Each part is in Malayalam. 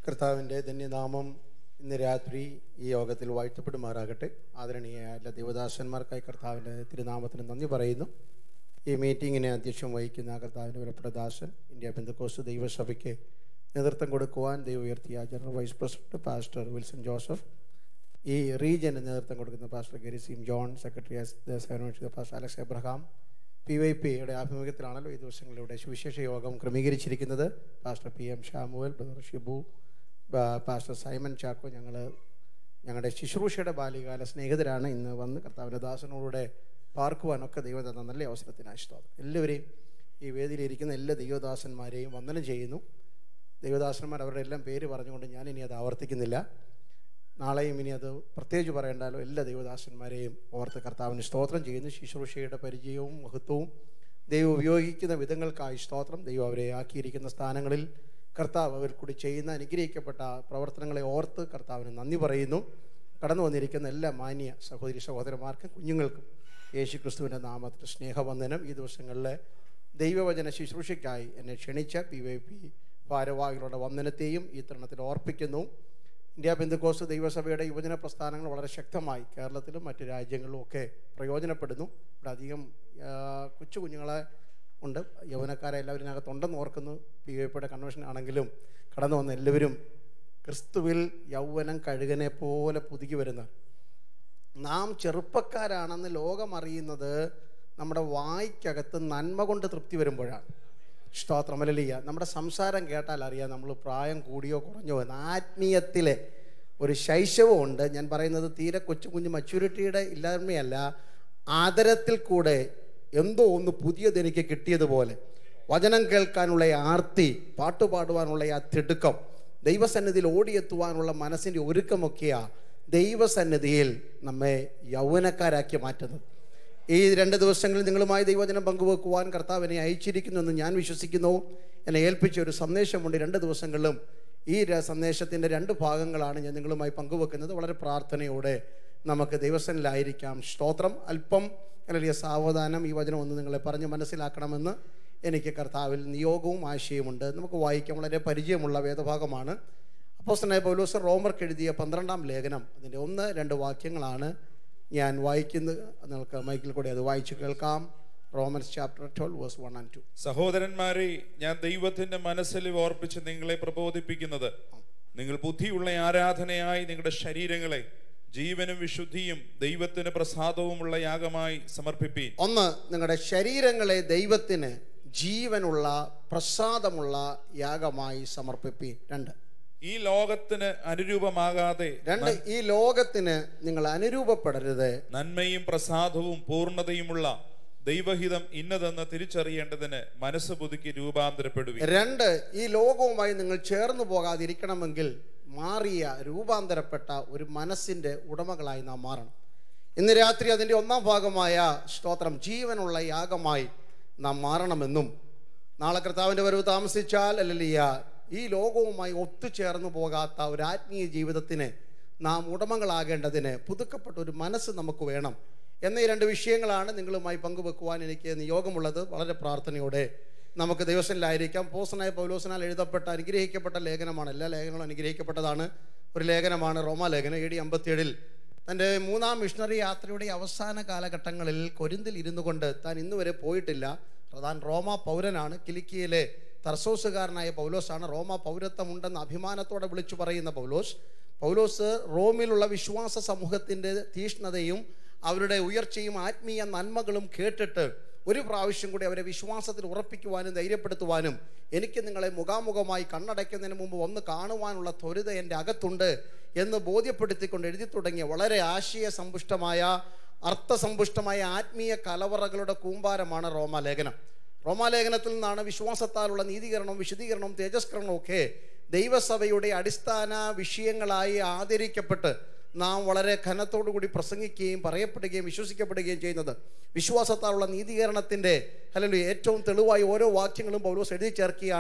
കർത്താവിൻ്റെ ധന്യനാമം ഇന്ന് രാത്രി ഈ യോഗത്തിൽ വാഴ്ത്തപ്പെടുമാറാകട്ടെ ആദരണീയ എല്ലാ ദേവദാസന്മാർക്കായി കർത്താവിൻ്റെ തിരുനാമത്തിന് നന്ദി പറയുന്നു ഈ മീറ്റിങ്ങിനെ അധ്യക്ഷം വഹിക്കുന്ന കർത്താവിൻ്റെ വിലപ്പെട്ട ദാസൻ ഇന്ത്യ ബന്ധുക്കോസ് ദൈവസഭയ്ക്ക് നേതൃത്വം കൊടുക്കുവാൻ ദൈവം ഉയർത്തിയ general vice president pastor Wilson Joseph ഈ റീജിയന് നേതൃത്വം കൊടുക്കുന്ന പാസ്റ്റർ ഗരിസീം ജോൺ സെക്രട്ടറി സേവനമനുഷ്ഠിത pastor Alex Abraham P Y പിയുടെ ആഭിമുഖ്യത്തിലാണല്ലോ ഈ ദിവസങ്ങളിലൂടെ സുവിശേഷ യോഗം ക്രമീകരിച്ചിരിക്കുന്നത് pastor P M Samuel brother Shibu പാ- പാസ്റ്റർ സൈമൺ ചാക്കോ ഞങ്ങൾ ഞങ്ങളുടെ ശുശ്രൂഷയുടെ ബാല്യകാല സ്നേഹിതരാണ് ഇന്ന് വന്ന് കർത്താവിൻ്റെ ദാസനോടെ പാർക്കുവാനൊക്കെ ദൈവം തന്ന നല്ല അവസരത്തിന് ഇഷ്ടം എല്ലാവരെയും ഈ വേദിയിലിരിക്കുന്ന എല്ലാ ദൈവദാസന്മാരെയും വന്ദനം ചെയ്യുന്നു ദൈവദാസന്മാർ അവരുടെ എല്ലാം പേര് പറഞ്ഞുകൊണ്ട് ഞാൻ ഇനി അത് ആവർത്തിക്കുന്നില്ല നാളെയും ഇനി അത് പ്രത്യേകിച്ച് പറയണ്ടല്ലോ എല്ലാ ദൈവദാസന്മാരെയും ഓർത്ത് കർത്താവിന് സ്തോത്രം ചെയ്യുന്നു ശുശ്രൂഷയുടെ പരിചയവും മഹത്വവും ദൈവം ഉപയോഗിക്കുന്ന വിധങ്ങൾക്കായി സ്തോത്രം ദൈവം അവരെ ആക്കിയിരിക്കുന്ന സ്ഥാനങ്ങളിൽ കർത്താവ് അവർ കൂടി ചെയ്യുന്ന അനുഗ്രഹിക്കപ്പെട്ട പ്രവർത്തനങ്ങളെ ഓർത്ത് കർത്താവിന് നന്ദി പറയുന്നു കടന്നു വന്നിരിക്കുന്ന എല്ലാ മാന്യ സഹോദരി സഹോദരന്മാർക്കും കുഞ്ഞുങ്ങൾക്കും യേശു ക്രിസ്തുവിൻ്റെ നാമത്തിൽ സ്നേഹവന്ദനം ഈ ദിവസങ്ങളിലെ ദൈവവചന ശുശ്രൂഷയ്ക്കായി എന്നെ ക്ഷണിച്ച പി വൈ പി ഭാരവാഹികളുടെ വന്ദനത്തെയും ഈ തരുണത്തിൽ ഓർപ്പിക്കുന്നു ഇന്ത്യ ബന്ധുക്കോസ് ദൈവസഭയുടെ യുവജന പ്രസ്ഥാനങ്ങൾ വളരെ ശക്തമായി കേരളത്തിലും മറ്റു രാജ്യങ്ങളിലും ഒക്കെ പ്രയോജനപ്പെടുന്നു ഇവിടെ അധികം ആ, കൊച്ചു കുഞ്ഞുങ്ങളെ ഉണ്ട് യൗവനക്കാരെ എല്ലാവരും ഇതിനകത്തുണ്ടെന്ന് ഓർക്കുന്നു പി വൈ പിയുടെ കൺവെൻഷൻ ആണെങ്കിലും കടന്നു വന്ന എല്ലാവരും ക്രിസ്തുവിൽ യൗവനം കഴുകനെ പോലെ പുതുക്കി വരുന്ന നാം ചെറുപ്പക്കാരാണെന്ന് ലോകം അറിയുന്നത് നമ്മുടെ വായ്ക്കകത്ത് നന്മ കൊണ്ട് തൃപ്തി വരുമ്പോഴാണ് സ്തോത്രമലിയ നമ്മുടെ സംസാരം കേട്ടാൽ അറിയാം നമ്മൾ പ്രായം കൂടിയോ കുറഞ്ഞോ എന്ന് ആത്മീയത്തിലെ ഒരു ശൈശവമുണ്ട് ഞാൻ പറയുന്നത് തീരെ കൊച്ചു കുഞ്ഞു മച്യൂരിറ്റിയുടെ ഇല്ലായ്മയല്ല ആദരത്തിൽ കൂടെ എന്തോ ഒന്ന് പുതിയത് എനിക്ക് കിട്ടിയതുപോലെ വചനം കേൾക്കാനുള്ള ഈ ആർത്തി പാട്ടുപാടുവാനുള്ള ആ തിടുക്കം ദൈവസന്നിധിയിൽ ഓടിയെത്തുവാനുള്ള മനസ്സിൻ്റെ ഒരുക്കമൊക്കെയാ ദൈവസന്നിധിയിൽ നമ്മെ യൗവനക്കാരാക്കി മാറ്റുന്നത് ഈ രണ്ട് ദിവസങ്ങളിൽ നിങ്ങളുമായി ദൈവവചനം പങ്കുവെക്കുവാൻ കർത്താവിനെ അയച്ചിരിക്കുന്നുവെന്ന് ഞാൻ വിശ്വസിക്കുന്നു എന്നെ ഏൽപ്പിച്ച ഒരു സന്ദേശമുണ്ട് രണ്ട് ദിവസങ്ങളിലും ഈ ര- സന്ദേശത്തിൻ്റെ രണ്ട് ഭാഗങ്ങളാണ് ഞാൻ നിങ്ങളുമായി പങ്കുവെക്കുന്നത് വളരെ പ്രാർത്ഥനയോടെ നമുക്ക് ദൈവസനിലായിരിക്കാം സ്തോത്രം അല്പം അല്ലെങ്കിൽ സാവധാനം ഈ വചനം ഒന്ന് നിങ്ങളെ പറഞ്ഞ് മനസ്സിലാക്കണമെന്ന് എനിക്ക് കർത്താവിൽ നിയോഗവും ആശയമുണ്ട് നമുക്ക് വായിക്കാം വളരെ പരിചയമുള്ള വേദഭാഗമാണ് അപ്പോസ്തലനായ പൗലോസ് റോമർക്ക് എഴുതിയ പന്ത്രണ്ടാം ലേഖനം അതിൻ്റെ ഒന്ന് രണ്ട് വാക്യങ്ങളാണ് ഞാൻ വായിക്കുന്നത് നിങ്ങൾക്ക് മൈക്കിൽ കൂടി അത് വായിച്ചു കേൾക്കാം Romans chapter twelve verse one and two സഹോദരന്മാരെ ഞാൻ ദൈവത്തിന്റെ മനസ്സിൽ ഓർപ്പിച്ച് നിങ്ങളെ പ്രബോധിപ്പിക്കുന്നത് നിങ്ങൾ ബുദ്ധിയുള്ള ആരാധനയായി നിങ്ങളുടെ ശരീരങ്ങളെ ജീവനും വിശുദ്ധിയും ദൈവത്തിന് പ്രസാദവുമുള്ള യാഗമായി സമർപ്പിപ്പീൻ ഒന്ന് നിങ്ങളുടെ ശരീരങ്ങളെ ദൈവത്തിന് ജീവനുള്ള പ്രസാദമുള്ള യാഗമായി സമർപ്പിപ്പീൻ രണ്ട് ഈ ലോകത്തിന് അനുരൂപമാകാതെ രണ്ട് ഈ ലോകത്തിന് നിങ്ങൾ അനുരൂപപ്പെടരുത് നന്മയും പ്രസാദവും പൂർണ്ണതയുമുള്ള ദൈവഹിതം ഇന്നതെന്ന് തിരിച്ചറിയേണ്ടതിന് മനസ്സ് പുതുക്കി രൂപാന്തരപ്പെടുവി രണ്ട് ഈ ലോകവുമായി നിങ്ങൾ ചേർന്നു പോകാതിരിക്കണമെങ്കിൽ മാറിയ രൂപാന്തരപ്പെട്ട ഒരു മനസ്സിൻ്റെ ഉടമകളായി നാം മാറണം ഇന്ന് രാത്രി അതിൻ്റെ ഒന്നാം ഭാഗമായ സ്തോത്രം ജീവനുള്ള യാഗമായി നാം മാറണമെന്നും നാളെ കർത്താവിൻ്റെ വരവ് താമസിച്ചാൽ അല്ലല്ലിയ ഈ ലോകവുമായി ഒത്തുചേർന്നു പോകാത്ത ഒരു ആത്മീയ ജീവിതത്തിന് നാം ഉടമകളാകേണ്ടതിന് പുതുക്കപ്പെട്ട ഒരു മനസ്സ് നമുക്ക് വേണം എന്ന ഈ രണ്ട് വിഷയങ്ങളാണ് നിങ്ങളുമായി പങ്കുവെക്കുവാൻ എനിക്ക് നിയോഗമുള്ളത് വളരെ പ്രാർത്ഥനയോടെ നമുക്ക് ദിവസത്തിലായിരിക്കാം പോസനായ പൗലോസനാൽ എഴുതപ്പെട്ട അനുഗ്രഹിക്കപ്പെട്ട ലേഖനമാണ് എല്ലാ ലേഖനങ്ങളും അനുഗ്രഹിക്കപ്പെട്ടതാണ് ഒരു ലേഖനമാണ് റോമാ ലേഖനം എ ഡി അമ്പത്തിയേഴിൽ തൻ്റെ മൂന്നാം മിഷണറി യാത്രയുടെ അവസാന കാലഘട്ടങ്ങളിൽ കൊരിന്തിൽ ഇരുന്നു കൊണ്ട് താൻ ഇന്ന് വരെ പോയിട്ടില്ല താൻ റോമ പൗരനാണ് കിലിക്കിയിലെ തർസോസുകാരനായ പൗലോസാണ് റോമ പൗരത്വമുണ്ടെന്ന് അഭിമാനത്തോടെ വിളിച്ചു പറയുന്ന പൗലോസ് പൗലോസ് റോമിലുള്ള വിശ്വാസ സമൂഹത്തിൻ്റെ തീഷ്ണതയും അവരുടെ ഉയർച്ചയും ആത്മീയ നന്മകളും കേട്ടിട്ട് ഒരു പ്രാവശ്യം കൂടി അവരെ വിശ്വാസത്തിൽ ഉറപ്പിക്കുവാനും ധൈര്യപ്പെടുത്തുവാനും എനിക്ക് നിങ്ങളെ മുഖാമുഖമായി കണ്ണടയ്ക്കുന്നതിന് മുമ്പ് ഒന്ന് കാണുവാനുള്ള ത്വരിത എൻ്റെ അകത്തുണ്ട് എന്ന് ബോധ്യപ്പെടുത്തിക്കൊണ്ട് എഴുതി തുടങ്ങിയ വളരെ ആശയ സമ്പുഷ്ടമായ അർത്ഥസമ്പുഷ്ടമായ ആത്മീയ കലവറകളുടെ കൂമ്പാരമാണ് റോമാലേഖനം റോമാലേഖനത്തിൽ നിന്നാണ് വിശ്വാസത്താലുള്ള നീതീകരണവും വിശദീകരണവും തേജസ്കരണവും ഒക്കെ ദൈവസഭയുടെ അടിസ്ഥാന വിഷയങ്ങളായി ആദരിക്കപ്പെട്ട് നാം വളരെ ഘനത്തോടുകൂടി പ്രസംഗിക്കുകയും പറയപ്പെടുകയും വിശ്വസിക്കപ്പെടുകയും ചെയ്യുന്നത് വിശ്വാസത്താലുള്ള നീതീകരണത്തിൻ്റെ അല്ലെങ്കിൽ ഏറ്റവും തെളിവായി ഓരോ വാക്യങ്ങളും പൗലോസ് എഴുതി ചേർക്കുകയാണ്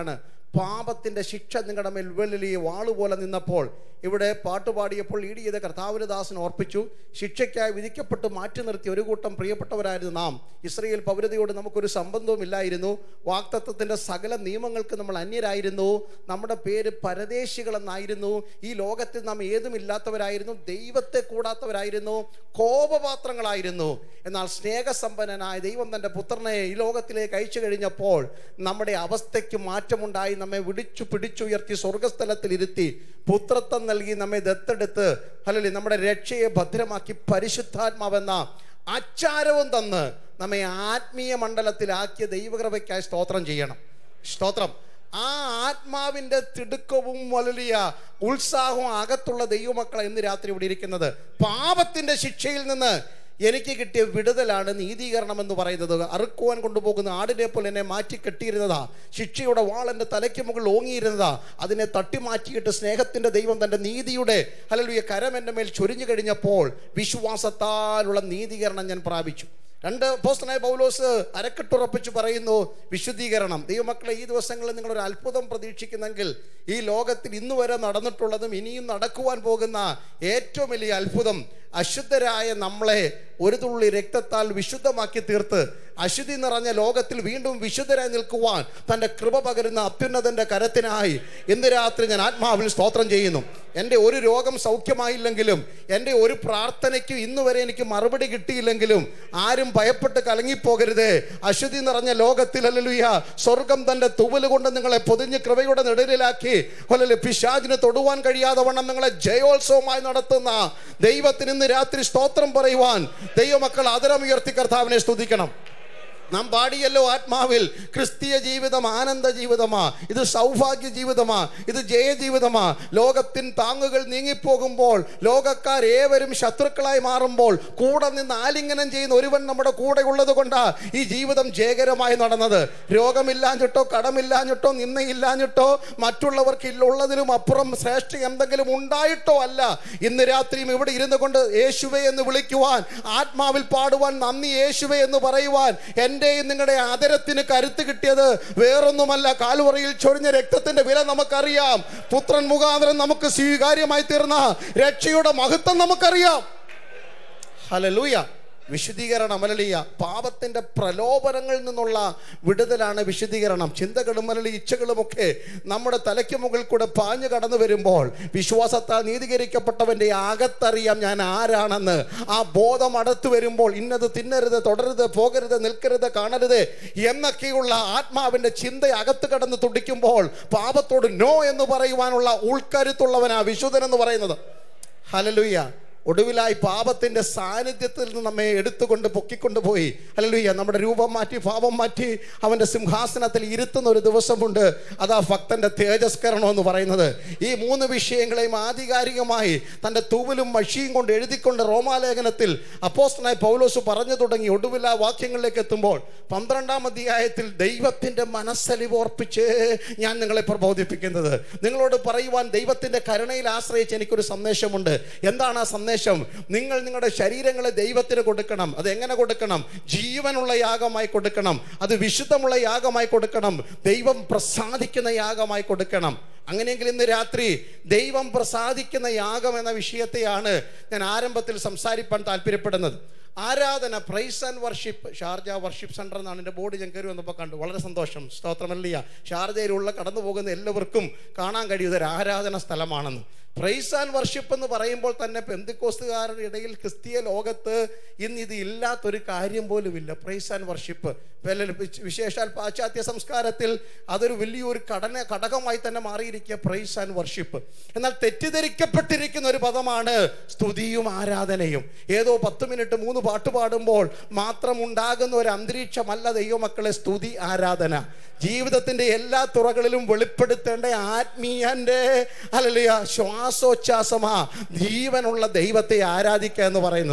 പാപത്തിന്റെ ശിക്ഷ നിങ്ങളുടെ മേൽ വെള്ളി വാളുപോലെ നിന്നപ്പോൾ ഇവിടെ പാട്ട് പാടിയപ്പോൾ ഈട് ചെയ്ത കർത്താവിന് ദാസൻ ഓർപ്പിച്ചു ശിക്ഷയ്ക്കായി വിധിക്കപ്പെട്ട് മാറ്റി നിർത്തി ഒരു കൂട്ടം പ്രിയപ്പെട്ടവരായിരുന്നു നാം ഇസ്രയേൽ പൗരതയോട് നമുക്കൊരു സംബന്ധവും ഇല്ലായിരുന്നു വാക്തത്വത്തിന്റെ സകല നിയമങ്ങൾക്ക് നമ്മൾ അന്യരായിരുന്നു നമ്മുടെ പേര് പരദേശികളെന്നായിരുന്നു ഈ ലോകത്തിൽ നാം ഏതുമില്ലാത്തവരായിരുന്നു ദൈവത്തെ കൂടാത്തവരായിരുന്നു കോപപാത്രങ്ങളായിരുന്നു എന്നാൽ സ്നേഹസമ്പന്നനായ ദൈവം തൻ്റെ പുത്രനെ ഈ ലോകത്തിലേക്ക് അയച്ചു കഴിഞ്ഞപ്പോൾ നമ്മുടെ അവസ്ഥയ്ക്ക് മാറ്റമുണ്ടായി നമ്മെ വിടിച്ചു പിടിച്ചുയർത്തി സ്വർഗസ്ഥലത്തിൽ ഇരുത്തി പുത്രത്വം നൽകി നമ്മെ ദത്തെടുത്ത് അല്ലെങ്കിൽ നമ്മുടെ രക്ഷയെ ഭദ്രമാക്കി പരിശുദ്ധാത്മാവെന്ന ആചാരവും തന്ന് നമ്മെ ആത്മീയ മണ്ഡലത്തിലാക്കിയ ദൈവകൃപയ്ക്കായി സ്തോത്രം ചെയ്യണം സ്തോത്രം ആ ആത്മാവിന്റെ തിടുക്കവും വലിയ ഉത്സാഹവും അകത്തുള്ള ദൈവമക്കളെ ഇന്ന് രാത്രി ഇവിടെ ഇരിക്കുന്നത് പാപത്തിന്റെ ശിക്ഷയിൽ നിന്ന് എനിക്ക് കിട്ടിയ വിടുതലാണ് നീതീകരണം എന്ന് പറയുന്നത് അറുക്കുവാൻ കൊണ്ടുപോകുന്ന ആടിനെ പോലെ എന്നെ മാറ്റി കെട്ടിയിരുന്നതാ ശിക്ഷയുടെ വാൾ എൻ്റെ തലയ്ക്ക് മുകളിൽ ഓങ്ങിയിരുന്നതാ അതിനെ തട്ടിമാറ്റിയിട്ട് സ്നേഹത്തിന്റെ ദൈവം തൻ്റെ നീതിയുടെ അല്ലെങ്കിൽ കരം എൻ്റെ മേൽ ചൊരിഞ്ഞു കഴിഞ്ഞപ്പോൾ വിശ്വാസത്താലുള്ള നീതീകരണം ഞാൻ പ്രാപിച്ചു രണ്ട് പോസ്റ്റനായ പൗലോസ് അരക്കെട്ടുറപ്പിച്ച് പറയുന്നു വിശുദ്ധീകരണം ദൈവമക്കളെ ഈ ദിവസങ്ങളിൽ നിങ്ങൾ ഒരു അത്ഭുതം പ്രതീക്ഷിക്കുന്നെങ്കിൽ ഈ ലോകത്തിൽ ഇന്ന് വരെ നടന്നിട്ടുള്ളതും ഇനിയും നടക്കുവാൻ പോകുന്ന ഏറ്റവും വലിയ അത്ഭുതം അശുദ്ധരായ നമ്മളെ ഒരു തുള്ളി രക്തത്താൽ വിശുദ്ധമാക്കി തീർത്ത് അശുദ്ധി നിറഞ്ഞ ലോകത്തിൽ വീണ്ടും വിശുദ്ധരായി നിൽക്കുവാൻ തൻ്റെ കൃപ പകരുന്ന അത്യുന്നതൻ്റെ കരത്തിനായി ഇന്ന് രാത്രി ഞാൻ ആത്മാവിൽ സ്തോത്രം ചെയ്യുന്നു എൻ്റെ ഒരു രോഗം സൗഖ്യമായില്ലെങ്കിലും എൻ്റെ ഒരു പ്രാർത്ഥനയ്ക്ക് ഇന്ന് വരെ എനിക്ക് മറുപടി കിട്ടിയില്ലെങ്കിലും ആരും ഭയപ്പെട്ട് കലങ്ങിപ്പോകരുത് അശുദ്ധി നിറഞ്ഞ ലോകത്തിൽ അല്ലലുയ സ്വർഗം തൻ്റെ തുവല് കൊണ്ട് നിങ്ങളെ പൊതിഞ്ഞ് കൃപയുടെ നെടലിലാക്കി അല്ലല്ലേ പിശാചിന് തൊടുവാൻ കഴിയാതെ വണ്ണം നിങ്ങളെ ജയോത്സവമായി നടത്തുന്ന ദൈവത്തിന് ഇന്ന് രാത്രി സ്തോത്രം പറയുവാൻ ദൈവമക്കൾ ആദരമുയർത്തി കർത്താവിനെ സ്തുതിക്കണം നാം പാടിയല്ലോ ആത്മാവിൽ ക്രിസ്തീയ ജീവിതം ആനന്ദ ജീവിതമാ ഇത് സൗഭാഗ്യ ജീവിതമാ ഇത് ജയ ജീവിതമാ ലോകത്തിൻ താങ്ങുകൾ നീങ്ങിപ്പോകുമ്പോൾ ലോകക്കാർ ഏവരും ശത്രുക്കളായി മാറുമ്പോൾ കൂടെ നിന്ന് ആലിംഗനം ചെയ്യുന്ന ഒരുവൻ നമ്മുടെ കൂടെ ഉള്ളത് കൊണ്ടാ ഈ ജീവിതം ജയകരമായി നടന്നത് രോഗമില്ലാഞ്ഞിട്ടോ കടമില്ലാഞ്ഞിട്ടോ നിന്നയില്ലാഞ്ഞിട്ടോ മറ്റുള്ളവർക്ക് ഉള്ളതിലും അപ്പുറം ശ്രേഷ്ഠ എന്തെങ്കിലും ഉണ്ടായിട്ടോ അല്ല ഇന്ന് രാത്രിയും ഇവിടെ ഇരുന്നു കൊണ്ട് യേശുവെ എന്ന് വിളിക്കുവാൻ ആത്മാവിൽ പാടുവാൻ നന്ദി യേശുവെ എന്ന് പറയുവാൻ എൻ്റെയും നിങ്ങളുടെ ആദരത്തിന് കരുത്ത് കിട്ടിയത് വേറൊന്നുമല്ല കാൽവറയിൽ ചൊരിഞ്ഞ രക്തത്തിന്റെ വില നമുക്കറിയാം പുത്രൻ മുഖാന്തരം നമുക്ക് സ്വീകാര്യമായി തീർന്ന രക്ഷയുടെ മഹത്വം നമുക്കറിയാം ഹലലൂയ വിശുദ്ധീകരണം അലലിയ പാപത്തിന്റെ പ്രലോഭനങ്ങളിൽ നിന്നുള്ള വിടുതലാണ് വിശുദ്ധീകരണം ചിന്തകളും അലലി ഇച്ഛകളുമൊക്കെ നമ്മുടെ തലയ്ക്ക് മുകളിൽ കൂടെ പാഞ്ഞു കടന്നു വരുമ്പോൾ വിശ്വാസത്താൽ നീതീകരിക്കപ്പെട്ടവന്റെ അകത്തറിയാം ഞാൻ ആരാണെന്ന് ആ ബോധം അടുത്തു വരുമ്പോൾ ഇന്നത് തിന്നരുത് തുടരുത് പോകരുത് നിൽക്കരുത് കാണരുത് എന്നൊക്കെയുള്ള ആത്മാവിന്റെ ചിന്ത അകത്ത് കടന്ന് തുടിക്കുമ്പോൾ പാപത്തോട് നോ എന്ന് പറയുവാനുള്ള ഉൾക്കരുത്തുള്ളവനാ വിശുദ്ധൻ എന്ന് പറയുന്നത് ഹലലുയ്യ ഒടുവിലായി പാപത്തിന്റെ സാന്നിധ്യത്തിൽ നിന്ന് നമ്മെ എടുത്തുകൊണ്ട് പൊക്കിക്കൊണ്ടുപോയി അല്ലല്ലുയ്യ നമ്മുടെ രൂപം മാറ്റി ഭാവം മാറ്റി അവന്റെ സിംഹാസനത്തിൽ ഇരുത്തുന്ന ഒരു ദിവസമുണ്ട് അതാ ഭക്തന്റെ തേജസ്കരണം എന്ന് പറയുന്നത് ഈ മൂന്ന് വിഷയങ്ങളെയും ആധികാരികമായി തൻ്റെ തൂവലും മഷിയും കൊണ്ട് എഴുതിക്കൊണ്ട് റോമാലേഖനത്തിൽ അപ്പോസ്റ്റനായ പൗലോസ് പറഞ്ഞു തുടങ്ങി ഒടുവിൽ ആ വാക്യങ്ങളിലേക്ക് എത്തുമ്പോൾ പന്ത്രണ്ടാം അധ്യായത്തിൽ ദൈവത്തിന്റെ മനസ്സലിവോർപ്പിച്ച് ഞാൻ നിങ്ങളെ പ്രബോധിപ്പിക്കുന്നത് നിങ്ങളോട് പറയുവാൻ ദൈവത്തിന്റെ കരുണയിൽ ആശ്രയിച്ച് എനിക്കൊരു സന്ദേശമുണ്ട് എന്താണ് ആ സന്ദേശം നിങ്ങൾ നിങ്ങളുടെ ശരീരങ്ങളെ ദൈവത്തിന് കൊടുക്കണം അത് എങ്ങനെ കൊടുക്കണം ജീവനുള്ള യാഗമായി കൊടുക്കണം അത് വിശുദ്ധമുള്ള യാഗമായി കൊടുക്കണം ദൈവം പ്രസാദിക്കുന്ന യാഗമായി കൊടുക്കണം അങ്ങനെയെങ്കിൽ ഇന്ന് രാത്രി ദൈവം പ്രസാദിക്കുന്ന യാഗം എന്ന വിഷയത്തെയാണ് ഞാൻ ആരംഭത്തിൽ സംസാരിപ്പാൻ താല്പര്യപ്പെടുന്നത് ആരാധന praise and worship Sharjah worship centre എന്നാണ് എൻ്റെ ബോർഡ് ഞാൻ കയറി വന്നപ്പോൾ കണ്ടു വളരെ സന്തോഷം സ്തോത്രമല്ലിയ ഷാർജയിലുള്ള കടന്നു പോകുന്ന എല്ലാവർക്കും കാണാൻ കഴിയും ഇതൊരു ആരാധന സ്ഥലമാണെന്ന് പ്രൈസ് ആൻഡ് വർഷിപ്പ് എന്ന് പറയുമ്പോൾ തന്നെ പെന്തിക്കോസ്തുകാരുടെ ഇടയിൽ ക്രിസ്തീയ ലോകത്ത് ഇന്ന് ഇത് ഇല്ലാത്തൊരു കാര്യം പോലുമില്ല പ്രൈസ് ആൻഡ് വർഷിപ്പ് വിശേഷാൽ പാശ്ചാത്യ സംസ്കാരത്തിൽ അതൊരു വലിയൊരു കടന ഘടകമായി തന്നെ മാറിയിരിക്കുക പ്രൈസ് ആൻഡ് വർഷിപ്പ് എന്നാൽ തെറ്റിദ്ധരിക്കപ്പെട്ടിരിക്കുന്ന ഒരു പദമാണ് സ്തുതിയും ആരാധനയും ഏതോ പത്ത് മിനിറ്റ് മൂന്ന് പാട്ട് പാടുമ്പോൾ മാത്രം ഉണ്ടാകുന്ന ഒരു അന്തരീക്ഷമല്ല ദൈവമക്കളെ സ്തുതി ആരാധന ജീവിതത്തിന്റെ എല്ലാ തുറകളിലും വെളിപ്പെടുത്തേണ്ട ആത്മീയന്റെ അല്ലല്ല ശ്വാസോച്ഛ്വാസമാ ജീവനുള്ള ദൈവത്തെ ആരാധിക്കുക എന്ന് പറയുന്നത്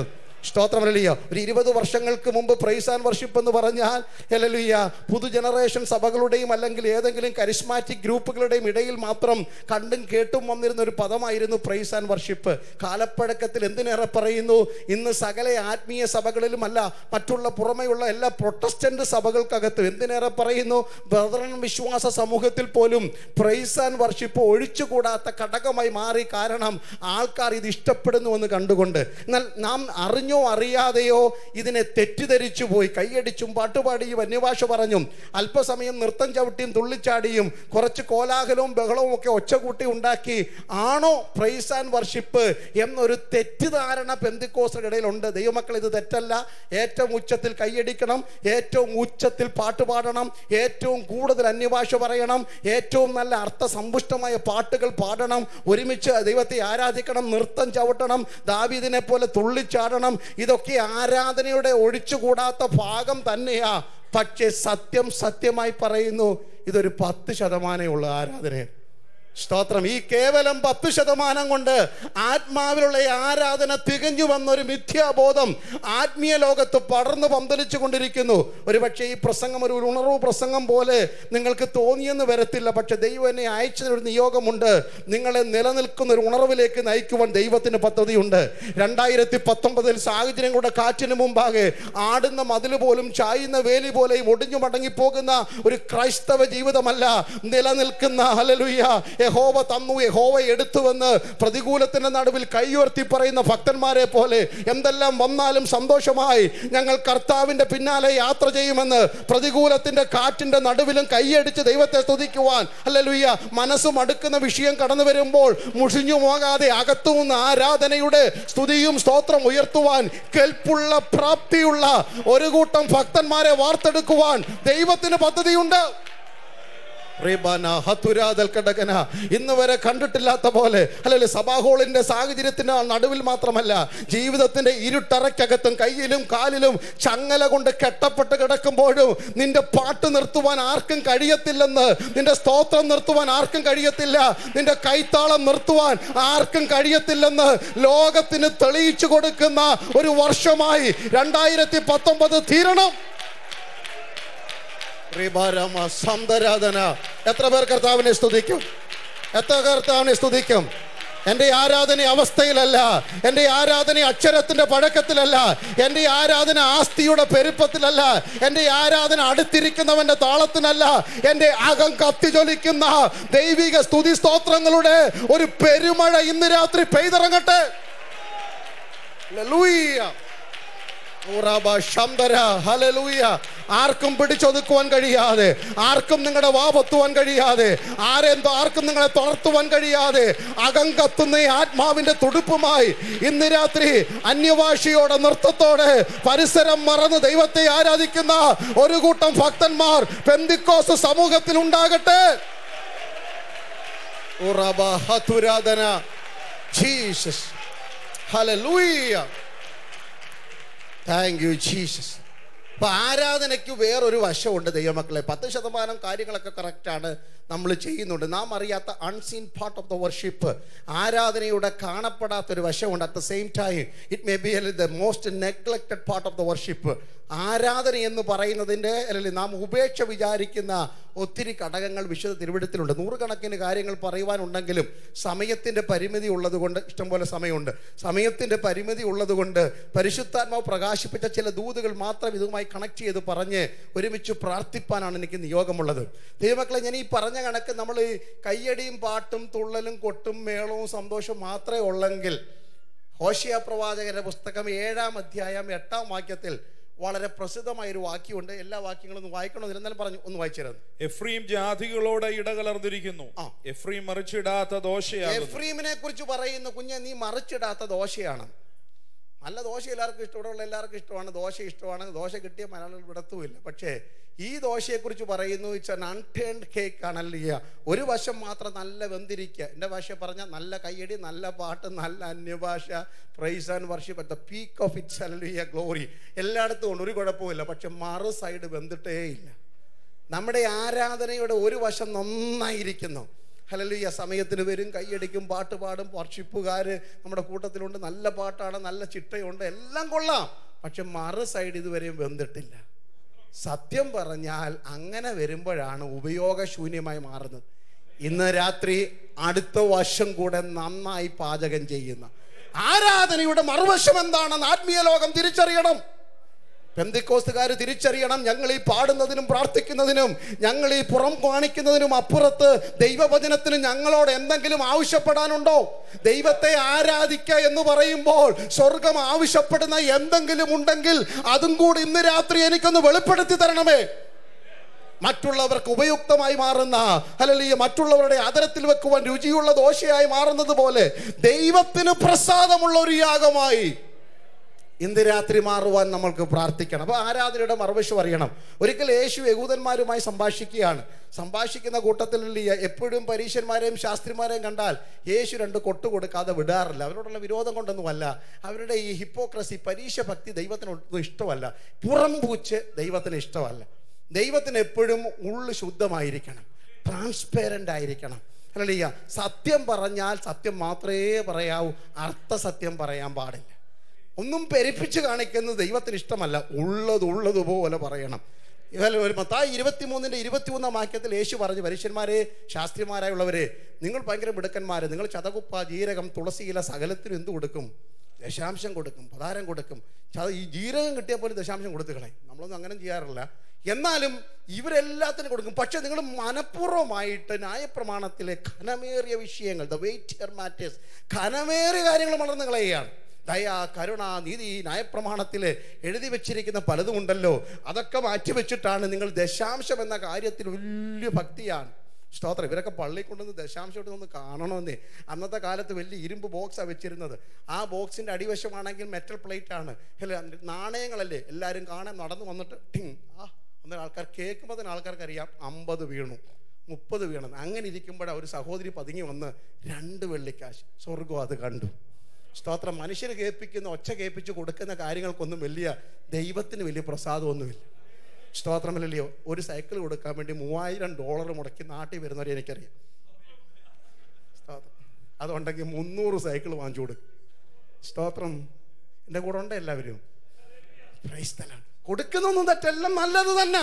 സ്തോത്രമല്ലിയ ഒരു ഇരുപത് വർഷങ്ങൾക്ക് മുമ്പ് പ്രൈസ് ആൻഡ് വർഷിപ്പ് എന്ന് പറഞ്ഞാൽ ഹല്ലേലൂയ പുതു ജനറേഷൻ സഭകളുടെയും അല്ലെങ്കിൽ ഏതെങ്കിലും കരിസ്മാറ്റിക് ഗ്രൂപ്പുകളുടെയും ഇടയിൽ മാത്രം കണ്ടും കേട്ടും വന്നിരുന്ന ഒരു പദമായിരുന്നു പ്രൈസ് ആൻഡ് വർഷിപ്പ് കാലപ്പഴക്കത്തിൽ എന്തിനേറെ പറയുന്നു ഇന്ന് സകല ആത്മീയ സഭകളിലുമല്ല മറ്റുള്ള പുറമെയുള്ള എല്ലാ പ്രൊട്ടസ്റ്റന്റ് സഭകൾക്കകത്തും എന്തിനേറെ പറയുന്നു ബ്രദറൻ വിശ്വാസ സമൂഹത്തിൽ പോലും പ്രൈസ് ആൻഡ് വർഷിപ്പ് ഒഴിച്ചുകൂടാത്ത ഘടകമായി മാറി കാരണം ആൾക്കാർ ഇത് ഇഷ്ടപ്പെടുന്നുവെന്ന് കണ്ടുകൊണ്ട് എന്നാൽ നാം അറിഞ്ഞോ അറിയാതെയോ ഇതിനെ തെറ്റിദ്ധരിച്ചു പോയി കൈയടിച്ചും പാട്ടുപാടിയും അന്യഭാഷ പറഞ്ഞും അല്പസമയം നൃത്തം ചവിട്ടിയും തുള്ളിച്ചാടിയും കുറച്ച് കോലാഹലവും ബഹളവും ഒക്കെ ഒച്ചകൂട്ടി ഉണ്ടാക്കി ആണോ പ്രൈസ് ആൻഡ് വർഷിപ്പ് എന്നൊരു തെറ്റിദ്ധാരണ പെന്തിക്കോസിന്റെ ഇടയിലുണ്ട് ദൈവമക്കൾ ഇത് തെറ്റല്ല ഏറ്റവും ഉച്ചത്തിൽ കൈയടിക്കണം ഏറ്റവും ഉച്ചത്തിൽ പാട്ട് പാടണം ഏറ്റവും കൂടുതൽ അന്യഭാഷ പറയണം ഏറ്റവും നല്ല അർത്ഥസമ്പുഷ്ടമായ പാട്ടുകൾ പാടണം ഒരുമിച്ച് ദൈവത്തെ ആരാധിക്കണം നൃത്തം ചവിട്ടണം ദാവീദിനെ പോലെ തുള്ളിച്ചാടണം ഇതൊക്കെ ആരാധനയുടെ ഒഴിച്ചുകൂടാത്ത ഭാഗം തന്നെയാ പക്ഷേ സത്യം സത്യമായി പറയുന്നു ഇതൊരു പത്ത് ശതമാനമേ ഉള്ളൂ ആരാധനയാണ് സ്തോത്രം ഈ കേവലം പത്ത് ശതമാനം കൊണ്ട് ആത്മാവിലുള്ള ഈ ആരാധന തികഞ്ഞു വന്നൊരു മിഥ്യാബോധം ആത്മീയ ലോകത്ത് പടർന്നു പന്തലിച്ചു കൊണ്ടിരിക്കുന്നു ഒരുപക്ഷെ ഈ പ്രസംഗം ഒരു ഉണർവ് പ്രസംഗം പോലെ നിങ്ങൾക്ക് തോന്നിയെന്ന് വരത്തില്ല പക്ഷെ ദൈവം എന്നെ അയച്ചൊരു നിയോഗമുണ്ട് നിങ്ങളെ നിലനിൽക്കുന്ന ഒരു ഉണർവിലേക്ക് നയിക്കുവാൻ ദൈവത്തിന് പദ്ധതിയുണ്ട് രണ്ടായിരത്തി പത്തൊമ്പതിൽ സാഹചര്യങ്ങളുടെ കാറ്റിന് മുമ്പാകെ ആടുന്ന മതിൽ പോലും ചായുന്ന വേലി പോലെയും ഒടിഞ്ഞു മടങ്ങിപ്പോകുന്ന ഒരു ക്രൈസ്തവ ജീവിതമല്ല നിലനിൽക്കുന്ന ഹലലുയ്യ യഹോവ തന്നു യഹോവ എടുത്തുവെന്ന് പ്രതികൂലത്തിന്റെ നടുവിൽ കൈയുയർത്തി പറയുന്ന ഭക്തന്മാരെ പോലെ എന്തെല്ലാം വന്നാലും സന്തോഷമായി ഞങ്ങൾ കർത്താവിന്റെ പിന്നാലെ യാത്ര ചെയ്യുമെന്ന് പ്രതികൂലത്തിന്റെ കാറ്റിന്റെ നടുവിലും കൈയടിച്ച് ദൈവത്തെ സ്തുതിക്കുവാൻ അല്ലലുയ്യ മനസ്സ് മടുക്കുന്ന വിഷയം കടന്നു വരുമ്പോൾ മുഷിഞ്ഞു പോകാതെ അകത്തുനിന്ന് ആരാധനയുടെ സ്തുതിയും സ്തോത്രം ഉയർത്തുവാൻ കെൽപ്പുള്ള പ്രാപ്തിയുള്ള ഒരു കൂട്ടം ഭക്തന്മാരെ വാർത്തെടുക്കുവാൻ ദൈവത്തിന് പദ്ധതിയുണ്ട് റീബാന, ഹതുരാദൽ കടകന. ഇന്ന് വരെ കണ്ടിട്ടില്ലാത്ത പോലെ അല്ലെങ്കിൽ സഭാഹോളിന്റെ സാഹചര്യത്തിന് നടുവിൽ മാത്രമല്ല ജീവിതത്തിന്റെ ഇരുട്ടറയ്ക്കകത്തും കയ്യിലും കാലിലും ചങ്ങല കൊണ്ട് കെട്ടപ്പെട്ട് കിടക്കുമ്പോഴും നിന്റെ പാട്ട് നിർത്തുവാൻ ആർക്കും കഴിയത്തില്ലെന്ന് നിന്റെ സ്തോത്രം നിർത്തുവാൻ ആർക്കും കഴിയത്തില്ല നിന്റെ കൈത്താളം നിർത്തുവാൻ ആർക്കും കഴിയത്തില്ലെന്ന് ലോകത്തിന് തെളിയിച്ചു കൊടുക്കുന്ന ഒരു വർഷമായി രണ്ടായിരത്തി പത്തൊമ്പത് തീരണം റിബാരാമ സന്തരാധന എത്ര പേർ കർത്താവിനെ സ്തുതിക്കും എത്ര കർത്താവിനെ സ്തുതിക്കും എൻ്റെ ആരാധന അവസ്ഥയിലല്ല എൻ്റെ ആരാധന അക്ഷരത്തിന്റെ പഴക്കത്തിലല്ല എൻ്റെ ആരാധന ആസ്തിയുടെ പെരുപ്പത്തിലല്ല എൻ്റെ ആരാധന അടുത്തിരിക്കുന്നവന്റെ താളത്തിനല്ല എൻ്റെ അകം കത്തിജ്വലിക്കുന്ന ദൈവിക സ്തുതി സ്തോത്രങ്ങളുടെ ഒരു പെരുമഴ ഇന്ന് രാത്രി പെയ്തിറങ്ങട്ടെ ഹല്ലേലൂയ. ഊറാബ ശംബര, ഹല്ലേലൂയ. ആർക്കും പിടിച്ചൊതുക്കുവാൻ കഴിയാതെ ആർക്കും നിങ്ങളുടെ വാപത്തുവാൻ കഴിയാതെ ആരെന്തോ ആർക്കും നിങ്ങളെ തളർത്തുവാൻ കഴിയാതെ അകം കത്തുന്ന ഈ ആത്മാവിന്റെ തുടുപ്പുമായി ഇന്ന് രാത്രി അന്യഭാഷയോടെ നൃത്തത്തോടെ പരിസരം മറന്ന് ദൈവത്തെ ആരാധിക്കുന്ന ഒരു കൂട്ടം ഭക്തന്മാർ പെന്തിക്കോസ് സമൂഹത്തിൽ ഉണ്ടാകട്ടെ ഊറാബ ഹതുരാധന Jesus hallelujah thank you Jesus അപ്പൊ ആരാധനയ്ക്ക് വേറൊരു വശമുണ്ട് ദൈവമക്കളെ പത്ത് ശതമാനം കാര്യങ്ങളൊക്കെ കറക്റ്റാണ് നമ്മൾ ചെയ്യുന്നുണ്ട് നാം അറിയാത്ത unseen part of the worship ആരാധനയുടെ കാണപ്പെടാത്ത ഒരു വശമുണ്ട് at the same time it may be the most neglected part of the worship ആരാധന എന്ന് പറയുന്നതിൻ്റെ അല്ലെങ്കിൽ നാം ഉപേക്ഷ വിചാരിക്കുന്ന ഒത്തിരി ഘടകങ്ങൾ വിശുദ്ധ തിരുവിടത്തിലുണ്ട് നൂറുകണക്കിന് കാര്യങ്ങൾ പറയുവാനുണ്ടെങ്കിലും സമയത്തിൻ്റെ പരിമിതി ഉള്ളതുകൊണ്ട് ഇഷ്ടംപോലെ സമയമുണ്ട് സമയത്തിൻ്റെ പരിമിതി ഉള്ളതുകൊണ്ട് പരിശുദ്ധാത്മാവ് പ്രകാശിപ്പിച്ച ചില ദൂതുകൾ മാത്രം ഇതുമായി കണക്ട് ചെയ്ത് പറഞ്ഞ് ഒരുമിച്ച് പ്രാർത്ഥിപ്പാനാണ് എനിക്ക് നിയോഗമുള്ളത് ദൈവമക്കളെ ഞാൻ ഈ പറഞ്ഞ കണക്ക് നമ്മൾ ഈ കയ്യടിയും പാട്ടും തുള്ളലും കൊട്ടും മേളവും സന്തോഷവും മാത്രമേ ഉള്ളെങ്കിൽ ഹോഷിയ പ്രവാചകന്റെ പുസ്തകം ഏഴാം അധ്യായം എട്ടാം വാക്യത്തിൽ വളരെ പ്രസിദ്ധമായ ഒരു വാക്യമുണ്ട് എല്ലാ വാക്യങ്ങളും ഒന്ന് വായിക്കണമെന്ന് എന്നാലും പറഞ്ഞു ഒന്ന് വായിച്ചു തരാം എഫ്രീം ജാതികളോട് ഇടകലർന്നിരിക്കുന്നു ആ. എഫ്രീം മറിച്ചിടാത്ത ദോഷയാകുന്നു എഫ്രീമിനെ കുറിച്ച് പറയുന്ന കുഞ്ഞെ നീ മറിച്ചിടാത്ത ദോശയാണ് നല്ല ദോശ എല്ലാവർക്കും ഇഷ്ടമുള്ള എല്ലാവർക്കും ഇഷ്ടമാണ് ദോശ ഇഷ്ടമാണ് ദോശ കിട്ടിയ മലയാളികൾ വിടത്തുമില്ല പക്ഷേ ഈ ദോശയെക്കുറിച്ച് പറയുന്നു ഇറ്റ്സ് എൻ അൺടേൺഡ് കേക്ക് ആണല്ലോ ഒരു വശം മാത്രം നല്ല വെന്തിരിക്കുക എൻ്റെ ഭാഷ പറഞ്ഞാൽ നല്ല കയ്യടി നല്ല പാട്ട് നല്ല അന്യഭാഷ praise and worship at the peak of its അല്ലിയ ഗ്ലോറി എല്ലായിടത്തും ഉണ്ട് ഒരു കുഴപ്പമില്ല പക്ഷെ മറു സൈഡ് വെന്തിട്ടേ ഇല്ല നമ്മുടെ ആരാധനയുടെ ഒരു വശം നന്നായിരിക്കുന്നു ഹലലിയ സമയത്തിന് വരും കൈയടിക്കും പാട്ട് പാടും വർഷിപ്പുകാർ നമ്മുടെ കൂട്ടത്തിലുണ്ട് നല്ല പാട്ടാണ് നല്ല ചിട്ടയുണ്ട് എല്ലാം കൊള്ളാം പക്ഷെ മറു സൈഡ് ഇതുവരെയും വെന്തിട്ടില്ല സത്യം പറഞ്ഞാൽ അങ്ങനെ വരുമ്പോഴാണ് ഉപയോഗശൂന്യമായി മാറുന്നത് ഇന്ന് രാത്രി അടുത്ത വർഷം കൂടെ നന്നായി പാചകം ചെയ്യുന്ന ആരാധനയുടെ മറുവശം എന്താണെന്ന് ആത്മീയ ലോകം തിരിച്ചറിയണം പെന്തിക്കോസ്തുകാർ തിരിച്ചറിയണം ഞങ്ങൾ ഈ പാടുന്നതിനും പ്രാർത്ഥിക്കുന്നതിനും ഞങ്ങൾ ഈ പുറം കാണിക്കുന്നതിനും അപ്പുറത്ത് ദൈവവചനത്തിന് ഞങ്ങളോട് എന്തെങ്കിലും ആവശ്യപ്പെടാനുണ്ടോ ദൈവത്തെ ആരാധിക്കുക എന്ന് പറയുമ്പോൾ സ്വർഗം ആവശ്യപ്പെടുന്ന എന്തെങ്കിലും ഉണ്ടെങ്കിൽ അതും കൂടി ഇന്ന് രാത്രി എനിക്കൊന്ന് വെളിപ്പെടുത്തി തരണമേ മറ്റുള്ളവർക്ക് ഉപയുക്തമായി മാറുന്ന അല്ലെങ്കിൽ മറ്റുള്ളവരുടെ അതരത്തിൽ വെക്കുവാൻ രുചിയുള്ള ദോശയായി മാറുന്നത് പോലെ ദൈവത്തിന് പ്രസാദമുള്ള ഒരു യാഗമായി ഇന്ന് രാത്രി മാറുവാൻ നമ്മൾക്ക് പ്രാർത്ഥിക്കണം അപ്പോൾ ആരാധനയുടെ മറുവശം അറിയണം ഒരിക്കൽ യേശു യഹൂദന്മാരുമായി സംഭാഷിക്കുകയാണ് സംഭാഷിക്കുന്ന കൂട്ടത്തിൽ ഈ എപ്പോഴും പരീശന്മാരെയും ശാസ്ത്രിമാരെയും കണ്ടാൽ യേശു രണ്ട് കൊട്ട് കൊടുക്കാതെ വിടാറില്ല അവരോടുള്ള വിരോധം കൊണ്ടൊന്നുമല്ല അവരുടെ ഈ ഹിപ്പോക്രസി പരീക്ഷ ഭക്തി ദൈവത്തിന് ഒട്ടും ഇഷ്ടമല്ല പുറം പൂച്ച് ദൈവത്തിന് ഇഷ്ടമല്ല ദൈവത്തിന് എപ്പോഴും ഉള്ളു ശുദ്ധമായിരിക്കണം ട്രാൻസ്പെറൻ്റ് ആയിരിക്കണം അല്ലല്ല സത്യം പറഞ്ഞാൽ സത്യം മാത്രമേ പറയാവൂ അർത്ഥസത്യം പറയാൻ പാടില്ല ഒന്നും പെരുപ്പിച്ച് കാണിക്കുന്നത് ദൈവത്തിന് ഇഷ്ടമല്ല ഉള്ളത് ഉള്ളതുപോലെ പറയണം ഇതുപോലെ ഒരു മത്തായി ഇരുപത്തിമൂന്നിൻ്റെ ഇരുപത്തിമൂന്നാം വാക്യത്തിൽ യേശു പറഞ്ഞു പരീക്ഷന്മാരെ ശാസ്ത്രിമാരായുള്ളവരെ നിങ്ങൾ ഭയങ്കര മിടുക്കന്മാർ നിങ്ങൾ ചതകുപ്പ ജീരകം തുളസിയില സകലത്തിനും എന്ത് കൊടുക്കും ദശാംശം കൊടുക്കും പതാരം കൊടുക്കും ചത ഈ ജീരകം കിട്ടിയാൽ പോലും ദശാംശം കൊടുത്തു കളയും നമ്മളൊന്നും അങ്ങനെ ചെയ്യാറില്ല എന്നാലും ഇവരെല്ലാത്തിനും കൊടുക്കും പക്ഷെ നിങ്ങൾ മനഃപൂർവ്വമായിട്ട് ന്യായപ്രമാണത്തിലെ ഘനമേറിയ വിഷയങ്ങൾ ദ വെയിറ്റ് മാറ്റേഴ്സ് ഘനമേറിയ കാര്യങ്ങൾ വളർന്നു കളയുകയാണ് ദയ കരുണ നീതി ന്യായപ്രമാണത്തിൽ എഴുതി വെച്ചിരിക്കുന്ന പലതും ഉണ്ടല്ലോ അതൊക്കെ മാറ്റിവെച്ചിട്ടാണ് നിങ്ങൾ ദശാംശം എന്ന കാര്യത്തിൽ വലിയ ഭക്തിയാണ് സ്തോത്രം ഇവരൊക്കെ പള്ളി കൊണ്ടുവന്ന് ദശാംശം ഇട്ടൊന്ന് കാണണമെന്നേ അന്നത്തെ കാലത്ത് വലിയ ഇരുമ്പ് ബോക്സാണ് വെച്ചിരുന്നത് ആ ബോക്സിൻ്റെ അടിവശമാണെങ്കിൽ മെറ്റൽ പ്ലേറ്റ് ആണ് അല്ല നാണയങ്ങളല്ലേ എല്ലാവരും കാണാൻ നടന്നു വന്നിട്ട് ടിങ് ആ അന്നേരം ആൾക്കാർ കേൾക്കുമ്പോൾ തന്നെ ആൾക്കാർക്ക് അറിയാം അമ്പത് വീണു മുപ്പത് വീണെന്ന് അങ്ങനെ ഇരിക്കുമ്പോഴാണ് ഒരു സഹോദരി പതുങ്ങി വന്ന് രണ്ട് വെള്ളിക്കാശ് സ്വർഗം അത് കണ്ടു സ്തോത്രം മനുഷ്യർ കേൾപ്പിക്കുന്ന ഒച്ച കേൾപ്പിച്ച് കൊടുക്കുന്ന കാര്യങ്ങൾക്കൊന്നും വലിയ ദൈവത്തിന് വലിയ പ്രസാദമൊന്നുമില്ല സ്തോത്രമല്ലല്ലോ ഒരു സൈക്കിൾ കൊടുക്കാൻ വേണ്ടി മൂവായിരം ഡോളർ മുടക്കി നാട്ടിൽ വരുന്നവരെ എനിക്കറിയാം സ്തോത്രം അതുണ്ടെങ്കിൽ മുന്നൂറ് സൈക്കിൾ വാങ്ങിച്ചു കൊടുക്കും സ്തോത്രം എൻ്റെ കൂടെ ഉണ്ട് എല്ലാവരും ക്രൈസ്തലാണ് കൊടുക്കുന്നൊന്നും തെറ്റെല്ലാം നല്ലത് തന്നെ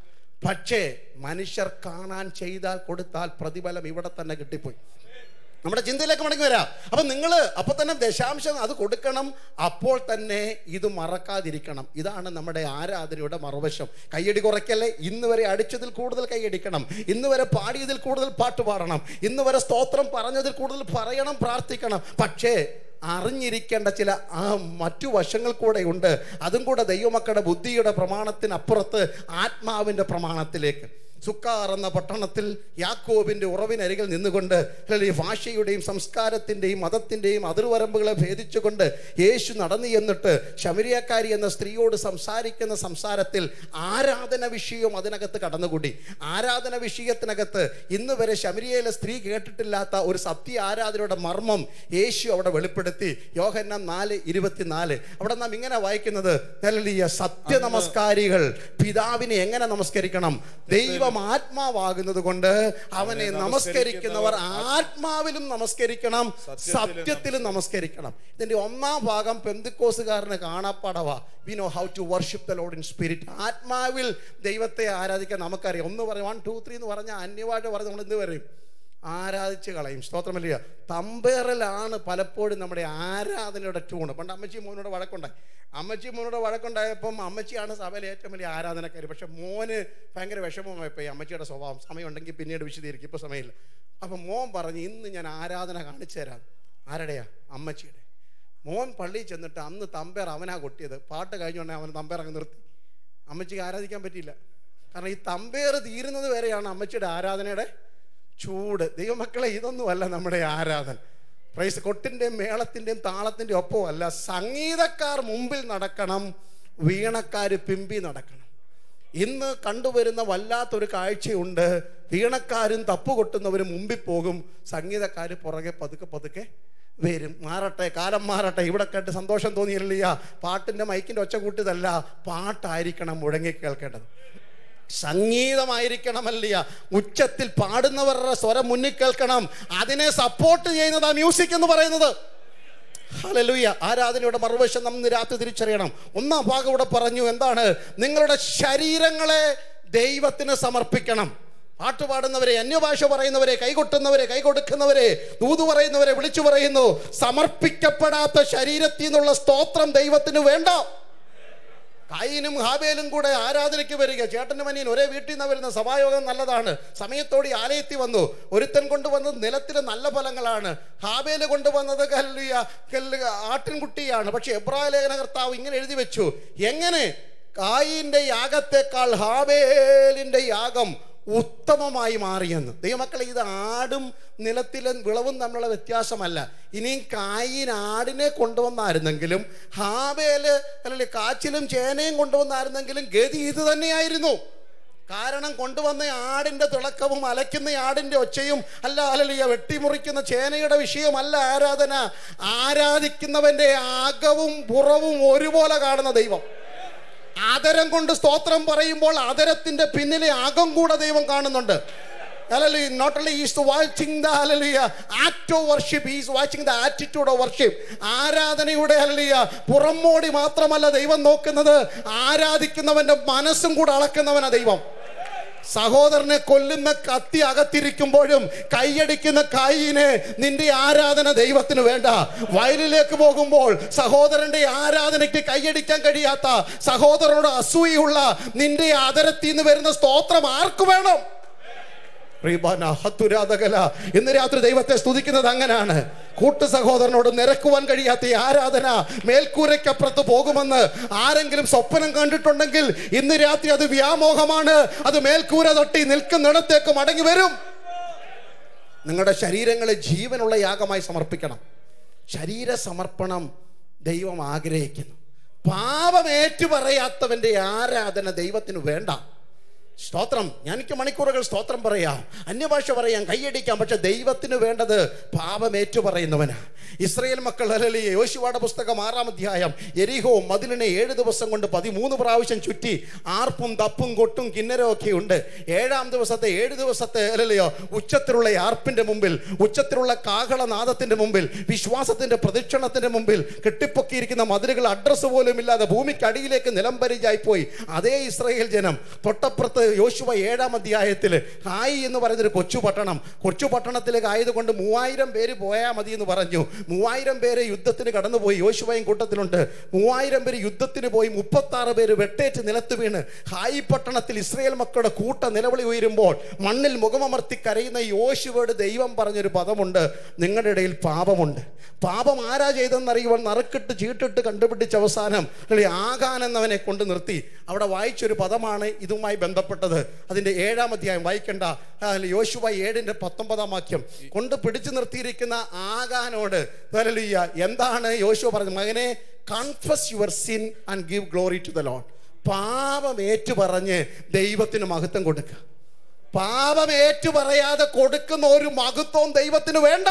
പക്ഷേ മനുഷ്യർ കാണാൻ ചെയ്താൽ കൊടുത്താൽ പ്രതിഫലം ഇവിടെ തന്നെ കിട്ടിപ്പോയി നമ്മുടെ ചിന്തയിലേക്ക് മടങ്ങി വരാം അപ്പൊ നിങ്ങൾ അപ്പൊ തന്നെ ദശാംശം അത് കൊടുക്കണം അപ്പോൾ തന്നെ ഇത് മറക്കാതിരിക്കണം ഇതാണ് നമ്മുടെ ആരാധനയുടെ മറുവശം കയ്യടി കുറയ്ക്കല്ലേ ഇന്ന് വരെ അടിച്ചതിൽ കൂടുതൽ കൈയടിക്കണം ഇന്ന് വരെ പാടിയതിൽ കൂടുതൽ പാട്ട് പാടണം ഇന്ന് വരെ സ്തോത്രം പറഞ്ഞതിൽ കൂടുതൽ പറയണം പ്രാർത്ഥിക്കണം പക്ഷേ അറിഞ്ഞിരിക്കേണ്ട ചില ആ മറ്റു വശങ്ങൾ കൂടെ ഉണ്ട് അതും കൂടെ ദൈവമക്കളുടെ ബുദ്ധിയുടെ പ്രമാണത്തിനപ്പുറത്ത് ആത്മാവിൻ്റെ പ്രമാണത്തിലേക്ക് സുക്കാർ എന്ന പട്ടണത്തിൽ യാക്കോബിൻ്റെ ഉറവിനരികിൽ നിന്നുകൊണ്ട് അല്ലെങ്കിൽ ഭാഷയുടെയും സംസ്കാരത്തിൻ്റെയും മതത്തിൻ്റെയും അതിർവരമ്പുകളെ ഭേദിച്ചുകൊണ്ട് യേശു നടന്നു എന്നിട്ട് ശമരിയക്കാരി എന്ന സ്ത്രീയോട് സംസാരിക്കുന്ന സംസാരത്തിൽ ആരാധന വിഷയവും അതിനകത്ത് കടന്നുകൂടി ആരാധന വിഷയത്തിനകത്ത് ഇന്ന് വരെ ശമരിയയിലെ സ്ത്രീ കേട്ടിട്ടില്ലാത്ത ഒരു സത്യ ആരാധനയുടെ മർമ്മം യേശു അവിടെ വെളിപ്പെടുത്തി യോഹന്ന നാല് ഇരുപത്തിനാല് അവിടെ നാം ഇങ്ങനെ വായിക്കുന്നത് ഹല്ലേലൂയ, സത്യ നമസ്കാരികൾ പിതാവിനെ എങ്ങനെ നമസ്കരിക്കണം ദൈവം ആത്മാവാകുന്നത് കൊണ്ട് അവനെ നമസ്കരിക്കുന്നവർ ആത്മാവിലും നമസ്കരിക്കണം സത്യത്തിലും നമസ്കരിക്കണം ഇതിന്റെ ഒന്നാം ഭാഗം പെന്തിക്കോസുകാരന് കാണാപ്പാടവാ we know how to worship the lord in spirit ആത്മാവിൽ ദൈവത്തെ ആരാധിക്കാൻ നമുക്കറിയാം ഒന്ന് പറയും വൺ ടു ത്രീ എന്ന് പറഞ്ഞാൽ അന്യമായിട്ട് പറഞ്ഞ് നമ്മൾ എന്ത് പറയും ആരാധിച്ച് കളയും സ്തോത്രമല്ല തമ്പേറലാണ് പലപ്പോഴും നമ്മുടെ ആരാധനയുടെ ട്യൂണ് പണ്ട് അമ്മച്ചി മോനോട് വഴക്കുണ്ടായി അമ്മച്ചി മോനോട് വഴക്കുണ്ടായപ്പം അമ്മച്ചിയാണ് സഭയിലെ ഏറ്റവും വലിയ ആരാധനക്കാരി പക്ഷെ മോന് ഭയങ്കര വിഷമമായിപ്പോയി അമ്മച്ചിയുടെ സ്വഭാവം സമയമുണ്ടെങ്കിൽ പിന്നീട് വിശദീകരിക്കും ഇപ്പോൾ സമയമില്ല അപ്പം മോൻ പറഞ്ഞു ഇന്ന് ഞാൻ ആരാധന കാണിച്ചു തരാം ആരുടെയാ അമ്മച്ചിയുടെ മോൻ പള്ളിയിൽ ചെന്നിട്ട് അന്ന് തമ്പേർ അവനാ കൊട്ടിയത് പാട്ട് കഴിഞ്ഞുകൊണ്ടേ അവൻ തമ്പേർ അങ്ങ് നിർത്തി അമ്മച്ചിക്ക് ആരാധിക്കാൻ പറ്റിയില്ല കാരണം ഈ തമ്പേർ തീരുന്നത് വരെയാണ് അമ്മച്ചിയുടെ ആരാധനയുടെ ചൂട് ദൈവമക്കളെ ഇതൊന്നുമല്ല നമ്മുടെ ആരാധന പ്രൈസ് കൊട്ടിൻ്റെയും മേളത്തിൻ്റെയും താളത്തിൻ്റെയും ഒപ്പമല്ല സംഗീതക്കാർ മുമ്പിൽ നടക്കണം വീണക്കാർ പിമ്പി നടക്കണം ഇന്ന് കണ്ടുവരുന്ന വല്ലാത്തൊരു കാഴ്ചയുണ്ട് വീണക്കാരും തപ്പ് കൊട്ടുന്നവരും മുമ്പിൽ പോകും സംഗീതക്കാർ പുറകെ പതുക്കെ പതുക്കെ വരും മാറട്ടെ കാലം മാറട്ടെ ഇവിടെ കേട്ട് സന്തോഷം തോന്നിയില്ല പാട്ടിൻ്റെ മൈക്കിൻ്റെ ഒച്ച കൂട്ടിയതല്ല പാട്ടായിരിക്കണം മുഴങ്ങി കേൾക്കേണ്ടത് സംഗീതമായിരിക്കണമല്ല ഉച്ചത്തിൽ പാടുന്നവരുടെ സ്വരം മുന്നിൽ കേൾക്കണം അതിനെ സപ്പോർട്ട് ചെയ്യുന്നതാ മ്യൂസിക് എന്ന് പറയുന്നത് ഹല്ലേലൂയ ആരാധനയുടെ മറുവശം നമ്മൾ ഇന്ന് രാത്രി തിരിച്ചറിയണം ഒന്നാം ഭാഗം ഇവിടെ പറഞ്ഞു എന്താണ് നിങ്ങളുടെ ശരീരങ്ങളെ ദൈവത്തിന് സമർപ്പിക്കണം പാട്ട് പാടുന്നവരെ അന്യഭാഷ പറയുന്നവരെ കൈകൊട്ടുന്നവരെ കൈകൊടുക്കുന്നവരെ ദൂത് പറയുന്നവരെ വിളിച്ചു പറയുന്നു സമർപ്പിക്കപ്പെടാത്ത ശരീരത്തിൽ നിന്നുള്ള സ്തോത്രം ദൈവത്തിന് വേണ്ട കായിനും ഹാബേലും കൂടെ ആരാധനയ്ക്ക് വരിക ചേട്ടനും അനിയൻ ഒരേ വീട്ടിൽ നിന്ന് വരുന്ന സഭായോഗം നല്ലതാണ് സമയത്തോടെ ആലയത്തിൽ വന്നു ഒരുത്തൻ കൊണ്ടുവന്നത് നിലത്തിലെ നല്ല ഫലങ്ങളാണ് ഹാബേല് കൊണ്ടുവന്നത് കല്ലിയ കല്ല് ആട്ടിൻകുട്ടിയാണ് പക്ഷെ എബ്രായ ലേഖന കർത്താവ് ഇങ്ങനെ എഴുതി വെച്ചു എങ്ങനെ കായിന്റെ യാഗത്തെക്കാൾ ഹാബേലിന്റെ യാഗം ഉത്തമമായി മാറിയെന്ന് ദൈവമക്കളെ ഇത് ആടും നിലത്തിലെ വിളവും തമ്മിലുള്ള വ്യത്യാസമല്ല ഇനിയും കായിൻ ആടിനെ കൊണ്ടുവന്നായിരുന്നെങ്കിലും ഹാബേല് അല്ലെങ്കിൽ കാച്ചിലും ചേനയും കൊണ്ടുവന്നായിരുന്നെങ്കിലും ഗതി ഇത് തന്നെയായിരുന്നു കാരണം കൊണ്ടുവന്ന ആടിന്റെ തിളക്കവും അലയ്ക്കുന്ന ആടിന്റെ ഒച്ചയും അല്ല അല്ലല്ല വെട്ടിമുറിക്കുന്ന ചേനയുടെ വിഷയമല്ല ആരാധന ആരാധിക്കുന്നവന്റെ ആകവും പുറവും ഒരുപോലെ കാണുന്ന ദൈവം ആദരം കൊണ്ട് സ്തോത്രം പറയുമ്പോൾ ആദരത്തിന്റെ പിന്നിലെ അകം കൂടെ ദൈവം കാണുന്നുണ്ട് Hallelujah. Not only is watching the hallelujah act of worship, he is watching the attitude of worship. ആരാധനയുടെ hallelujah പുറമോടി മാത്രമല്ല ദൈവം നോക്കുന്നത് ആരാധിക്കുന്നവന്റെ മനസ്സും കൂടെ അളക്കുന്നവനാ ദൈവം സഹോദരനെ കൊല്ലുന്ന കത്തി അകത്തിരിക്കുമ്പോഴും കൈയടിക്കുന്ന കൈയിനെ നിന്റെ ആരാധന ദൈവത്തിന് വേണ്ട വയലിലേക്ക് പോകുമ്പോൾ സഹോദരന്റെ ആരാധനയ്ക്ക് കൈയടിക്കാൻ കഴിയാത്ത സഹോദരനോട് അസൂയുള്ള നിന്റെ ആദരത്തിൽ നിന്ന് വരുന്ന സ്തോത്രം ആർക്ക് വേണം റീബാന ഹത്തുരാധകല ഇന്ന് രാത്രി ദൈവത്തെ സ്തുതിക്കുന്നത് അങ്ങനാണ് കൂട്ടു സഹോദരനോട് നിരക്കുവാൻ കഴിയാത്ത ഈ ആരാധന മേൽക്കൂരയ്ക്കപ്പുറത്ത് പോകുമെന്ന് ആരെങ്കിലും സ്വപ്നം കണ്ടിട്ടുണ്ടെങ്കിൽ ഇന്ന് രാത്രി അത് വ്യാമോഹമാണ് അത് മേൽക്കൂര തൊട്ടി നിൽക്കുന്നിടത്തേക്ക് മടങ്ങി വരും നിങ്ങളുടെ ശരീരങ്ങളെ ജീവനുള്ള യാഗമായി സമർപ്പിക്കണം ശരീര സമർപ്പണം ദൈവം ആഗ്രഹിക്കുന്നു പാപം ഏറ്റുപറയാത്തവന്റെ ആരാധന ദൈവത്തിന് വേണ്ട സ്തോത്രം ഞാനിക്ക് മണിക്കൂറുകൾ സ്തോത്രം പറയാം അന്യഭാഷ പറയാം കൈയടിക്കാം പക്ഷെ ദൈവത്തിന് വേണ്ടത് പാപമേറ്റു പറയുന്നവനാ ഇസ്രയേൽ മക്കൾ അലലി യോശുവാടെ പുസ്തകം ആറാം അധ്യായം എരിഹോ മതിലിനെ ഏഴ് ദിവസം കൊണ്ട് പതിമൂന്ന് പ്രാവശ്യം ചുറ്റി ആർപ്പും തപ്പും കൊട്ടും കിന്നരവും ഒക്കെ ഉണ്ട് ഏഴാം ദിവസത്തെ ഏഴ് ദിവസത്തെ അല്ലല്ലയോ ഉച്ചത്തിലുള്ള ആർപ്പിന്റെ മുമ്പിൽ ഉച്ചത്തിലുള്ള കാഹളനാദത്തിന്റെ മുമ്പിൽ വിശ്വാസത്തിന്റെ പ്രദക്ഷിണത്തിന്റെ മുമ്പിൽ കെട്ടിപ്പൊക്കിയിരിക്കുന്ന മതിലുകൾ അഡ്രസ്സ് പോലും ഇല്ലാതെ ഭൂമിക്ക് അടിയിലേക്ക് നിലംപരിചായി പോയി അതേ ഇസ്രയേൽ ജനം തൊട്ടപ്പുറത്ത് യോശുവ ഏഴാം അധ്യായത്തിൽ ഹായി എന്ന് പറയുന്നൊരു കൊച്ചു പട്ടണം കൊച്ചു പട്ടണത്തിലേക്ക് ആയതുകൊണ്ട് മൂവായിരം പേര് പോയാൽ മതി എന്ന് പറഞ്ഞു മൂവായിരം പേര് യുദ്ധത്തിന് കടന്നുപോയി യോശുവയും കൂട്ടത്തിലുണ്ട് മൂവായിരം പേര് യുദ്ധത്തിന് പോയി മുപ്പത്താറ് പേര് വെട്ടേറ്റ് നിലത്ത് വീണ് ഹായി പട്ടണത്തിൽ ഇസ്രയേൽ മക്കളുടെ കൂട്ട നിലവിളി ഉയരുമ്പോൾ മണ്ണിൽ മുഖമമർത്തി കരയുന്ന യോശുവയുടെ ദൈവം പറഞ്ഞൊരു പദമുണ്ട് നിങ്ങളുടെ ഇടയിൽ പാപമുണ്ട് പാപം ആരാ ചെയ്തെന്നറിയുവാൻ നറുക്കിട്ട് ചീട്ടിട്ട് കണ്ടുപിടിച്ച അവസാനം അല്ലെ ആകാൻ എന്നവനെ കൊണ്ട് നിർത്തി അവിടെ വായിച്ചൊരു പദമാണ് ഇതുമായി ബന്ധപ്പെട്ടത് അതിന്റെ ഏഴാം അധ്യായം വായിക്കണ്ട അല്ല, യോശുവ ഏഴിന്റെ പത്തൊമ്പതാം വാക്യം കൊണ്ട് പിടിച്ചു നിർത്തിയിരിക്കുന്ന ആകാനോട് ഹല്ലേലൂയ, എന്താണ് യോശുവ പറഞ്ഞത് മകനെ confess your sin and give glory to the lord പാപം ഏറ്റു പറഞ്ഞ് ദൈവത്തിന് മഹത്വം കൊടുക്കുക പാപം ഏറ്റു പറയാതെ കൊടുക്കുന്ന ഒരു മഹത്വവും ദൈവത്തിന് വേണ്ട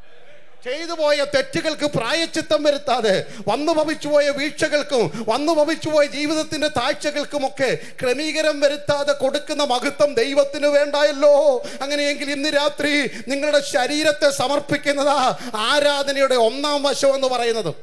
ചെയ്തു പോയ തെറ്റുകൾക്ക് പ്രായച്ചിത്തം വരുത്താതെ വന്നു ഭവിച്ചുപോയ വീഴ്ചകൾക്കും വന്നു ഭവിച്ചുപോയ ജീവിതത്തിന്റെ താഴ്ചകൾക്കുമൊക്കെ ക്രമീകരം വരുത്താതെ കൊടുക്കുന്ന മഹത്വം ദൈവത്തിന് വേണ്ടായല്ലോ അങ്ങനെയെങ്കിൽ ഇന്ന് രാത്രി നിങ്ങളുടെ ശരീരത്തെ സമർപ്പിക്കുന്നതാ ആരാധനയുടെ ഒന്നാം വശം എന്ന് പറയുന്നത്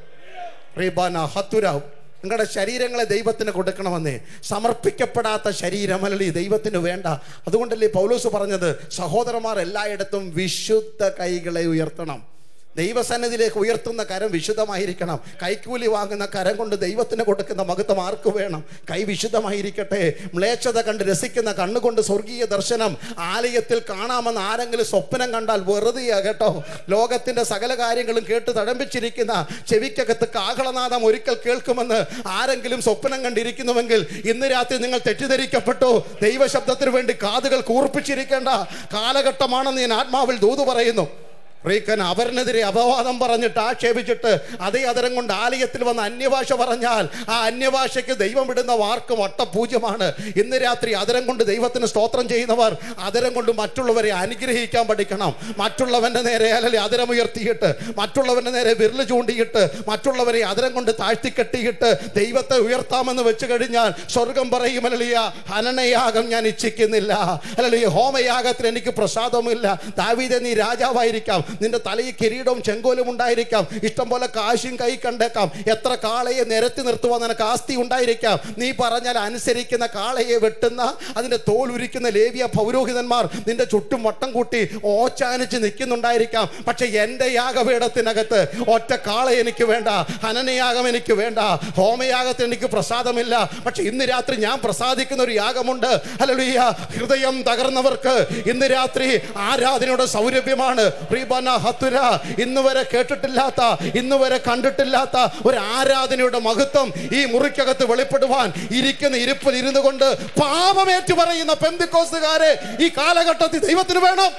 റീബാന ഹത്തുരാവ് നിങ്ങളുടെ ശരീരങ്ങളെ ദൈവത്തിന് കൊടുക്കണമെന്നേ സമർപ്പിക്കപ്പെടാത്ത ശരീരമല്ലേ ദൈവത്തിന് വേണ്ട അതുകൊണ്ടല്ലേ പൗലോസ് പറഞ്ഞത് സഹോദരന്മാർ എല്ലായിടത്തും വിശുദ്ധ കൈകളെ ഉയർത്തണം ദൈവസന്നിധിയിലേക്ക് ഉയർത്തുന്ന കരം വിശുദ്ധമായിരിക്കണം കൈക്കൂലി വാങ്ങുന്ന കരം കൊണ്ട് ദൈവത്തിന് കൊടുക്കുന്ന മഹത്വം ആർക്ക് വേണം കൈ വിശുദ്ധമായിരിക്കട്ടെ മ്ലേച്ഛത കണ്ട് രസിക്കുന്ന കണ്ണുകൊണ്ട് സ്വർഗീയ ദർശനം ആലയത്തിൽ കാണാമെന്ന് ആരെങ്കിലും സ്വപ്നം കണ്ടാൽ വെറുതെയാ കേട്ടോ ലോകത്തിന്റെ സകല കാര്യങ്ങളും കേട്ട് തഴമ്പിച്ചിരിക്കുന്ന ചെവിക്കകത്ത് കാഹളനാദം ഒരിക്കൽ കേൾക്കുമെന്ന് ആരെങ്കിലും സ്വപ്നം കണ്ടിരിക്കുന്നുവെങ്കിൽ ഇന്ന് രാത്രി നിങ്ങൾ തെറ്റിദ്ധരിക്കപ്പെട്ടു ദൈവശബ്ദത്തിന് വേണ്ടി കാതുകൾ കൂർപ്പിച്ചിരിക്കേണ്ട കാലഘട്ടമാണെന്ന് ഞാൻ ആത്മാവിൽ ദൂത് പറയുന്നു റീക്കൻ അവരിനെതിരെ അപവാദം പറഞ്ഞിട്ട് ആക്ഷേപിച്ചിട്ട് അതേ അതരം കൊണ്ട് ആലയത്തിൽ വന്ന് അന്യഭാഷ പറഞ്ഞാൽ ആ അന്യഭാഷയ്ക്ക് ദൈവം വിടുന്ന വാർക്ക് വട്ടപൂജ്യമാണ് ഇന്ന് രാത്രി അതരം കൊണ്ട് ദൈവത്തിന് സ്തോത്രം ചെയ്യുന്നവർ അതരം കൊണ്ട് മറ്റുള്ളവരെ അനുഗ്രഹിക്കാൻ പഠിക്കണം മറ്റുള്ളവന്റെ നേരെ അല്ലെങ്കിൽ അതരം ഉയർത്തിയിട്ട് മറ്റുള്ളവന്റെ നേരെ വിരൽ ചൂണ്ടിയിട്ട് മറ്റുള്ളവരെ അതരം കൊണ്ട് താഴ്ത്തി കെട്ടിയിട്ട് ദൈവത്തെ ഉയർത്താമെന്ന് വെച്ച് കഴിഞ്ഞാൽ സ്വർഗം പറയും അല്ലലിയ ഹനനയാഗം ഞാൻ ഇച്ഛിക്കുന്നില്ല അല്ലലിയ ഹോമയാഗത്തിന് എനിക്ക് പ്രസാദമില്ല ദാവീദെ നീ രാജാവായിരിക്കാം നിന്റെ തലയിൽ കിരീടവും ചെങ്കോലും ഉണ്ടായിരിക്കാം ഇഷ്ടം പോലെ കാശും കൈ കണ്ടേക്കാം എത്ര കാളയെ നിരത്തി നിർത്തുവാൻ നിനക്ക് ആസ്തി ഉണ്ടായിരിക്കാം നീ പറഞ്ഞാൽ അനുസരിക്കുന്ന കാളയെ വെട്ടുന്ന അതിന്റെ തോൽ ഉരിക്കുന്ന ലേവിയ പൗരോഹിതന്മാർ നിന്റെ ചുറ്റും വട്ടം കൂട്ടി ഓച്ചാനിച്ച് നിൽക്കുന്നുണ്ടായിരിക്കാം പക്ഷെ എൻ്റെ യാഗപീഠത്തിനകത്ത് ഒറ്റ കാള എനിക്ക് വേണ്ട ഹനനയാഗം എനിക്ക് വേണ്ട ഹോമയാഗത്തിന് എനിക്ക് പ്രസാദമില്ല പക്ഷെ ഇന്ന് രാത്രി ഞാൻ പ്രസാദിക്കുന്ന ഒരു യാഗമുണ്ട് ഹല്ലേലൂയ ഹൃദയം തകർന്നവർക്ക് ഇന്ന് രാത്രി ആരാധനയുടെ സൗരഭ്യമാണ് റീബന ഹത്തുര ഇന്ന് വരെ കേട്ടിട്ടില്ലാത്ത ഇന്ന് വരെ കണ്ടിട്ടില്ലാത്ത ഒരു ആരാധനയുടെ മഹത്വം ഈ മുറിക്കകത്ത് വെളിപ്പെടുവാൻ ഇരിക്കുന്ന ഇരിപ്പിൽ ഇരുന്നു കൊണ്ട് പാപമേറ്റു പറയുന്ന പെന്തിക്കോസുകാരെ ഈ കാലഘട്ടത്തിൽ ദൈവത്തിന് വേണം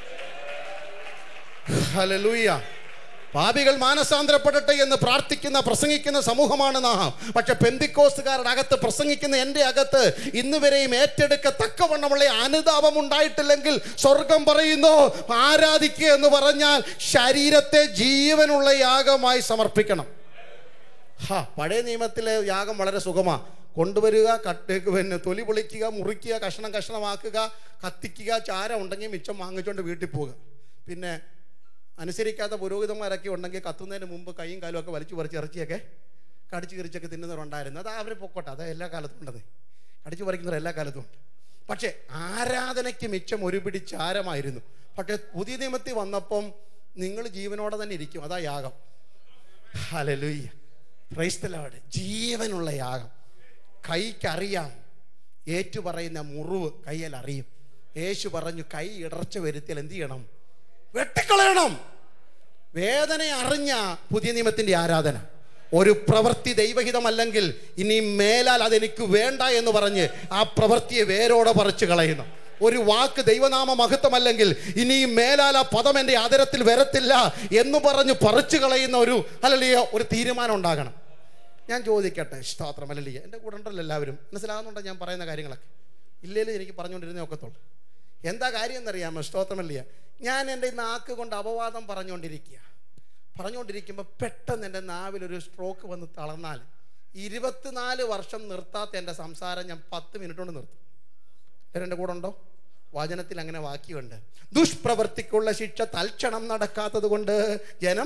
ഹല്ലേലൂയ പാപികൾ മാനസാന്തരപ്പെടട്ടെ എന്ന് പ്രാർത്ഥിക്കുന്ന പ്രസംഗിക്കുന്ന സമൂഹമാണ് നാം പക്ഷെ പെന്തിക്കോസുകാരുടെ അകത്ത് പ്രസംഗിക്കുന്ന എൻ്റെ അകത്ത് ഇന്ന് വരെയും ഏറ്റെടുക്കത്തക്കവണ്ണമുള്ള അനുതാപം ഉണ്ടായിട്ടില്ലെങ്കിൽ സ്വർഗം പറയുന്നു ആരാധിക്കുക എന്ന് പറഞ്ഞാൽ ശരീരത്തെ ജീവനുള്ള യാഗമായി സമർപ്പിക്കണം ഹാ പഴയ നിയമത്തിലെ യാഗം വളരെ സുഖമാണ് കൊണ്ടുവരിക കട്ട് പിന്നെ തൊലി പൊളിക്കുക മുറിക്കുക കഷ്ണം കഷ്ണമാക്കുക കത്തിക്കുക ചാരം ഉണ്ടെങ്കിൽ മിച്ചം വാങ്ങിച്ചുകൊണ്ട് വീട്ടിൽ പോവുക പിന്നെ അനുസരിക്കാത്ത പുരോഹിതന്മാരൊക്കെ ഉണ്ടെങ്കിൽ കത്തുന്നതിന് മുമ്പ് കൈയും കാലും ഒക്കെ വലിച്ചു പറിച്ച് ഇറച്ചിയൊക്കെ കടിച്ചു കിറിച്ചൊക്കെ തിന്നുന്നവരുണ്ടായിരുന്നു അത് അവർ പൊക്കോട്ടെ അത് എല്ലാ കാലത്തും ഉണ്ടത് കടിച്ചു പറിക്കുന്നവർ എല്ലാ കാലത്തും ഉണ്ട് പക്ഷേ ആരാധനയ്ക്ക് മിച്ചം ഒരു പിടി ചാരമായിരുന്നു പക്ഷേ പുതിയ നിയമത്തിൽ വന്നപ്പം നിങ്ങൾ ജീവനോടെ തന്നെ ഇരിക്കും അതാ യാഗം ഹലലുയ്യ ക്രൈസ്തലോട് ജീവനുള്ള യാഗം കൈക്കറിയാം ഏറ്റു പറയുന്ന മുറിവ് കയ്യിൽ അറിയും യേശു പറഞ്ഞു കൈ ഇടർച്ച വരുത്തിയാൽ എന്ത് ചെയ്യണം വെട്ടിക്കളയണം വേദന അറിഞ്ഞ പുതിയ നിയമത്തിന്റെ ആരാധന ഒരു പ്രവൃത്തി ദൈവഹിതമല്ലെങ്കിൽ ഇനി മേലാൽ അതെനിക്ക് വേണ്ട എന്ന് പറഞ്ഞ് ആ പ്രവൃത്തിയെ വേരോടെ പറിച്ചു കളയുന്നു ഒരു വാക്ക് ദൈവനാമ മഹത്വമല്ലെങ്കിൽ ഇനിയും മേലാൽ ആ പദം എൻ്റെ ആദരത്തിൽ വരത്തില്ല എന്ന് പറഞ്ഞ് പറിച്ചു കളയുന്ന ഒരു അല്ലല്ലേ ഒരു തീരുമാനം ഉണ്ടാകണം ഞാൻ ചോദിക്കട്ടെ സ്തോത്രം അല്ലല്ലേ എൻ്റെ കൂടെ ഉണ്ടല്ലോ എല്ലാവരും മനസ്സിലാകുന്നുണ്ടോ ഞാൻ പറയുന്ന കാര്യങ്ങളൊക്കെ ഇല്ലേലും എനിക്ക് പറഞ്ഞുകൊണ്ടിരുന്നേ ഒക്കത്തുള്ളൂ എന്താ കാര്യം എന്നറിയാമോ സ്തോത്രമല്ല ഞാൻ എൻ്റെ ഈ നാക്ക് കൊണ്ട് അപവാദം പറഞ്ഞുകൊണ്ടിരിക്കുക പറഞ്ഞുകൊണ്ടിരിക്കുമ്പോൾ പെട്ടെന്ന് എൻ്റെ നാവിലൊരു സ്ട്രോക്ക് വന്ന് തളർന്നാൽ ഇരുപത്തിനാല് വർഷം നിർത്താത്ത എൻ്റെ സംസാരം ഞാൻ പത്ത് മിനിറ്റ് കൊണ്ട് നിർത്തും എല്ലാവരും എൻ്റെ കൂടെ ഉണ്ടോ വചനത്തിൽ അങ്ങനെ വാക്യമുണ്ട് ദുഷ്പ്രവർത്തിക്കുള്ള ശിക്ഷ തൽക്ഷണം നടക്കാത്തത് കൊണ്ട് ജനം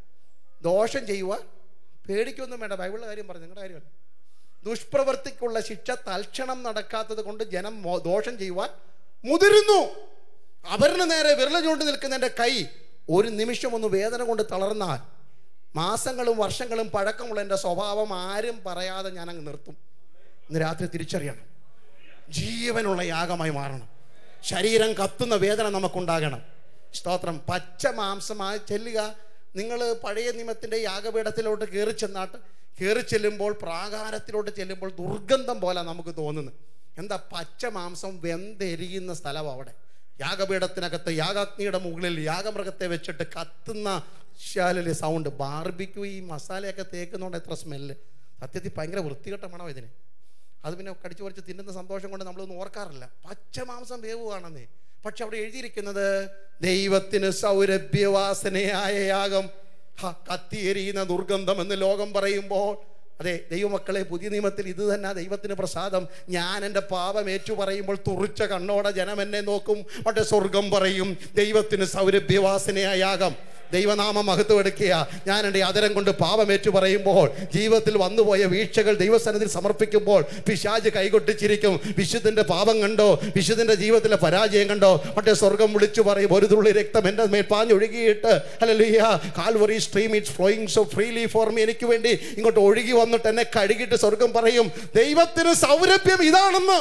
ദോഷം ചെയ്യുവാൻ പേടിക്കൊന്നും വേണ്ട ബൈബിളിലെ കാര്യം പറഞ്ഞു നിങ്ങളുടെ കാര്യമല്ല ദുഷ്പ്രവർത്തിക്കുള്ള ശിക്ഷ തൽക്ഷണം നടക്കാത്തത് കൊണ്ട് ജനം മോ- ദോഷം ചെയ്യുവാൻ മുതിരുന്നു അവരിന് നേരെ വിരല ചൂണ്ടി നിൽക്കുന്ന എൻ്റെ കൈ ഒരു നിമിഷം ഒന്ന് വേദന കൊണ്ട് തളർന്നാൽ മാസങ്ങളും വർഷങ്ങളും പഴക്കമുള്ള എൻ്റെ സ്വഭാവം ആരും പറയാതെ ഞാൻ അങ്ങ് നിർത്തും ഇന്ന് രാത്രി തിരിച്ചറിയണം ജീവനുള്ള യാഗമായി മാറണം ശരീരം കത്തുന്ന വേദന നമുക്കുണ്ടാകണം സ്തോത്രം പച്ച മാംസമായി ചെല്ലുക നിങ്ങൾ പഴയ നിയമത്തിൻ്റെ യാഗപീഠത്തിലോട്ട് കയറി ചെന്നാട്ട് കയറി ചെല്ലുമ്പോൾ പ്രാകാരത്തിലോട്ട് ചെല്ലുമ്പോൾ ദുർഗന്ധം പോലെ നമുക്ക് തോന്നുന്നത് എന്താ പച്ച മാംസം വെന്തെരിയുന്ന സ്ഥലം അവിടെ യാഗപീഠത്തിനകത്ത് യാഗാഗ്നിയുടെ മുകളിൽ യാഗമൃഗത്തെ വെച്ചിട്ട് കത്തുന്ന ശാലിലെ സൗണ്ട് ബാർബിക്യൂ ഈ മസാലയൊക്കെ തേക്കുന്നതുകൊണ്ട് എത്ര സ്മെല്ല് സത്യത്തിൽ ഭയങ്കര വൃത്തികെട്ട മണോ ഇതിന് അത് പിന്നെ കടിച്ചു പറിച്ച് തിന്നുന്ന സന്തോഷം കൊണ്ട് നമ്മളൊന്നും ഓർക്കാറില്ല പച്ച മാംസം വേവുകയാണെന്നേ പക്ഷെ അവിടെ എഴുതിയിരിക്കുന്നത് ദൈവത്തിന് സൗരഭ്യവാസനയായ യാഗം ഹ, കത്തിയെരിയുന്ന ദുർഗന്ധം എന്ന് ലോകം പറയുമ്പോൾ അതെ ദൈവമക്കളെ പുതിയ നിയമത്തിൽ ഇത് തന്നെ ദൈവത്തിന് പ്രസാദം ഞാൻ എൻ്റെ പാപം ഏറ്റു പറയുമ്പോൾ തുറിച്ച കണ്ണോടെ ജനം എന്നെ നോക്കും പക്ഷെ സ്വർഗം പറയും ദൈവത്തിന് സൗരഭ്യവാസനയായ യാഗം ദൈവനാമം മഹത്വം എടുക്കുക ഞാൻ എൻ്റെ അതരം കൊണ്ട് പാപമേറ്റു പറയുമ്പോൾ ജീവിതത്തിൽ വന്നുപോയ വീഴ്ചകൾ ദൈവസന്നിധിയിൽ സമർപ്പിക്കുമ്പോൾ പിശാജ് കൈകൊട്ടിച്ചിരിക്കും വിശുദ്ധൻ്റെ പാപം കണ്ടോ വിശുദ്ധൻ്റെ ജീവിതത്തിലെ പരാജയം കണ്ടോ മറ്റേ സ്വർഗം വിളിച്ചു പറയും ഒരു തുള്ളി രക്തം എൻ്റെ മേൽ പാഞ്ഞൊഴുകിയിട്ട് hallelujah Calvary stream it's flowing so freely for me എനിക്ക് വേണ്ടി ഇങ്ങോട്ട് ഒഴുകി വന്നിട്ട് എന്നെ കഴുകിയിട്ട് സ്വർഗം പറയും ദൈവത്തിന് സൗരഭ്യം ഇതാണെന്ന്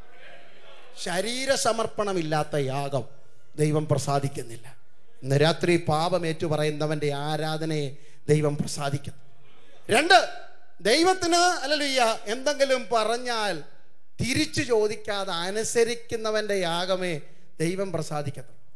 ശരീര സമർപ്പണമില്ലാത്ത യാഗം ദൈവം പ്രസാദിക്കുന്നില്ല ഇന്ന് രാത്രി പാപമേറ്റു പറയുന്നവൻ്റെ ആരാധനയെ ദൈവം പ്രസാദിക്കുന്നു രണ്ട് ദൈവത്തിന് അല്ലല്ലോ എന്തെങ്കിലും പറഞ്ഞാൽ തിരിച്ചു ചോദിക്കാതെ അനുസരിക്കുന്നവൻ്റെ യാഗമേ ദൈവം പ്രസാദിക്കത്തുള്ളൂ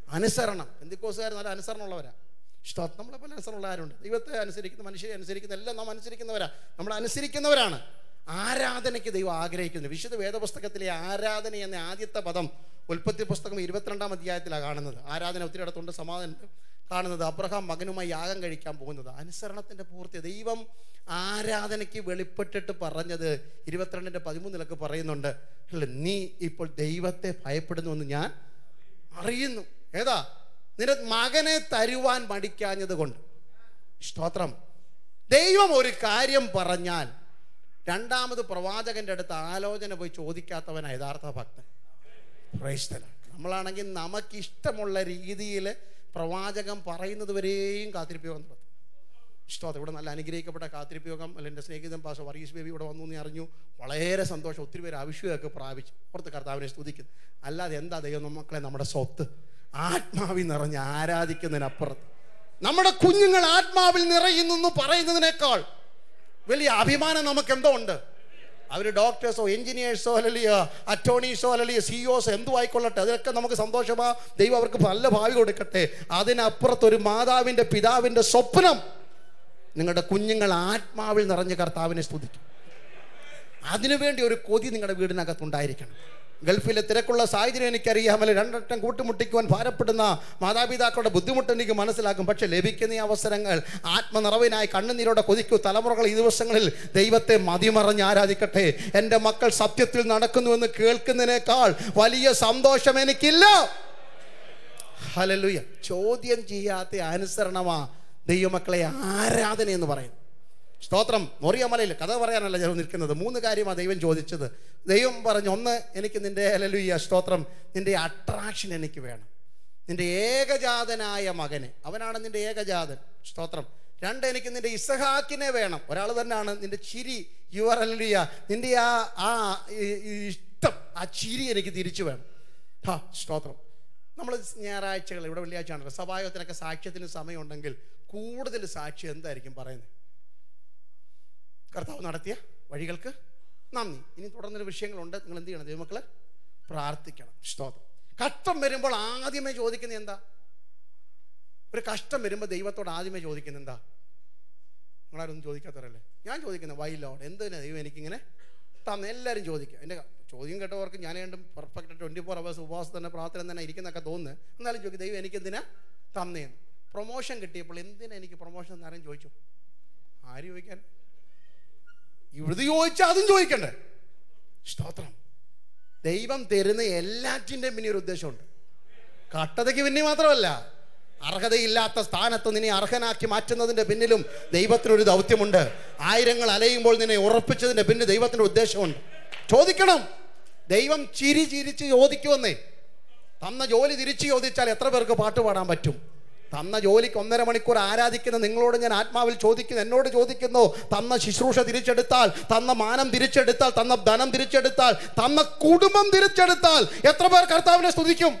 അനുസരണം എന്തിക്കോസുകാർ നല്ല അനുസരണമുള്ളവരാ ഇഷ്ടം നമ്മളെ പോലെ അനുസരണമുള്ളവരുണ്ട് ദൈവത്തെ അനുസരിക്കുന്ന മനുഷ്യരെ അനുസരിക്കുന്ന എല്ലാം നാം അനുസരിക്കുന്നവരാ നമ്മൾ അനുസരിക്കുന്നവരാണ് ആരാധനയ്ക്ക് ദൈവം ആഗ്രഹിക്കുന്നു വിശുദ്ധ വേദപുസ്തകത്തിലെ ആരാധന എന്ന ആദ്യത്തെ പദം ഉൽപ്പത്തി പുസ്തകം ഇരുപത്തിരണ്ടാം അധ്യായത്തിലാണ് കാണുന്നത് ആരാധന ഒത്തിരി ഇടത്തുണ്ട് സമാധാനം കാണുന്നത് അബ്രഹാം മകനുമായി യാഗം കഴിക്കാൻ പോകുന്നത് അനുസരണത്തിൻ്റെ പൂർത്തി ദൈവം ആരാധനയ്ക്ക് വെളിപ്പെട്ടിട്ട് പറഞ്ഞത് ഇരുപത്തിരണ്ടിൻ്റെ പതിമൂന്നിലൊക്കെ പറയുന്നുണ്ട് അല്ല നീ ഇപ്പോൾ ദൈവത്തെ ഭയപ്പെടുന്നുവെന്ന് ഞാൻ അറിയുന്നു ഏതാ നിന്റെ മകനെ തരുവാൻ മടിക്കാഞ്ഞത് കൊണ്ട് സ്തോത്രം ദൈവം ഒരു കാര്യം പറഞ്ഞാൽ രണ്ടാമത് പ്രവാചകന്റെ അടുത്ത് ആലോചന പോയി ചോദിക്കാത്തവനാ യഥാർത്ഥ ഭക്തൻ പ്രൈസ്തല നമ്മളാണെങ്കിൽ നമുക്കിഷ്ടമുള്ള രീതിയിൽ പ്രവാചകം പറയുന്നത് വരെയും കാത്തിരിപ്പയോഗം നടത്തും ഇഷ്ടം ഇവിടെ നല്ല അനുഗ്രഹിക്കപ്പെട്ട കാത്തിരിപ്പയോഗം അല്ല എൻ്റെ സ്നേഹിതൻ പാസ വർഗീസ് ബേബി ഇവിടെ വന്നു എന്ന് അറിഞ്ഞു വളരെ സന്തോഷം ഒത്തിരി പേര് അഭിഷേകമൊക്കെ പ്രാപിച്ചു പുറത്ത് കർത്താവിനെ സ്തുതിക്കുന്നു അല്ലാതെ എന്താ ദൈവം മക്കളെ നമ്മുടെ സ്വത്ത് ആത്മാവിൽ നിറഞ്ഞ് ആരാധിക്കുന്നതിനപ്പുറത്ത് നമ്മുടെ കുഞ്ഞുങ്ങൾ ആത്മാവിൽ നിറയുന്നു എന്ന് പറയുന്നതിനേക്കാൾ വലിയ അഭിമാനം നമുക്ക് എന്തോ ഉണ്ട് അവർ ഡോക്ടേഴ്സോ എഞ്ചിനീയേഴ്സോ അല്ലെങ്കിൽ അറ്റോർണീസോ അല്ലെങ്കിൽ സിഇഒസോ എന്തു ആയിക്കൊള്ളട്ടെ അതിലൊക്കെ നമുക്ക് സന്തോഷമാ ദൈവം അവർക്ക് നല്ല ഭാവി കൊടുക്കട്ടെ അതിനപ്പുറത്ത് ഒരു മാതാവിൻ്റെ പിതാവിൻ്റെ സ്വപ്നം നിങ്ങളുടെ കുഞ്ഞുങ്ങൾ ആത്മാവിൽ നിറഞ്ഞ് കർത്താവിനെ സ്തുതിക്കും അതിനുവേണ്ടി ഒരു കൊതി നിങ്ങളുടെ വീടിനകത്തുണ്ടായിരിക്കണം ഗൾഫിലെ തിരക്കുള്ള സാഹചര്യം എനിക്കറിയാമല്ലോ രണ്ടട്ടം കൂട്ടുമുട്ടിക്കുവാൻ ഭാരപ്പെടുന്ന മാതാപിതാക്കളുടെ ബുദ്ധിമുട്ട് എനിക്ക് മനസ്സിലാക്കും പക്ഷെ ലഭിക്കുന്ന ഈ അവസരങ്ങൾ ആത്മനിറവിനായി കണ്ണുനീരോടെ കൊതിക്കൂ തലമുറകൾ ഈ ദിവസങ്ങളിൽ ദൈവത്തെ മതിമറഞ്ഞ് ആരാധിക്കട്ടെ എൻ്റെ മക്കൾ സത്യത്തിൽ നടക്കുന്നുവെന്ന് കേൾക്കുന്നതിനേക്കാൾ വലിയ സന്തോഷം എനിക്കില്ല ഹലലുയ ചോദ്യം ചെയ്യാത്ത അനുസരണമാ ദൈവമക്കളെ ആരാധന എന്ന് പറയുന്നു സ്തോത്രം മൊറിയമലയിൽ കഥ പറയാനല്ല ഞാൻ നിൽക്കുന്നത് മൂന്ന് കാര്യമാണ് ദൈവം ചോദിച്ചത് ദൈവം പറഞ്ഞു ഒന്ന് എനിക്ക് നിന്റെ ഹലലുയ സ്തോത്രം നിന്റെ അട്രാക്ഷൻ എനിക്ക് വേണം നിന്റെ ഏകജാതനായ മകനെ അവനാണ് നിന്റെ ഏകജാതൻ സ്തോത്രം രണ്ട് എനിക്ക് നിന്റെ ഇസഹാക്കിനെ വേണം ഒരാൾ തന്നെയാണ് നിന്റെ ചിരി യുവർ അല്ലിയ നിന്റെ ആ ആ ഈ- ഈ ഇഷ്ടം ആ ചിരി എനിക്ക് തിരിച്ചു വേണം ഹാ സ്തോത്രം നമ്മൾ ഞായറാഴ്ചകൾ ഇവിടെ വെള്ളിയാഴ്ച ആണല്ലോ സഭായോഗത്തിനൊക്കെ സാക്ഷ്യത്തിന് സമയമുണ്ടെങ്കിൽ കൂടുതൽ സാക്ഷി എന്തായിരിക്കും പറയുന്നത് കർത്താവ് നടത്തിയ വഴികൾക്ക് നന്ദി ഇനി തുടർന്നൊരു വിഷയങ്ങളുണ്ട് നിങ്ങൾ എന്ത് ചെയ്യണം ദൈവമക്കളെ പ്രാർത്ഥിക്കണം സ്തോത്രം കഷ്ടം വരുമ്പോൾ ആദ്യമേ ചോദിക്കുന്നത് എന്താ ഒരു കഷ്ടം വരുമ്പോൾ ദൈവത്തോട് ആദ്യമേ ചോദിക്കുന്നത് എന്താ നിങ്ങളാരൊന്നും ചോദിക്കാത്തവരല്ലേ ഞാൻ ചോദിക്കുന്നത് വൈ ലോഡ് എന്തിനാ ദൈവം എനിക്കിങ്ങനെ തന്നെ എല്ലാവരും ചോദിക്കുക എൻ്റെ ചോദ്യം കേട്ടവർക്ക് ഞാൻ രണ്ടും പെർഫെക്റ്റ് ട്വൻറ്റി ഫോർ അവേഴ്സ് ഉപവാസം തന്നെ പ്രാർത്ഥന തന്നെ ഇരിക്കുന്നൊക്കെ തോന്നുന്നു എന്നാലും ചോദിക്കും ദൈവം എനിക്ക് എന്തിനാ തന്നേന്ന് പ്രൊമോഷൻ കിട്ടിയപ്പോൾ എന്തിനാ എനിക്ക് പ്രൊമോഷൻ എന്നാരും ചോദിച്ചു ആര് ചോദിക്കാൻ ഇവിടുന്ന് ചോദിച്ചാൽ അതും ചോദിക്കണ്ടേ സ്തോത്രം ദൈവം തരുന്ന എല്ലാറ്റിൻ്റെ പിന്നെ ഒരു ഉദ്ദേശമുണ്ട് കട്ടതയ്ക്ക് പിന്നെ മാത്രമല്ല അർഹതയില്ലാത്ത സ്ഥാനത്ത് നിന്നെ അർഹനാക്കി മാറ്റുന്നതിൻ്റെ പിന്നിലും ദൈവത്തിനൊരു ദൗത്യമുണ്ട് ആയിരങ്ങൾ അലയുമ്പോൾ നിന്നെ ഉറപ്പിച്ചതിൻ്റെ പിന്നിൽ ദൈവത്തിൻ്റെ ഉദ്ദേശമുണ്ട് ചോദിക്കണം ദൈവം ചിരി ചിരിച്ച് ചോദിക്കുമെന്നേ തന്ന ജോലി തിരിച്ചു ചോദിച്ചാൽ എത്ര പേർക്ക് പാട്ട് പാടാൻ പറ്റും തന്ന ജോലിക്ക് ഒന്നര മണിക്കൂർ ആരാധിക്കുന്ന നിങ്ങളോട് ഞാൻ ആത്മാവിൽ ചോദിക്കുന്നു എന്നോട് ചോദിക്കുന്നു തന്ന ശുശ്രൂഷ തിരിച്ചെടുത്താൽ തന്ന മാനം തിരിച്ചെടുത്താൽ തന്ന ധനം തിരിച്ചെടുത്താൽ തന്ന കുടുംബം തിരിച്ചെടുത്താൽ എത്ര പേർ കർത്താവിനെ സ്തുതിക്കും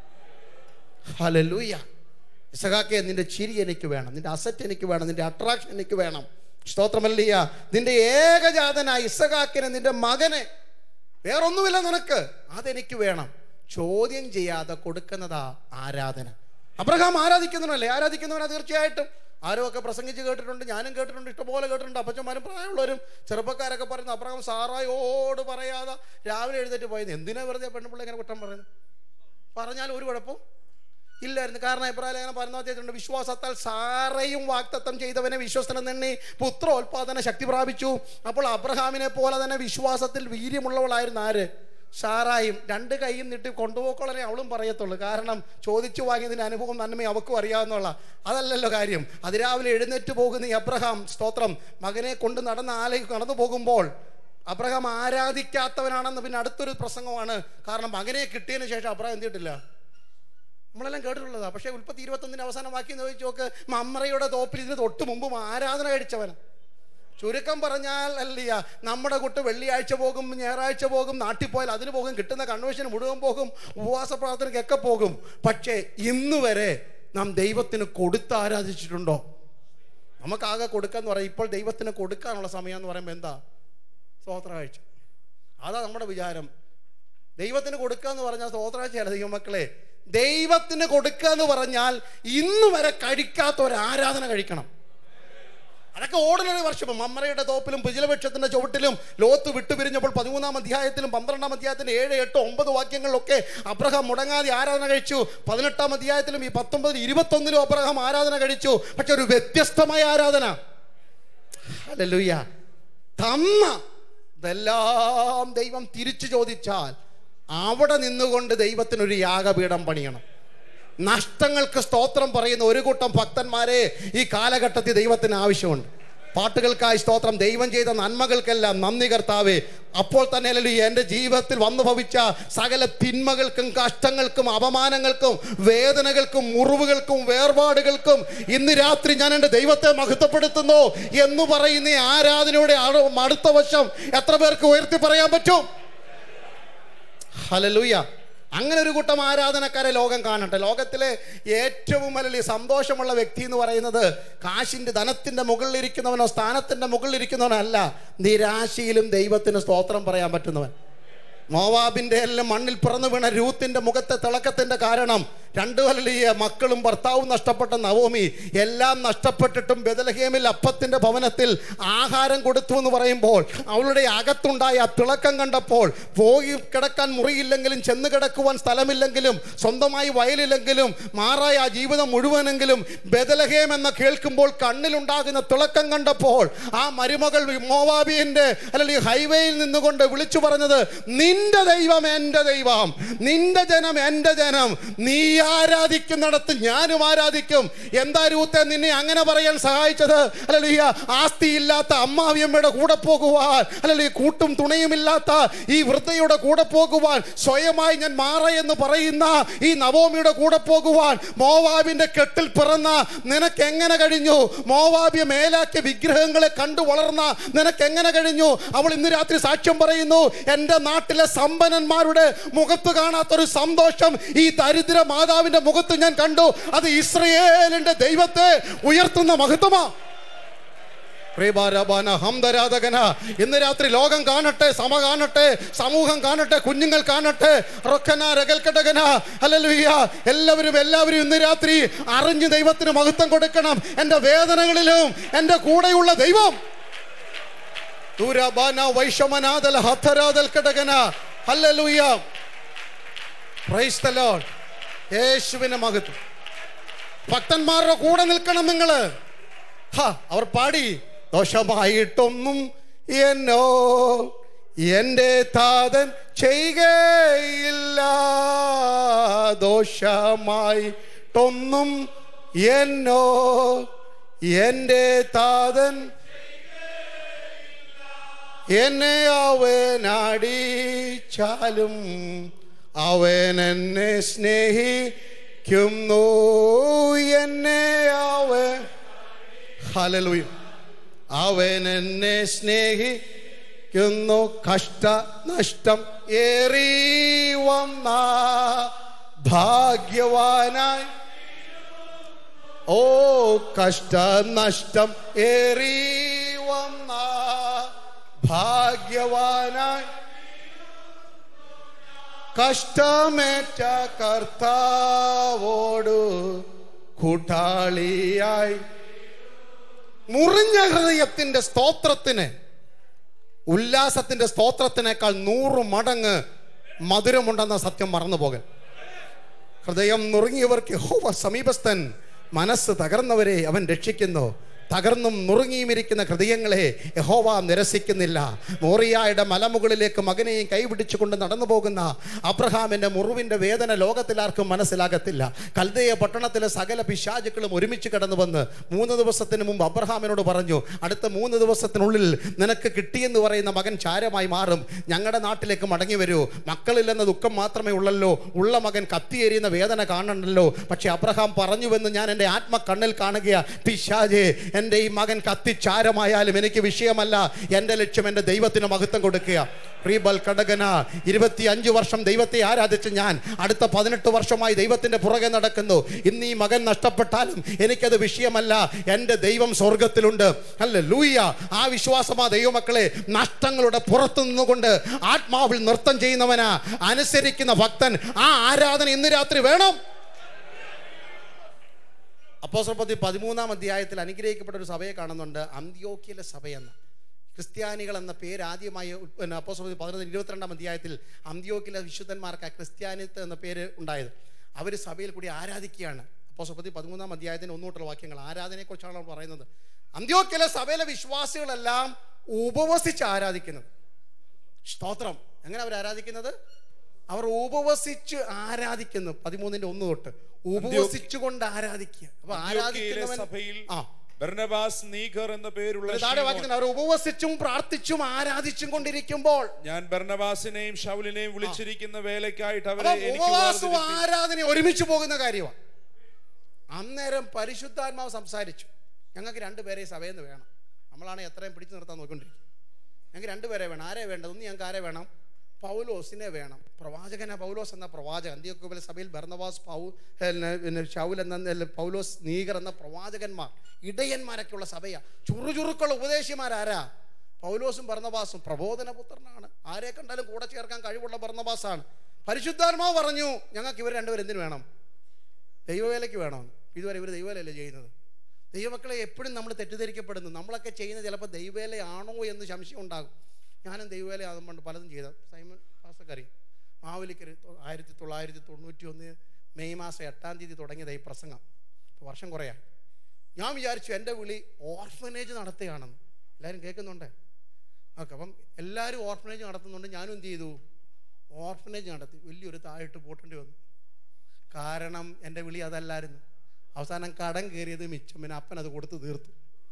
ഹലലൂയ ഇസഹാക്കെ നിന്റെ ചിരി എനിക്ക് വേണം നിന്റെ അസറ്റ് എനിക്ക് വേണം നിന്റെ അട്രാക്ഷൻ എനിക്ക് വേണം സ്തോത്രമല്ലിയ നിന്റെ ഏകജാതനായ ഇസഹാക്കിനെ നിന്റെ മകനെ വേറൊന്നുമില്ല നിനക്ക് അതെനിക്ക് വേണം ചോദ്യം ചെയ്യാതെ കൊടുക്കുന്നതാ ആരാധന അബ്രഹാം ആരാധിക്കുന്നവനല്ലേ ആരാധിക്കുന്നവനാ തീർച്ചയായിട്ടും ആരോ ഒക്കെ പ്രസംഗിച്ച് കേട്ടിട്ടുണ്ട് ഞാനും കേട്ടിട്ടുണ്ട് ഇഷ്ടംപോലെ കേട്ടിട്ടുണ്ട് അപ്പച്ചന്മാരും പ്രായമുള്ളവരും ചെറുപ്പക്കാരൊക്കെ പറയുന്നു അബ്രഹാം സാറായോട് പറയാതെ രാവിലെ എഴുന്നേറ്റ് പോയത് എന്തിനാ വെറുതെ പെണ്ണുപിള്ള ഇങ്ങനെ കുറ്റം പറയുന്നത് പറഞ്ഞാൽ ഒരു കുഴപ്പം ഇല്ലായിരുന്നു കാരണം ഇബ്രാഹിം ലേഖനം പരമാധ്യത്തിലുണ്ട് വിശ്വാസത്താൽ സാറയും വാക്തത്വം ചെയ്തവനെ വിശ്വസ്തനം തന്നെ പുത്രോത്പാദന ശക്തി പ്രാപിച്ചു അപ്പോൾ അബ്രഹാമിനെ പോലെ തന്നെ വിശ്വാസത്തിൽ വീര്യമുള്ളവളായിരുന്നു ആര് സാറായും രണ്ട് കൈയും നീട്ടി കൊണ്ടുപോക്കോളനെ അവളും പറയത്തുള്ളൂ കാരണം ചോദിച്ചു വാങ്ങിയതിൻ്റെ അനുഭവം നന്മയും അവക്കും അറിയാവുന്നുള്ള അതല്ലല്ലോ കാര്യം അതിരാവിലെ എഴുന്നേറ്റ് പോകുന്ന ഈ അബ്രഹാം സ്തോത്രം മകനെ കൊണ്ട് നടന്ന ആലയിൽ കടന്നു പോകുമ്പോൾ അബ്രഹാം ആരാധിക്കാത്തവനാണെന്ന് പിന്നെ അടുത്തൊരു പ്രസംഗമാണ് കാരണം മകനെ കിട്ടിയതിന് ശേഷം അബ്രഹാം എന്തിട്ടില്ല നമ്മളെല്ലാം കേട്ടിട്ടുള്ളതാ പക്ഷേ ഉൽപ്പത്തി ഇരുപത്തൊന്നിന് അവസാനം വാക്കി ചോദിച്ചു നോക്ക് മമ്മറയുടെ തോപ്പിൽ ഇതിന് തൊട്ട് മുമ്പും ആരാധന കഴിച്ചവൻ ചുരുക്കം പറഞ്ഞാൽ അല്ലയ്യ നമ്മുടെ കുട്ടി വെള്ളിയാഴ്ച പോകും ഞായറാഴ്ച പോകും നാട്ടിൽ പോയാൽ അതിന് പോകും കിട്ടുന്ന കൺവെൻഷന് മുഴുവൻ പോകും ഉപവാസ പ്രാർത്ഥനയ്ക്കൊക്കെ പോകും പക്ഷേ ഇന്ന് വരെ നാം ദൈവത്തിന് കൊടുത്ത് ആരാധിച്ചിട്ടുണ്ടോ നമുക്കാകെ കൊടുക്കാന്ന് പറയാം ഇപ്പോൾ ദൈവത്തിന് കൊടുക്കാനുള്ള സമയം എന്ന് പറയുമ്പോൾ എന്താ സ്തോത്രാഴ്ച അതാ നമ്മുടെ വിചാരം ദൈവത്തിന് കൊടുക്കുക എന്ന് പറഞ്ഞാൽ സ്തോത്രാഴ്ചയല്ല ദൈവമക്കളെ ദൈവത്തിന് കൊടുക്കുക എന്ന് പറഞ്ഞാൽ ഇന്ന് വരെ കഴിക്കാത്ത ഒരു ആരാധന കഴിക്കണം അതൊക്കെ ഓർഡിനറി വർഷം മമ്മറയുടെ തോപ്പിലും പുജിലവൃക്ഷത്തിന്റെ ചുവട്ടിലും ലോത്ത് വിട്ടുപിരിഞ്ഞപ്പോൾ പതിമൂന്നാം അധ്യായത്തിലും പന്ത്രണ്ടാം അധ്യായത്തിന്റെ ഏഴ് എട്ട് ഒമ്പത് വാക്യങ്ങളിലൊക്കെ അബ്രഹാം മുടങ്ങാതെ ആരാധന കഴിച്ചു പതിനെട്ടാം അധ്യായത്തിലും ഈ പത്തൊമ്പതിൽ ഇരുപത്തൊന്നിലും അബ്രഹാം ആരാധന കഴിച്ചു പക്ഷെ ഒരു വ്യത്യസ്തമായ ആരാധന ഹല്ലേലൂയ തന്ന ഇതെല്ലാം ദൈവം തിരിച്ചു ചോദിച്ചാൽ അവിടെ നിന്നുകൊണ്ട് ദൈവത്തിനൊരു യാഗപീഠം പണിയണം നഷ്ടങ്ങൾക്ക് സ്തോത്രം പറയുന്ന ഒരു കൂട്ടം ഭക്തന്മാരെ ഈ കാലഘട്ടത്തിൽ ദൈവത്തിന് ആവശ്യമുണ്ട് പാട്ടുകൾക്കായി സ്തോത്രം ദൈവം ചെയ്ത നന്മകൾക്കെല്ലാം നന്ദി കർത്താവേ അപ്പോൾ തന്നെ അല്ലല്ലോ എൻ്റെ ജീവിതത്തിൽ വന്നു ഭവിച്ച സകല തിന്മകൾക്കും കഷ്ടങ്ങൾക്കും അപമാനങ്ങൾക്കും വേദനകൾക്കും മുറിവുകൾക്കും വേർപാടുകൾക്കും ഇന്ന് രാത്രി ഞാൻ എൻ്റെ ദൈവത്തെ മഹത്വപ്പെടുത്തുന്നു എന്ന് പറയുന്ന ഈ ആരാധനയുടെ അറു- അടുത്ത വശം എത്ര പേർക്ക് ഉയർത്തി പറയാൻ പറ്റും ഹലലൂയ അങ്ങനെ ഒരു കൂട്ടം ആരാധനക്കാരെ ലോകം കാണട്ടെ ലോകത്തിലെ ഏറ്റവും വലിയ സന്തോഷമുള്ള വ്യക്തി എന്ന് പറയുന്നത് കാശിൻ്റെ ധനത്തിൻ്റെ മുകളിലിരിക്കുന്നവനോ സ്ഥാനത്തിൻ്റെ മുകളിലിരിക്കുന്നവനല്ല നിരാശയിലും ദൈവത്തിന് സ്തോത്രം പറയാൻ പറ്റുന്നവൻ മോവാബിന്റെ എല്ലാം മണ്ണിൽ പിറന്നു വീണ രൂത്തിന്റെ മുഖത്തെ തിളക്കത്തിന്റെ കാരണം രണ്ടു വലിയ മക്കളും ഭർത്താവും നഷ്ടപ്പെട്ട നവോമി എല്ലാം നഷ്ടപ്പെട്ടിട്ടും ബദലഹേമിൽ അപ്പത്തിന്റെ ഭവനത്തിൽ ആഹാരം കൊടുത്തു എന്ന് പറയുമ്പോൾ അവളുടെ അകത്തുണ്ടായ ആ തിളക്കം കണ്ടപ്പോൾ പോയി കിടക്കാൻ മുറിയില്ലെങ്കിലും ചെന്ന് കിടക്കുവാൻ സ്ഥലമില്ലെങ്കിലും സ്വന്തമായി വയലില്ലെങ്കിലും മാറായ ആ ജീവിതം മുഴുവനെങ്കിലും ബദലഹേം എന്ന് കേൾക്കുമ്പോൾ കണ്ണിലുണ്ടാകുന്ന തിളക്കം കണ്ടപ്പോൾ ആ മരുമകൾ മോവാബിയന്റെ അല്ലെങ്കിൽ ഹൈവേയിൽ നിന്നുകൊണ്ട് വിളിച്ചു പറഞ്ഞത് നിന്റെ ദൈവം എൻ്റെ ദൈവം നിന്റെ ജനം എൻ്റെ ജനം നീ ആരാധിക്കുന്നിടത്ത് ഞാനും ആരാധിക്കും എന്താ രൂത്തെ നിന്നെ അങ്ങനെ പറയാൻ സഹായിച്ചത് അല്ലല്ലോ ആസ്തിയില്ലാത്ത അമ്മാവിയമ്മയുടെ കൂടെ പോകുവാൻ അല്ലല്ലോ കൂട്ടും തുണയുമില്ലാത്ത ഈ വൃദ്ധയുടെ കൂടെ പോകുവാൻ സ്വയമായി ഞാൻ മാറ എന്ന് പറയുന്ന ഈ നവോമിയുടെ കൂടെ പോകുവാൻ മോവാബിന്റെ കെട്ടിൽ പിറന്ന നിനക്ക് എങ്ങനെ കഴിഞ്ഞു മോവാബിയ മേലാക്കിയ വിഗ്രഹങ്ങളെ കണ്ടു വളർന്ന നിനക്ക് എങ്ങനെ കഴിഞ്ഞു അവൾ ഇന്ന് രാത്രി സാക്ഷ്യം പറയുന്നു എൻ്റെ നാട്ടിലെ സമ്പന്നന്മാരുടെ മുഖത്ത് കാണാത്തൊരു സന്തോഷം ഈ ദരിദ്ര മാതാവിന്റെ മുഖത്ത് ഞാൻ കണ്ടു അത് ഇസ്രയേലിന്റെ ദൈവത്തെ ഉയർത്തുന്ന മഹത്വമാ പ്രിയഭാരബാന ഹംദരാധകന ഇന്ന് രാത്രി ലോകം കാണട്ടെ സമ കാണട്ടെ സമൂഹം കാണട്ടെ കുഞ്ഞുങ്ങൾ കാണട്ടെ റൊക്കന രകൽക്കടകന അല്ലല്ലുയ്യ എല്ലാവരും എല്ലാവരും ഇന്ന് രാത്രി അറിഞ്ഞ് ദൈവത്തിന് മഹത്വം കൊടുക്കണം എൻ്റെ വേദനകളിലും എൻ്റെ കൂടെയുള്ള ദൈവം ദൂരബാന വൈഷമനാദൽ ഹത്തരാദൽ കടകന ഹല്ലേലൂയ പ്രൈസ് ദ ലോർഡ് യേശുവിന്റെ മഹത്വം ഭക്തന്മാരുടെ കൂടെ നിൽക്കണം നിങ്ങള് ഹ, അവർ പാടി ദോഷമായിട്ടൊന്നും എന്നോ എൻ്റെ താതൻ ചെയ്യുകയില്ല ദോഷമായിട്ടൊന്നും എന്നോ എൻ്റെ താതൻ എന്നെ അവൻ അടിച്ചാലും അവൻ എന്നെ സ്നേഹിക്കുന്നു എന്നെ അവൻ ഹലലുയ അവൻ എന്നെ സ്നേഹിക്കുന്നു കഷ്ട നഷ്ടം ഏറി വന്ന ഭാഗ്യവാനായി ഓ കഷ്ടനഷ്ടം ഏറി വന്ന ഭാഗ്യവാനായി കഷ്ടമേറ്റ കർത്താവോടു കൂട്ടാളിയായി മുറിഞ്ഞ ഹൃദയത്തിന്റെ സ്തോത്രത്തിന് ഉല്ലാസത്തിന്റെ സ്തോത്രത്തിനേക്കാൾ നൂറ് മടങ്ങ് മധുരമുണ്ടെന്ന സത്യം മറന്നു പോകൽ ഹൃദയം നുറുങ്ങിയവർക്ക് ഹോവ സമീപസ്ഥൻ മനസ്സ് തകർന്നവരെ അവൻ രക്ഷിക്കുന്നു തകർന്നും നുറുങ്ങിയും ഇരിക്കുന്ന ഹൃദയങ്ങളെ യഹോവ നിരസിക്കുന്നില്ല മോറിയായുടെ മലമുകളിലേക്ക് മകനെയും കൈപിടിച്ചുകൊണ്ട് നടന്നു പോകുന്ന അബ്രഹാമിൻ്റെ മുറിവിൻ്റെ വേദന ലോകത്തിലാർക്കും മനസ്സിലാകത്തില്ല കൽദയ പട്ടണത്തിലെ സകല പിശാചുക്കളും ഒരുമിച്ച് കടന്നു വന്ന് മൂന്ന് ദിവസത്തിന് മുമ്പ് അബ്രഹാമിനോട് പറഞ്ഞു അടുത്ത മൂന്ന് ദിവസത്തിനുള്ളിൽ നിനക്ക് കിട്ടിയെന്ന് പറയുന്ന മകൻ ചാരമായി മാറും ഞങ്ങളുടെ നാട്ടിലേക്ക് മടങ്ങി വരൂ മക്കളില്ലെന്ന ദുഃഖം മാത്രമേ ഉള്ളല്ലോ ഉള്ള മകൻ കത്തിയേരിയുന്ന വേദന കാണണ്ടല്ലോ പക്ഷെ അബ്രഹാം പറഞ്ഞുവെന്ന് ഞാൻ എൻ്റെ ആത്മ കണ്ണിൽ കാണുകയാ പിശാജെ എൻ്റെ ഈ മകൻ കത്തിച്ചാരമായാലും എനിക്ക് വിഷയമല്ല എൻ്റെ ലക്ഷ്യം എൻ്റെ ദൈവത്തിന് മഹത്വം കൊടുക്കുക റീബൽ കടകന ഇരുപത്തി അഞ്ച് വർഷം ദൈവത്തെ ആരാധിച്ച് ഞാൻ അടുത്ത പതിനെട്ട് വർഷമായി ദൈവത്തിൻ്റെ പുറകെ നടക്കുന്നു ഇന്ന് ഈ മകൻ നഷ്ടപ്പെട്ടാലും എനിക്കത് വിഷയമല്ല എൻ്റെ ദൈവം സ്വർഗത്തിലുണ്ട് അല്ല ലൂയ ആ വിശ്വാസമാ ദൈവമക്കളെ നഷ്ടങ്ങളുടെ പുറത്തു നിന്നുകൊണ്ട് ആത്മാവിൽ നൃത്തം ചെയ്യുന്നവനാ അനുസരിക്കുന്ന ഭക്തൻ ആ ആരാധന ഇന്ന് രാത്രി വേണം അപ്പോസ്തലപ്രവൃത്തി പതിമൂന്നാം അധ്യായത്തിൽ അനുഗ്രഹിക്കപ്പെട്ട ഒരു സഭയെ കാണുന്നുണ്ട് അന്ത്യോക്കിയിലെ സഭയെന്ന് ക്രിസ്ത്യാനികൾ എന്ന പേര് ആദ്യമായി ഉൽ- പിന്നെ അപ്പോസ്തലപ്രവൃത്തി പതിനൊന്ന് ഇരുപത്തിരണ്ടാം അധ്യായത്തിൽ അന്ത്യോക്കിലെ വിശുദ്ധന്മാർക്ക് ക്രിസ്ത്യാനിത്വം എന്ന പേര് ഉണ്ടായത് അവർ സഭയിൽ കൂടി ആരാധിക്കുകയാണ് അപ്പോസ്തലപ്രവൃത്തി പതിമൂന്നാം അധ്യായത്തിന് ഒന്നുകൂട്ടുള്ള വാക്യങ്ങൾ ആരാധനയെക്കുറിച്ചാണ് അവർ പറയുന്നത് അന്ത്യോക്കിലെ സഭയിലെ വിശ്വാസികളെല്ലാം ഉപവസിച്ച് ആരാധിക്കുന്നത് സ്തോത്രം എങ്ങനെ അവർ ആരാധിക്കുന്നത് അവർ ഉപവസിച്ച് ആരാധിക്കുന്നു പതിമൂന്നിന്റെ ഒന്ന് തൊട്ട് ഉപവസിച്ചുകൊണ്ട് ആരാധിക്കുക അപ്പൊ അന്ത്യോക്യയിലെ ആരാധിക്കുന്നവൻ സഭയിൽ ആ ബർണബാസ് നീഖർ എന്ന പേരുള്ള ഒരു താഴെ ശിമോൻ. വാക്യത്തിൽ അവർ ഉപവസിച്ചും പ്രാർത്ഥിച്ചും ആരാധിച്ചും കൊണ്ടിരിക്കുമ്പോൾ ഞാൻ ബർണബാസിനെയും ഷൗലിനെയും വിളിച്ചിരിക്കുന്ന വേലയ്ക്കായിട്ട് അവരെ അപ്പൊ എനിക്ക് ഉപവാസവും വേർതിരിപ്പി- ആരാധന ഒരുമിച്ച് പോകുന്ന കാര്യമാണ് അന്നേരം പരിശുദ്ധാത്മാവ് സംസാരിച്ചു ഞങ്ങൾക്ക് രണ്ടുപേരെ ഈ സഭയിൽ നിന്ന് വേണം നമ്മളാണ് എത്രയും പിടിച്ചു നിർത്താൻ നോക്കിക്കൊണ്ടിരിക്കും ഞങ്ങൾക്ക് രണ്ടുപേരെ വേണം ആരെ വേണ്ടത് ഒന്ന് ഞങ്ങൾക്ക് ആരെ വേണം പൗലോസിനെ വേണം പ്രവാചകന പൗലോസ് എന്ന പ്രവാചകൻ അന്ത്യോക്കോബിലെ സഭയിൽ ഭരണവാസ് പൗ പിന്നെ പിന്നെ ഷൗൽ എന്ന അല്ല, പൗലോസ് നീഗർ എന്ന പ്രവാചകന്മാർ ഇടയന്മാരൊക്കെയുള്ള സഭയാണ് ചുറുചുറുക്കുള്ള ഉപദേശിമാരാരാ പൗലോസും ഭരണവാസും പ്രബോധനപുത്രനാണ് ആരെ കണ്ടാലും കൂടെ ചേർക്കാൻ കഴിവുള്ള ഭരണവാസാണ് പരിശുദ്ധാത്മാവ് പറഞ്ഞു ഞങ്ങൾക്ക് ഇവർ രണ്ടുപേരും എന്തിനു വേണം ദൈവവേലയ്ക്ക് വേണമെന്ന് ഇതുവരെ ഇവർ ദൈവവേലയല്ലേ ചെയ്യുന്നത് ദൈവമക്കളെ എപ്പോഴും നമ്മൾ തെറ്റിദ്ധരിക്കപ്പെടുന്നു നമ്മളൊക്കെ ചെയ്യുന്നത് ചിലപ്പോൾ ദൈവവേലയാണോ എന്ന് സംശയം ഉണ്ടാകും ഞാനും ദൈവവേല ആകുമ്പോൾ പലതും ചെയ്ത സൈമൺ പാസക്കറി മാവലിക്കര് ആയിരത്തി തൊള്ളായിരത്തി തൊണ്ണൂറ്റി ഒന്ന് മെയ് മാസം എട്ടാം തീയതി തുടങ്ങിയത് ഈ പ്രസംഗം ഇപ്പോൾ വർഷം കുറയായി ഞാൻ വിചാരിച്ചു എൻ്റെ വിളി ഓർഫനേജ് നടത്തുകയാണെന്ന് എല്ലാവരും കേൾക്കുന്നുണ്ടേ ഓക്കെ അപ്പം എല്ലാവരും ഓർഫനേജ് നടത്തുന്നുണ്ട് ഞാനും എന്ത് ചെയ്തു ഓർഫനേജ് നടത്തി വലിയൊരു താഴിട്ട് പൂട്ടേണ്ടി വന്നു കാരണം എൻ്റെ വിളി അതല്ലായിരുന്നു അവസാനം കടം കയറിയത് മിച്ചം പിന്നെ അപ്പൻ അത് കൊടുത്ത് തീർത്തു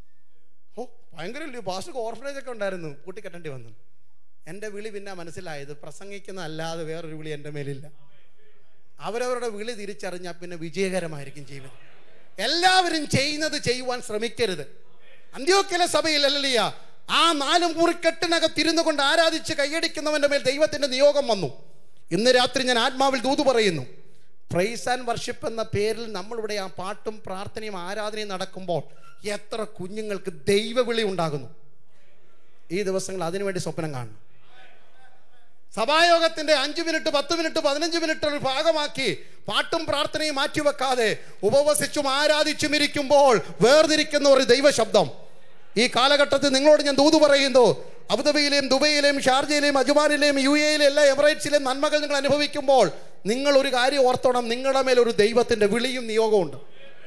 ഓ ഭയങ്കര പാസ്റ്റർക്ക് ഓർഫനേജ് ഒക്കെ ഉണ്ടായിരുന്നു കൂട്ടിക്കെട്ടേണ്ടി വന്നു എൻ്റെ വിളി പിന്നെ മനസ്സിലായത് പ്രസംഗിക്കുന്ന അല്ലാതെ വേറൊരു വിളി എൻ്റെ മേലില്ല അവരവരുടെ വിളി തിരിച്ചറിഞ്ഞാൽ പിന്നെ വിജയകരമായിരിക്കും ജീവിതം എല്ലാവരും ചെയ്യുന്നത് ചെയ്യുവാൻ ശ്രമിക്കരുത് അന്ത്യോക്കിലെ സഭയിൽ അല്ലലിയ ആ നാലും മുറിക്കെട്ടിനകത്തിരുന്നു കൊണ്ട് ആരാധിച്ച് കൈയടിക്കുന്നവന്റെ മേൽ ദൈവത്തിന്റെ നിയോഗം വന്നു ഇന്ന് രാത്രി ഞാൻ ആത്മാവിൽ ദൂത് പറയുന്നു പ്രൈസ് ആൻഡ് വർഷിപ്പ് എന്ന പേരിൽ നമ്മളിവിടെ ആ പാട്ടും പ്രാർത്ഥനയും ആരാധനയും നടക്കുമ്പോൾ എത്ര കുഞ്ഞുങ്ങൾക്ക് ദൈവവിളി ഉണ്ടാകുന്നു ഈ ദിവസങ്ങൾ അതിനുവേണ്ടി സ്വപ്നം കാണണം സഭായോഗത്തിന്റെ അഞ്ച് മിനിറ്റ് പത്ത് മിനിറ്റ് പതിനഞ്ച് മിനിറ്റ് ഒരു ഭാഗമാക്കി പാട്ടും പ്രാർത്ഥനയും മാറ്റിവെക്കാതെ ഉപവസിച്ചും ആരാധിച്ചും ഇരിക്കുമ്പോൾ വേർതിരിക്കുന്ന ഒരു ദൈവശബ്ദം ഈ കാലഘട്ടത്തിൽ നിങ്ങളോട് ഞാൻ ദൂത് പറയുന്നു അബുദാബിയിലെയും ദുബൈയിലെയും ഷാർജയിലെയും അജ്മാനിലെയും യു എയിലെയും എല്ലാ എമിറേറ്റ്സിലെയും നന്മകൾ നിങ്ങൾ അനുഭവിക്കുമ്പോൾ നിങ്ങൾ ഒരു കാര്യം ഓർത്തോണം നിങ്ങളുടെ മേൽ ഒരു ദൈവത്തിന്റെ വിളിയും നിയോഗവും ഉണ്ട്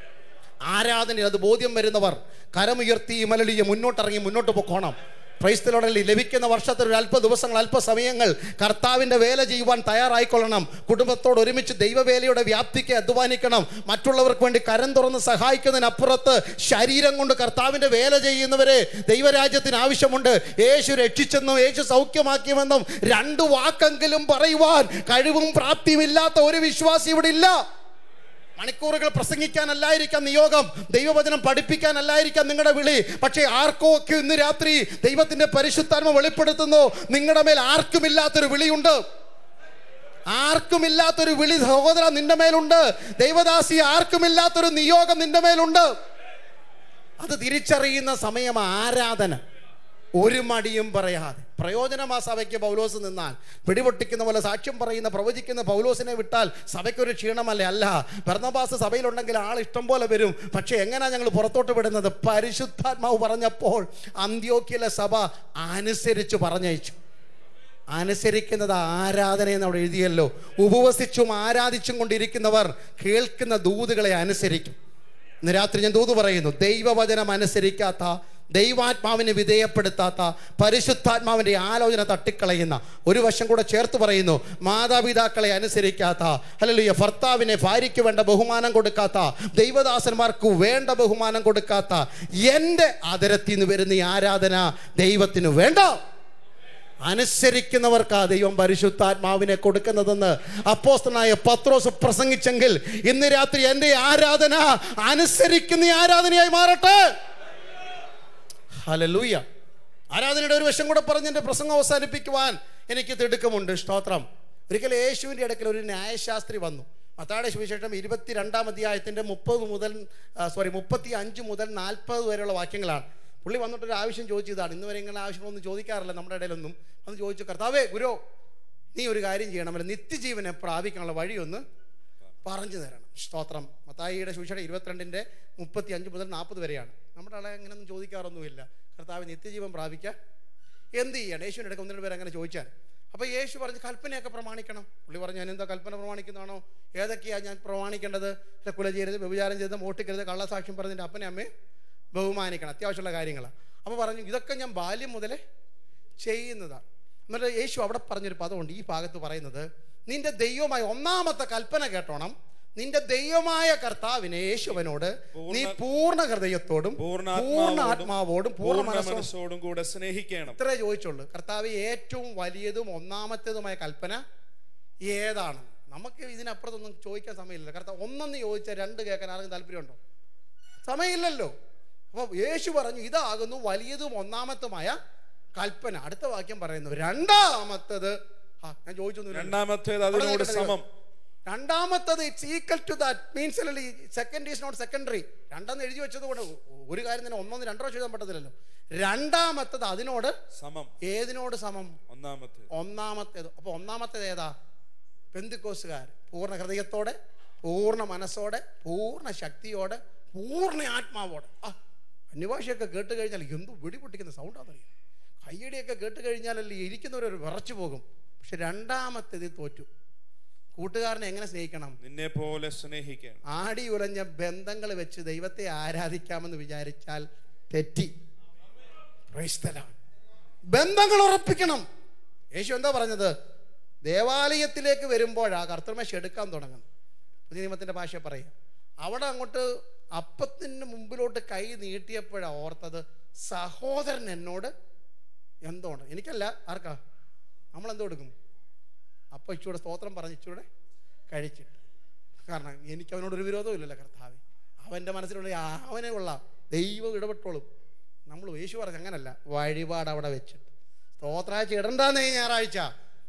ആരാധനയിൽ അത് ബോധ്യം വരുന്നവർ കരമുയർത്തി മലലിയെ മുന്നോട്ടിറങ്ങി മുന്നോട്ട് പൊക്കോണം ക്രൈസ്തലോടല്ലി ലഭിക്കുന്ന വർഷത്തിൽ ഒരു അല്പ ദിവസങ്ങൾ അല്പ സമയങ്ങൾ കർത്താവിൻ്റെ വേല ചെയ്യുവാൻ തയ്യാറായിക്കൊള്ളണം കുടുംബത്തോട് ഒരുമിച്ച് ദൈവവേലയുടെ വ്യാപ്തിക്ക് അധ്വാനിക്കണം മറ്റുള്ളവർക്ക് വേണ്ടി കരം തുറന്ന് സഹായിക്കുന്നതിനപ്പുറത്ത് ശരീരം കൊണ്ട് കർത്താവിൻ്റെ വേല ചെയ്യുന്നവരെ ദൈവരാജ്യത്തിന് ആവശ്യമുണ്ട് യേശു രക്ഷിച്ചെന്നും യേശു സൗഖ്യമാക്കിയുമെന്നും രണ്ട് വാക്കെങ്കിലും പറയുവാൻ കഴിവും പ്രാപ്തിയും ഇല്ലാത്ത ഒരു വിശ്വാസി ഇവിടെ ഇല്ല മണിക്കൂറുകൾ പ്രസംഗിക്കാനല്ലായിരിക്കാം നിയോഗം ദൈവവചനം പഠിപ്പിക്കാനല്ലായിരിക്കാം നിങ്ങളുടെ വിളി പക്ഷേ ആർക്കോ ഒക്കെ ഇന്ന് രാത്രി ദൈവത്തിന്റെ പരിശുദ്ധാത്മ വെളിപ്പെടുത്തുന്നു നിങ്ങളുടെ മേൽ ആർക്കുമില്ലാത്തൊരു വിളിയുണ്ട് ആർക്കുമില്ലാത്തൊരു വിളി സഹോദര നിന്റെ മേലുണ്ട് ദൈവദാസി ആർക്കുമില്ലാത്തൊരു നിയോഗം നിന്റെ മേലുണ്ട് അത് തിരിച്ചറിയുന്ന സമയം ആരാധന ഒരു മടിയും പറയാതെ പ്രയോജനം ആ സഭയ്ക്ക് പൗലോസ് നിന്നാൽ പിടിപൊട്ടിക്കുന്ന പോലെ സാക്ഷ്യം പറയുന്ന പ്രവചിക്കുന്ന പൗലോസിനെ വിട്ടാൽ സഭയ്ക്കൊരു ക്ഷീണമല്ലേ അല്ല ഭരണബാസ് സഭയിലുണ്ടെങ്കിൽ ആൾ ഇഷ്ടം പോലെ വരും പക്ഷേ എങ്ങനെയാണ് ഞങ്ങൾ പുറത്തോട്ട് വിടുന്നത് പരിശുദ്ധാത്മാവ് പറഞ്ഞപ്പോൾ അന്ത്യോക്കിയിലെ സഭ അനുസരിച്ച് പറഞ്ഞയച്ചു അനുസരിക്കുന്നത് ആരാധന എന്ന് അവിടെ എഴുതിയല്ലോ ഉപവസിച്ചും ആരാധിച്ചും കൊണ്ടിരിക്കുന്നവർ കേൾക്കുന്ന ദൂതുകളെ അനുസരിക്കും ഇന്ന് രാത്രി ഞാൻ ദൂത് പറയുന്നു ദൈവവചനം അനുസരിക്കാത്ത ദൈവാത്മാവിനെ വിധേയപ്പെടുത്താത്ത പരിശുദ്ധാത്മാവിൻ്റെ ആലോചന തട്ടിക്കളയുന്ന ഒരു വശം കൂടെ ചേർത്ത് പറയുന്നു മാതാപിതാക്കളെ അനുസരിക്കാത്ത അല്ലെങ്കിൽ ഭർത്താവിനെ ഭാര്യയ്ക്ക് വേണ്ട ബഹുമാനം കൊടുക്കാത്ത ദൈവദാസന്മാർക്ക് വേണ്ട ബഹുമാനം കൊടുക്കാത്ത എൻ്റെ അതരത്തിൽ നിന്ന് വരുന്ന ഈ ആരാധന ദൈവത്തിന് വേണ്ട അനുസരിക്കുന്നവർക്ക് ആ ദൈവം പരിശുദ്ധാത്മാവിനെ കൊടുക്കുന്നതെന്ന് അപ്പോസ്തനായ പത്രോസ് പ്രസംഗിച്ചെങ്കിൽ ഇന്ന് രാത്രി എൻ്റെ ആരാധന അനുസരിക്കുന്ന ഈ ആരാധനയായി മാറട്ടെ ഹലലൂയ ആരാധനയുടെ ഒരു വശം കൂടെ പറഞ്ഞ് എൻ്റെ പ്രസംഗം അവസാനിപ്പിക്കുവാൻ എനിക്ക് തിടുക്കമുണ്ട് സ്തോത്രം ഒരിക്കൽ യേശുവിൻ്റെ ഇടയ്ക്കൽ ഒരു ന്യായശാസ്ത്രി വന്നു മത്താടെ സുവിശേഷം ഇരുപത്തിരണ്ടാം അധ്യായത്തിൻ്റെ മുപ്പത് മുതൽ സോറി മുപ്പത്തി അഞ്ച് മുതൽ നാൽപ്പത് വരെയുള്ള വാക്യങ്ങളാണ് പുള്ളി വന്നിട്ടൊരു ആവശ്യം ചോദിച്ചതാണ് ഇന്ന് വരെ ഇങ്ങനെ ആവശ്യമൊന്നും ചോദിക്കാറില്ല നമ്മുടെ ഇടയിലൊന്നും വന്ന് ചോദിച്ചു കർത്താവേ ഗുരു നീ ഒരു കാര്യം ചെയ്യണമല്ലോ നിത്യജീവനെ പ്രാപിക്കാനുള്ള വഴിയൊന്ന് പറഞ്ഞു തരണം സ്തോത്രം മത്തായിയുടെ സുവിശേഷം ഇരുപത്തിരണ്ടിൻ്റെ മുപ്പത്തി അഞ്ച് മുതൽ നാൽപ്പത് വരെയാണ് നമ്മുടെ ആളെ അങ്ങനെയൊന്നും ചോദിക്കാറൊന്നുമില്ല കർത്താവ് നിത്യജീവൻ പ്രാപിക്കാൻ എന്ത് ചെയ്യണം യേശുവിൻ്റെ ഇടയ്ക്ക് ഒന്നിനു പേര് അങ്ങനെ ചോദിച്ചാൽ അപ്പോൾ യേശു പറഞ്ഞു കൽപ്പനയൊക്കെ പ്രമാണിക്കണം പുള്ളി പറഞ്ഞു ഞാൻ എന്താ കൽപ്പന പ്രമാണിക്കുന്നതാണോ ഏതൊക്കെയാണ് ഞാൻ പ്രമാണിക്കേണ്ടത് അല്ല കുല ചെയ്യരുത് വ്യഭിചാരം ചെയ്ത് മോട്ടിക്കരുത് കള്ളസാക്ഷ്യം പറഞ്ഞതിൻ്റെ അപ്പനെ അമ്മയെ ബഹുമാനിക്കണം അത്യാവശ്യമുള്ള കാര്യങ്ങളാണ് അപ്പോൾ പറഞ്ഞു ഇതൊക്കെ ഞാൻ ബാല്യം മുതലേ ചെയ്യുന്നതാണ് എന്നിട്ട് യേശു അവിടെ പറഞ്ഞൊരു പദമുണ്ട് ഈ ഭാഗത്ത് പറയുന്നത് നിന്റെ ദൈവമായ ഒന്നാമത്തെ കൽപ്പന കേട്ടോണം നിന്റെ ദൈവമായ കർത്താവിനെ യേശുവനോട് നീ പൂർണ്ണ ഹൃദയത്തോടും പൂർണ്ണ ആത്മാവോടും പൂർണ്ണ പൂർണ്ണ മനസ്സോടും മനസ്സോടും കൂടെ സ്നേഹിക്കണം ഇത്രേ ചോദിച്ചുള്ളൂ കർത്താവ് ഏറ്റവും വലിയതും ഒന്നാമത്തേതുമായ കൽപ്പന ഏതാണ് നമുക്ക് ഇതിനപ്പുറത്തൊന്നും ചോദിക്കാൻ സമയമില്ല കർത്താവ് ഒന്നെന്ന് ചോദിച്ചാൽ രണ്ട് കേൾക്കാൻ ആർക്കും താല്പര്യമുണ്ടോ സമയമില്ലല്ലോ അപ്പോൾ യേശു പറഞ്ഞു ഇതാകുന്നു വലിയതും ഒന്നാമത്തുമായ കൽപ്പന അടുത്ത വാക്യം പറയുന്നു രണ്ടാമത്തത് ആ ഞാൻ ചോദിച്ചൊന്നുമില്ല രണ്ടാമത്തേത് അതിനോട് സമം രണ്ടാമത്തത് it's equal to that means അല്ലല്ലോ സെക്കൻഡ് ഈസ് നോട്ട് സെക്കൻഡറി രണ്ടെന്ന് എഴുതി വെച്ചത് കൊണ്ട് ഒരു കാര്യം തന്നെ ഒന്നൊന്ന് രണ്ടോ എഴുതാൻ പറ്റത്തില്ലല്ലോ രണ്ടാമത്തത് അതിനോട് സമം ഏതിനോട് സമം ഒന്നാമത്തേത് ഒന്നാമത്തേത് അപ്പോൾ ഒന്നാമത്തേത് ഏതാ പെന്തിക്കോസുകാർ പൂർണ്ണ ഹൃദയത്തോടെ പൂർണ്ണ മനസ്സോടെ പൂർണ്ണ ശക്തിയോടെ പൂർണ്ണ ആത്മാവോടെ ആ അന്യഭാഷയൊക്കെ കേട്ട് കഴിഞ്ഞാൽ എന്തു വെടിപൊട്ടിക്കുന്ന സൗണ്ടാണെന്നറിയാം കയ്യടിയൊക്കെ കേട്ട് കഴിഞ്ഞാലല്ലേ ഇരിക്കുന്നവരൊരു വിറച്ചു പോകും പക്ഷെ രണ്ടാമത്തേത് തോറ്റു കൂട്ടുകാരനെ എങ്ങനെ സ്നേഹിക്കണം നിന്നെ പോലെ സ്നേഹിക്കണം ആടി ഉലഞ്ഞ ബന്ധങ്ങൾ വെച്ച് ദൈവത്തെ ആരാധിക്കാമെന്ന് വിചാരിച്ചാൽ തെറ്റി Praise the Lord. ബന്ധങ്ങൾ ഉറപ്പിക്കണം യേശു എന്താ പറഞ്ഞത് ദേവാലയത്തിലേക്ക് വരുമ്പോഴാ കർത്തൃമേശ എടുക്കാൻ തുടങ്ങുന്നത് പുതിയ നിയമത്തിന്റെ ഭാഷ പറയുക അവിടെ അങ്ങോട്ട് അപ്പത്തിന് മുമ്പിലോട്ട് കൈ നീട്ടിയപ്പോഴാ ഓർത്തത് സഹോദരൻ എന്നോട് എന്തോ ഉണ്ട് എനിക്കല്ല ആർക്കാ നമ്മൾ എന്തോ എടുക്കും അപ്പോൾ ഇച്ചൂടെ സ്തോത്രം പറഞ്ഞ് ഇച്ചൂടെ കഴിച്ചിട്ട് കാരണം എനിക്ക് അവനോടൊരു വിരോധവും ഇല്ലല്ലോ കർത്താവ് അവൻ്റെ മനസ്സിലുള്ള അവനെ കൊള്ളാം ദൈവം ഇടപെട്ടോളും നമ്മൾ യേശു പറഞ്ഞ അങ്ങനല്ല വഴിപാട് അവിടെ വെച്ചിട്ട് സ്തോത്രാഴ്ച ഇടണ്ടെന്നേ ഈ ഞായറാഴ്ച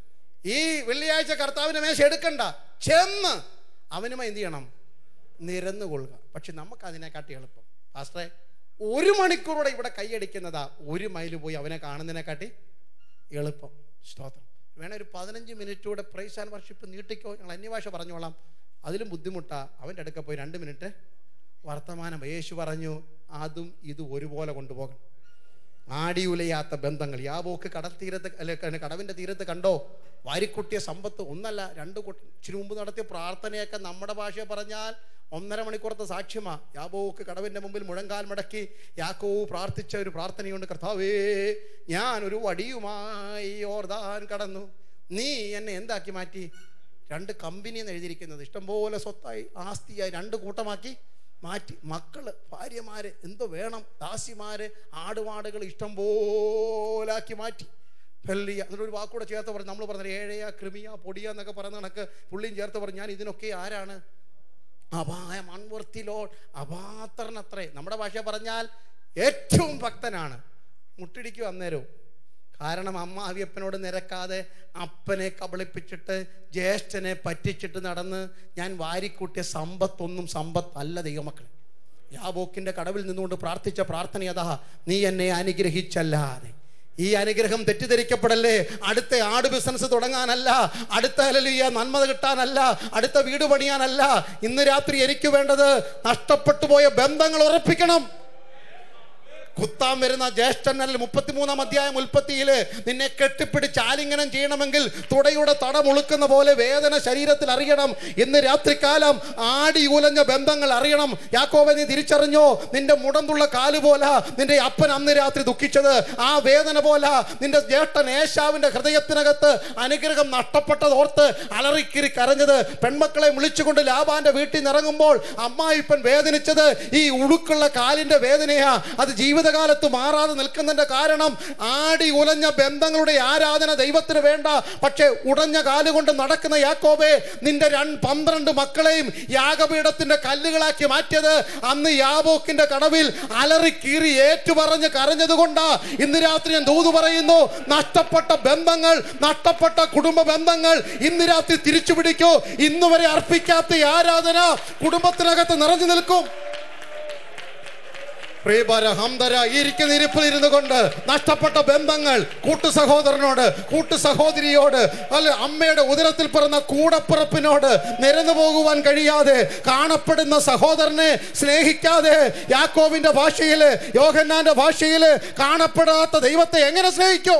ഈ വെള്ളിയാഴ്ച കർത്താവിൻ്റെ മേശ എടുക്കണ്ട ചെന്ന് അവനുമായി എന്ത് ചെയ്യണം നിരന്നു കൊള്ളുക പക്ഷെ നമുക്ക് അതിനെക്കാട്ടി എളുപ്പം പാസ്റ്ററെ ഒരു മണിക്കൂറൂടെ ഇവിടെ കൈയടിക്കുന്നതാ ഒരു മൈൽ പോയി അവനെ കാണുന്നതിനെക്കാട്ടി എളുപ്പം സ്തോത്രം വേണേ ഒരു പതിനഞ്ച് മിനിറ്റൂടെ പ്രൈസ് ആൻഡ് വർഷിപ്പ് നീട്ടിക്കോ ഞങ്ങൾ അന്യഭാഷ പറഞ്ഞോളാം അതിലും ബുദ്ധിമുട്ടാ അവൻ്റെ അടുക്ക പോയി രണ്ട് മിനിറ്റ് വർത്തമാനം യേശു പറഞ്ഞു അതും ഇത് ഒരുപോലെ കൊണ്ടുപോകണം ആടിയുലയാത്ത ബന്ധങ്ങൾ യാബോക്ക് കടൽ തീരത്ത് അല്ലെ ക- കടവിന്റെ തീരത്ത് കണ്ടോ വാരിക്കുട്ടിയ സമ്പത്ത് ഒന്നല്ല രണ്ട് കുട്ടി ഇച്ചിരി മുമ്പ് നടത്തിയ പ്രാർത്ഥനയൊക്കെ നമ്മുടെ ഭാഷ പറഞ്ഞാൽ ഒന്നര മണിക്കൂറത്തെ സാക്ഷ്യമാ യാബോക്ക് കടവിന്റെ മുമ്പിൽ മുഴങ്കാൽ മടക്കി യാക്കോ പ്രാർത്ഥിച്ച ഒരു പ്രാർത്ഥനയുണ്ട് കർത്താവേ ഞാൻ ഒരു വടിയുമായി ഓർദാൻ കടന്നു നീ എന്നെ എന്താക്കി മാറ്റി രണ്ട് കമ്പനി എന്ന് എഴുതിയിരിക്കുന്നത് ഇഷ്ടംപോലെ സ്വത്തായി ആസ്തിയായി രണ്ട് കൂട്ടമാക്കി മാറ്റി മക്കള് ഭാര്യമാര് എന്തോ വേണം ദാസിമാര് ആടുമാടുകൾ ഇഷ്ടം പോലാക്കി മാറ്റി ഫെല്ലിയ എന്നിട്ട് ഒരു വാക്കൂടെ ചേർത്ത് പറഞ്ഞു നമ്മൾ പറഞ്ഞത് ഏഴയ കൃമിയ പൊടിയ എന്നൊക്കെ പറയുന്ന കണക്ക് പുള്ളിയും ചേർത്ത് പറഞ്ഞു ഞാൻ ഇതിനൊക്കെ ആരാണ് അപായ മൺവർത്തിലോ അപാത്രനത്രേ നമ്മുടെ ഭാഷ പറഞ്ഞാൽ ഏറ്റവും ഭക്തനാണ് മുട്ടിടിക്കും അന്നേരവും കാരണം അമ്മ അവിയപ്പനോട് നിരക്കാതെ അപ്പനെ കബളിപ്പിച്ചിട്ട് ജ്യേഷ്ഠനെ പറ്റിച്ചിട്ട് നടന്ന് ഞാൻ വാരിക്കൂട്ടിയ സമ്പത്തൊന്നും സമ്പത്തല്ല ദൈവമക്കളെ യാബോക്കിന്റെ കടവിൽ നിന്നുകൊണ്ട് പ്രാർത്ഥിച്ച പ്രാർത്ഥന അതാ നീ എന്നെ അനുഗ്രഹിച്ചല്ലാതെ ഈ അനുഗ്രഹം തെറ്റിദ്ധരിക്കപ്പെടല്ലേ അടുത്ത ആട് ബിസിനസ് തുടങ്ങാനല്ല അടുത്ത അലലിയ നന്മ കിട്ടാനല്ല അടുത്ത വീട് പണിയാനല്ല ഇന്ന് രാത്രി എനിക്ക് വേണ്ടത് നഷ്ടപ്പെട്ടു പോയ ബന്ധങ്ങൾ ഉറപ്പിക്കണം കുത്താൻ വരുന്ന ജ്യേഷ്ഠനൽ മുപ്പത്തിമൂന്നാം അധ്യായം ഉൽപ്പത്തിയില് നിന്നെ കെട്ടിപ്പിടിച്ച് ആലിംഗനം ചെയ്യണമെങ്കിൽ തുടയുടെ തടമുളുക്കുന്ന പോലെ വേദന ശരീരത്തിൽ അറിയണം ഇന്ന് രാത്രികാലം ആടി ഉലഞ്ഞ ബന്ധങ്ങൾ അറിയണം യാക്കോബെ നീ തിരിച്ചറിഞ്ഞോ നിന്റെ മുടന്തുള്ള കാല് പോല നിന്റെ അപ്പൻ അന്ന് രാത്രി ദുഃഖിച്ചത് ആ വേദന പോല നിന്റെ ജ്യേഷ്ഠൻ ഏശാവിന്റെ ഹൃദയത്തിനകത്ത് അനുഗ്രഹം നഷ്ടപ്പെട്ടത് ഓർത്ത് അലറിക്കിരി കരഞ്ഞത് പെൺമക്കളെ വിളിച്ചുകൊണ്ട് ലാബാന്റെ വീട്ടിൽ നിന്ന് ഇറങ്ങുമ്പോൾ അമ്മായിപ്പൻ വേദനിച്ചത് ഈ ഉടുക്കുള്ള കാലിന്റെ വേദനയാ അത് ജീവിതത്തിൽ ജീവിതകാലത്ത് മാറാതെ നിൽക്കുന്നതിന്റെ കാരണം ആടി ഉലഞ്ഞ ബന്ധങ്ങളുടെ ആരാധന ദൈവത്തിന് വേണ്ട പക്ഷേ ഉടഞ്ഞ കാലുകൊണ്ട് നടക്കുന്ന യാക്കോബെ നിന്റെ രണ്ട് പന്ത്രണ്ട് മക്കളെയും യാഗപീഠത്തിന്റെ കല്ലുകളാക്കി മാറ്റിയത് അന്ന് യാബോക്കിന്റെ കടവിൽ അലറി കീറി ഏറ്റുപറഞ്ഞ് കരഞ്ഞതുകൊണ്ടാ ഇന്ന് രാത്രി ഞാൻ ദൂത് പറയുന്നു നഷ്ടപ്പെട്ട ബന്ധങ്ങൾ നഷ്ടപ്പെട്ട കുടുംബ ബന്ധങ്ങൾ ഇന്ന് രാത്രി തിരിച്ചു പിടിക്കൂ ഇന്ന് വരെ അർപ്പിക്കാത്ത ഈ ആരാധന കുടുംബത്തിനകത്ത് നിറഞ്ഞു നിൽക്കും പ്രിയപര ഹംദര ഈ ഇരിക്കുന്ന ഇരിപ്പിൽ ഇരുന്നു കൊണ്ട് നഷ്ടപ്പെട്ട ബന്ധങ്ങൾ കൂട്ടു സഹോദരനോട് കൂട്ടു സഹോദരിയോട് അല്ല അമ്മയുടെ ഉദരത്തിൽ പിറന്ന കൂടപ്പിറപ്പിനോട് നിരന്നു പോകുവാൻ കഴിയാതെ കാണപ്പെടുന്ന സഹോദരനെ സ്നേഹിക്കാതെ യാക്കോവിന്റെ ഭാഷയില് യോഹന്നാന്റെ ഭാഷയില് കാണപ്പെടാത്ത ദൈവത്തെ എങ്ങനെ സ്നേഹിക്കും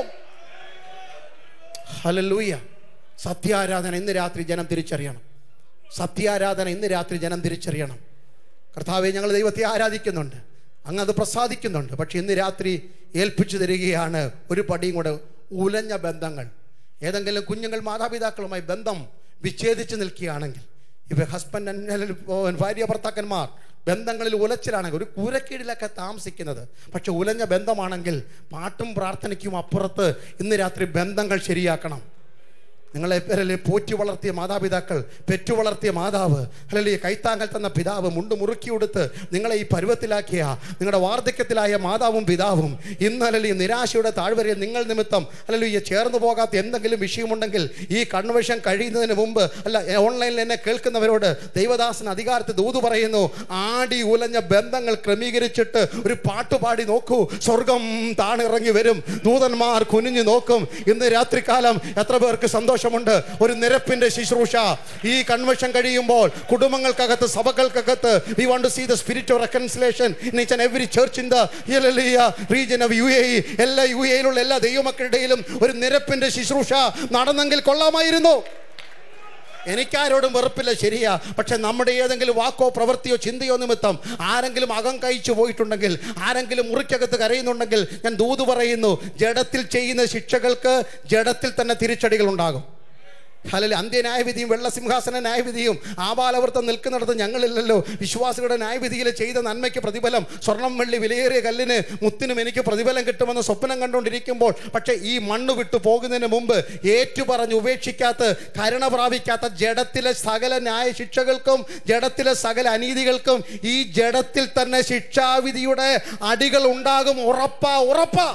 ഹലലൂയ സത്യാരാധന ഇന്ന് രാത്രി ജനം തിരിച്ചറിയണം സത്യാരാധന ഇന്ന് രാത്രി ജനം തിരിച്ചറിയണം കർത്താവെ ഞങ്ങൾ ദൈവത്തെ ആരാധിക്കുന്നുണ്ട് അങ്ങ് അത് പ്രസാദിക്കുന്നുണ്ട് പക്ഷെ ഇന്ന് രാത്രി ഏൽപ്പിച്ചു തരികയാണ് ഒരു പടിയും കൂടെ ഉലഞ്ഞ ബന്ധങ്ങൾ ഏതെങ്കിലും കുഞ്ഞുങ്ങൾ മാതാപിതാക്കളുമായി ബന്ധം വിച്ഛേദിച്ച് നിൽക്കുകയാണെങ്കിൽ ഇവ ഹസ്ബൻഡ് ആൻഡ് ഭാര്യ ഭർത്താക്കന്മാർ ബന്ധങ്ങളിൽ ഉലച്ചിലാണെങ്കിൽ ഒരു കൂരക്കീഴിലൊക്കെ താമസിക്കുന്നത് പക്ഷെ ഉലഞ്ഞ ബന്ധമാണെങ്കിൽ പാട്ടും പ്രാർത്ഥനയ്ക്കും അപ്പുറത്ത് ഇന്ന് രാത്രി ബന്ധങ്ങൾ ശരിയാക്കണം നിങ്ങളെ പേരല്ലേ പോറ്റി വളർത്തിയ മാതാപിതാക്കൾ പെറ്റു വളർത്തിയ മാതാവ് അല്ലെങ്കിൽ കൈത്താങ്കൽ തന്ന പിതാവ് മുണ്ട് മുറുക്കി കൊടുത്ത് നിങ്ങളെ ഈ പരുവത്തിലാക്കിയ നിങ്ങളുടെ വാർദ്ധക്യത്തിലായ മാതാവും പിതാവും ഇന്നലെ നിരാശയുടെ താഴ്വരയിൽ നിങ്ങൾ നിമിത്തം അല്ലെങ്കിൽ ഈ ചേർന്ന് പോകാത്ത എന്തെങ്കിലും വിഷയമുണ്ടെങ്കിൽ ഈ കൺവെൻഷൻ കഴിയുന്നതിന് മുമ്പ് അല്ല ഓൺലൈനിൽ എന്നെ കേൾക്കുന്നവരോട് ദൈവദാസൻ അധികാരത്തിൽ ദൂത് പറയുന്നു ആടി ഉലഞ്ഞ ബന്ധങ്ങൾ ക്രമീകരിച്ചിട്ട് ഒരു പാട്ടുപാടി നോക്കൂ സ്വർഗം താണിറങ്ങി വരും ദൂതന്മാർ കുനിഞ്ഞു നോക്കും ഇന്ന് രാത്രികാലം എത്ര പേർക്ക് സന്തോഷമുണ്ട് ഒരു നിരപ്പിന്റെ ശുശ്രൂഷ ഈ കൺവെൻഷൻ കഴിയുമ്പോൾ കുടുംബങ്ങൾക്കകത്ത് സഭകൾക്കകത്ത് we want to see the spirit of reconciliation in each and every church in the region of U A എല്ലാ യു എയിലുള്ള എല്ലാ ദൈവമക്കളുടെയിലും ഒരു നിരപ്പിന്റെ ശുശ്രൂഷ നടന്നെങ്കിൽ കൊള്ളാമായിരുന്നു എനിക്കാരോടും വെറുപ്പില്ല ശരിയാ പക്ഷെ നമ്മുടെ ഏതെങ്കിലും വാക്കോ പ്രവൃത്തിയോ ചിന്തയോ നിമിത്തം ആരെങ്കിലും അകം കഴിച്ചു പോയിട്ടുണ്ടെങ്കിൽ ആരെങ്കിലും മുറിക്കകത്ത് കരയുന്നുണ്ടെങ്കിൽ ഞാൻ ദൂത് പറയുന്നു ജഡത്തിൽ ചെയ്യുന്ന ശിക്ഷകൾക്ക് ജഡത്തിൽ തന്നെ തിരിച്ചടികൾ ഉണ്ടാകും അല്ലെങ്കിൽ അന്ത്യന്യായവിധിയും വെള്ളസിംഹാസന ന്യായവിധിയും ആബാലവൃത്തം നിൽക്കുന്നിടത്ത് ഞങ്ങളില്ലല്ലോ വിശ്വാസികളുടെ ന്യായവിധിയിൽ ചെയ്ത നന്മയ്ക്ക് പ്രതിഫലം സ്വർണം വെള്ളി വിലയേറിയ കല്ലിന് മുത്തിനും എനിക്ക് പ്രതിഫലം കിട്ടുമെന്ന് സ്വപ്നം കണ്ടുകൊണ്ടിരിക്കുമ്പോൾ പക്ഷേ ഈ മണ്ണ് വിട്ടു പോകുന്നതിന് മുമ്പ് ഏറ്റുപറഞ്ഞ് ഉപേക്ഷിക്കാത്ത കരുണ പ്രാപിക്കാത്ത ജഡത്തിലെ സകല ന്യായ ശിക്ഷകൾക്കും ജഡത്തിലെ സകല അനീതികൾക്കും ഈ ജഡത്തിൽ തന്നെ ശിക്ഷാവിധിയുടെ അടികൾ ഉണ്ടാകും ഉറപ്പാ ഉറപ്പാ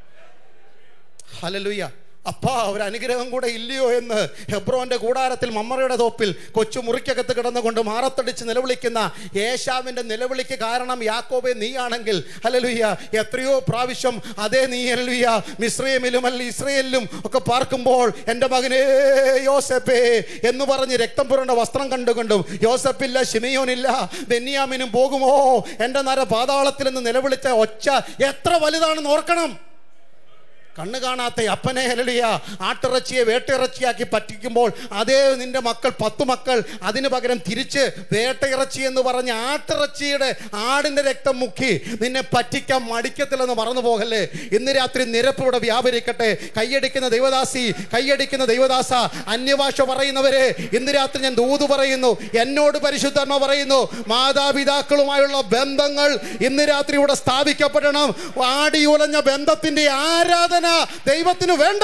ഹലലുയ്യ അപ്പാ ഒരു അനുഗ്രഹം കൂടെ ഇല്ലയോ എന്ന് ഹെബ്രോന്റെ കൂടാരത്തിൽ മമ്മറയുടെ തോപ്പിൽ കൊച്ചു മുറിക്കകത്ത് കിടന്നുകൊണ്ട് മാറത്തടിച്ച് നിലവിളിക്കുന്ന ഏശാവിന്റെ നിലവിളിക്ക് കാരണം യാക്കോബെ നീയാണെങ്കിൽ ഹലലുയ്യ എത്രയോ പ്രാവശ്യം അതേ നീ ഹലലുയ്യ മിശ്രയമിലും അല്ല ഇസ്രയേലിലും ഒക്കെ പാർക്കുമ്പോൾ എൻ്റെ മകനേ യോസെപ്പേ എന്ന് പറഞ്ഞ് രക്തം പുരണ്ട വസ്ത്രം കണ്ടുകൊണ്ടും യോസഫില്ല ഷിമിയോനില്ല ബെന്യാമിനും പോകുമോ എൻ്റെ നര പാതാളത്തിൽ നിന്ന് നിലവിളിച്ച ഒച്ച എത്ര വലുതാണെന്ന് ഓർക്കണം കണ്ണ് കാണാത്ത അപ്പനെ ഹലലിയ ആട്ടിറച്ചിയെ വേട്ടയിറച്ചിയാക്കി പറ്റിക്കുമ്പോൾ അതേ നിന്റെ മക്കൾ പത്ത് മക്കൾ അതിന് പകരം തിരിച്ച് വേട്ടയിറച്ചി എന്ന് പറഞ്ഞ് ആട്ടിറച്ചിയുടെ ആടിന്റെ രക്തം മുക്കി നിന്നെ പറ്റിക്കാൻ മടിക്കത്തില്ലെന്ന് മറന്നു പോകല്ലേ ഇന്ന് രാത്രി നിരപ്പ് ഇവിടെ വ്യാപരിക്കട്ടെ കൈയടിക്കുന്ന ദൈവദാസി കൈയടിക്കുന്ന ദൈവദാസ അന്യഭാഷ പറയുന്നവരെ ഇന്ന് രാത്രി ഞാൻ ദൂത് പറയുന്നു എന്നോട് പരിശുദ്ധർമ്മ പറയുന്നു മാതാപിതാക്കളുമായുള്ള ബന്ധങ്ങൾ ഇന്ന് രാത്രി ഇവിടെ സ്ഥാപിക്കപ്പെടണം ആടിയുലഞ്ഞ ബന്ധത്തിന്റെ ആരാധന ദൈവത്തിന് വേണ്ട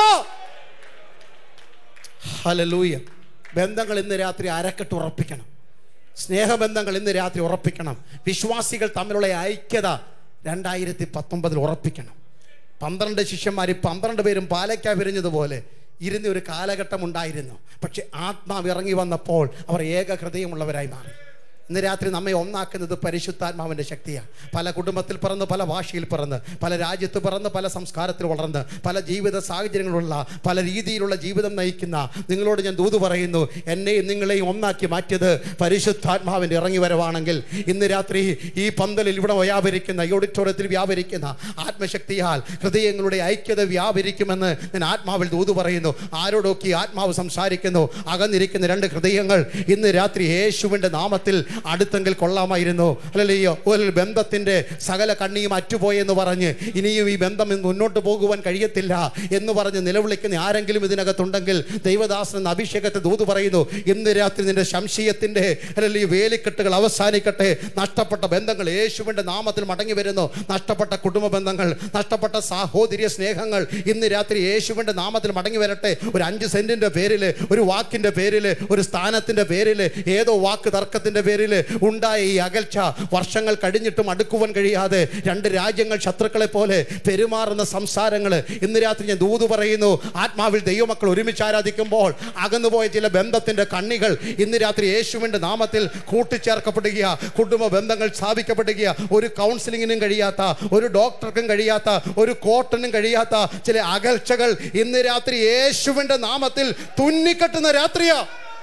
ഹലലൂയ ബന്ധങ്ങൾ ഇന്ന് രാത്രി അരക്കെട്ട് ഉറപ്പിക്കണം സ്നേഹബന്ധങ്ങൾ ഇന്ന് രാത്രി ഉറപ്പിക്കണം വിശ്വാസികൾ തമ്മിലുള്ള ഐക്യത രണ്ടായിരത്തി പത്തൊമ്പതിൽ ഉറപ്പിക്കണം പന്ത്രണ്ട് ശിഷ്യന്മാർ പന്ത്രണ്ട് പേരും പാലയ്ക്ക വിരിഞ്ഞതുപോലെ ഇരുന്ന ഒരു കാലഘട്ടം ഉണ്ടായിരുന്നു പക്ഷെ ആത്മാവ് ഇറങ്ങി വന്നപ്പോൾ അവർ ഏക ഹൃദയമുള്ളവരായി മാറി ഇന്ന് രാത്രി നമ്മെ ഒന്നാക്കുന്നത് പരിശുദ്ധാത്മാവിൻ്റെ ശക്തിയാണ് പല കുടുംബത്തിൽ പിറന്ന് പല ഭാഷയിൽ പിറന്ന് പല രാജ്യത്ത് പിറന്ന് പല സംസ്കാരത്തിൽ വളർന്ന് പല ജീവിത സാഹചര്യങ്ങളുള്ള പല രീതിയിലുള്ള ജീവിതം നയിക്കുന്ന നിങ്ങളോട് ഞാൻ ദൂത് പറയുന്നു എന്നെയും നിങ്ങളെയും ഒന്നാക്കി മാറ്റിയത് പരിശുദ്ധാത്മാവിൻ്റെ ഇറങ്ങി വരവാണെങ്കിൽ ഇന്ന് രാത്രി ഈ പന്തലിൽ ഇവിടെ വ്യാപരിക്കുന്ന ഈ ഓഡിറ്റോറിയത്തിൽ വ്യാപരിക്കുന്ന ആത്മശക്തിയാൽ ഹൃദയങ്ങളുടെ ഐക്യത വ്യാപരിക്കുമെന്ന് ഞാൻ ആത്മാവിൽ ദൂത് പറയുന്നു ആരോടൊക്കെ ഈ ആത്മാവ് സംസാരിക്കുന്നു അകന്നിരിക്കുന്ന രണ്ട് ഹൃദയങ്ങൾ ഇന്ന് രാത്രി യേശുവിൻ്റെ നാമത്തിൽ അടുത്തെങ്കിൽ കൊള്ളാമായിരുന്നു അല്ലല്ലയോ ഒരു ബന്ധത്തിൻ്റെ സകല കണ്ണിയും അറ്റുപോയെന്ന് പറഞ്ഞ് ഇനിയും ഈ ബന്ധം ഇന്ന് മുന്നോട്ട് പോകുവാൻ കഴിയത്തില്ല എന്ന് പറഞ്ഞ് നിലവിളിക്കുന്ന ആരെങ്കിലും ഇതിനകത്തുണ്ടെങ്കിൽ ദൈവദാസൻ എന്ന അഭിഷേകത്തെ ദൂത് പറയുന്നു ഇന്ന് രാത്രി നിന്റെ സംശയത്തിൻ്റെ അല്ലെങ്കിൽ വേലിക്കെട്ടുകൾ അവസാനിക്കട്ടെ നഷ്ടപ്പെട്ട ബന്ധങ്ങൾ യേശുവിൻ്റെ നാമത്തിൽ മടങ്ങി വരുന്നു നഷ്ടപ്പെട്ട കുടുംബ ബന്ധങ്ങൾ നഷ്ടപ്പെട്ട സാഹോദര്യ സ്നേഹങ്ങൾ ഇന്ന് രാത്രി യേശുവിൻ്റെ നാമത്തിൽ മടങ്ങി വരട്ടെ ഒരു അഞ്ച് സെൻറ്റിൻ്റെ പേരിൽ ഒരു വാക്കിൻ്റെ പേരിൽ ഒരു സ്ഥാനത്തിൻ്റെ പേരിൽ ഏതോ വാക്ക് തർക്കത്തിൻ്റെ പേരിൽ ഉണ്ടായ ഈ അകൽച്ച വർഷങ്ങൾ കഴിഞ്ഞിട്ടും അടുക്കുവാൻ കഴിയാതെ രണ്ട് രാജ്യങ്ങൾ ശത്രുക്കളെ പോലെ പെരുമാറുന്ന സംസാരങ്ങൾ ഇന്ന് രാത്രി ഞാൻ ദൂത് പറയുന്നു ആത്മാവിൽ ദൈവമക്കൾ ഒരുമിച്ച് ആരാധിക്കുമ്പോൾ അകന്നുപോയ ചില ബന്ധത്തിൻ്റെ കണ്ണികൾ ഇന്ന് രാത്രി യേശുവിൻ്റെ നാമത്തിൽ കൂട്ടിച്ചേർക്കപ്പെടുക കുടുംബ ബന്ധങ്ങൾ സ്ഥാപിക്കപ്പെടുക ഒരു കൗൺസിലിങ്ങിനും കഴിയാത്ത ഒരു ഡോക്ടർക്കും കഴിയാത്ത ഒരു കോർട്ടിനും കഴിയാത്ത ചില അകൽച്ചകൾ ഇന്ന് രാത്രി യേശുവിൻ്റെ നാമത്തിൽ തുന്നിക്കെട്ടുന്ന രാത്രിയാ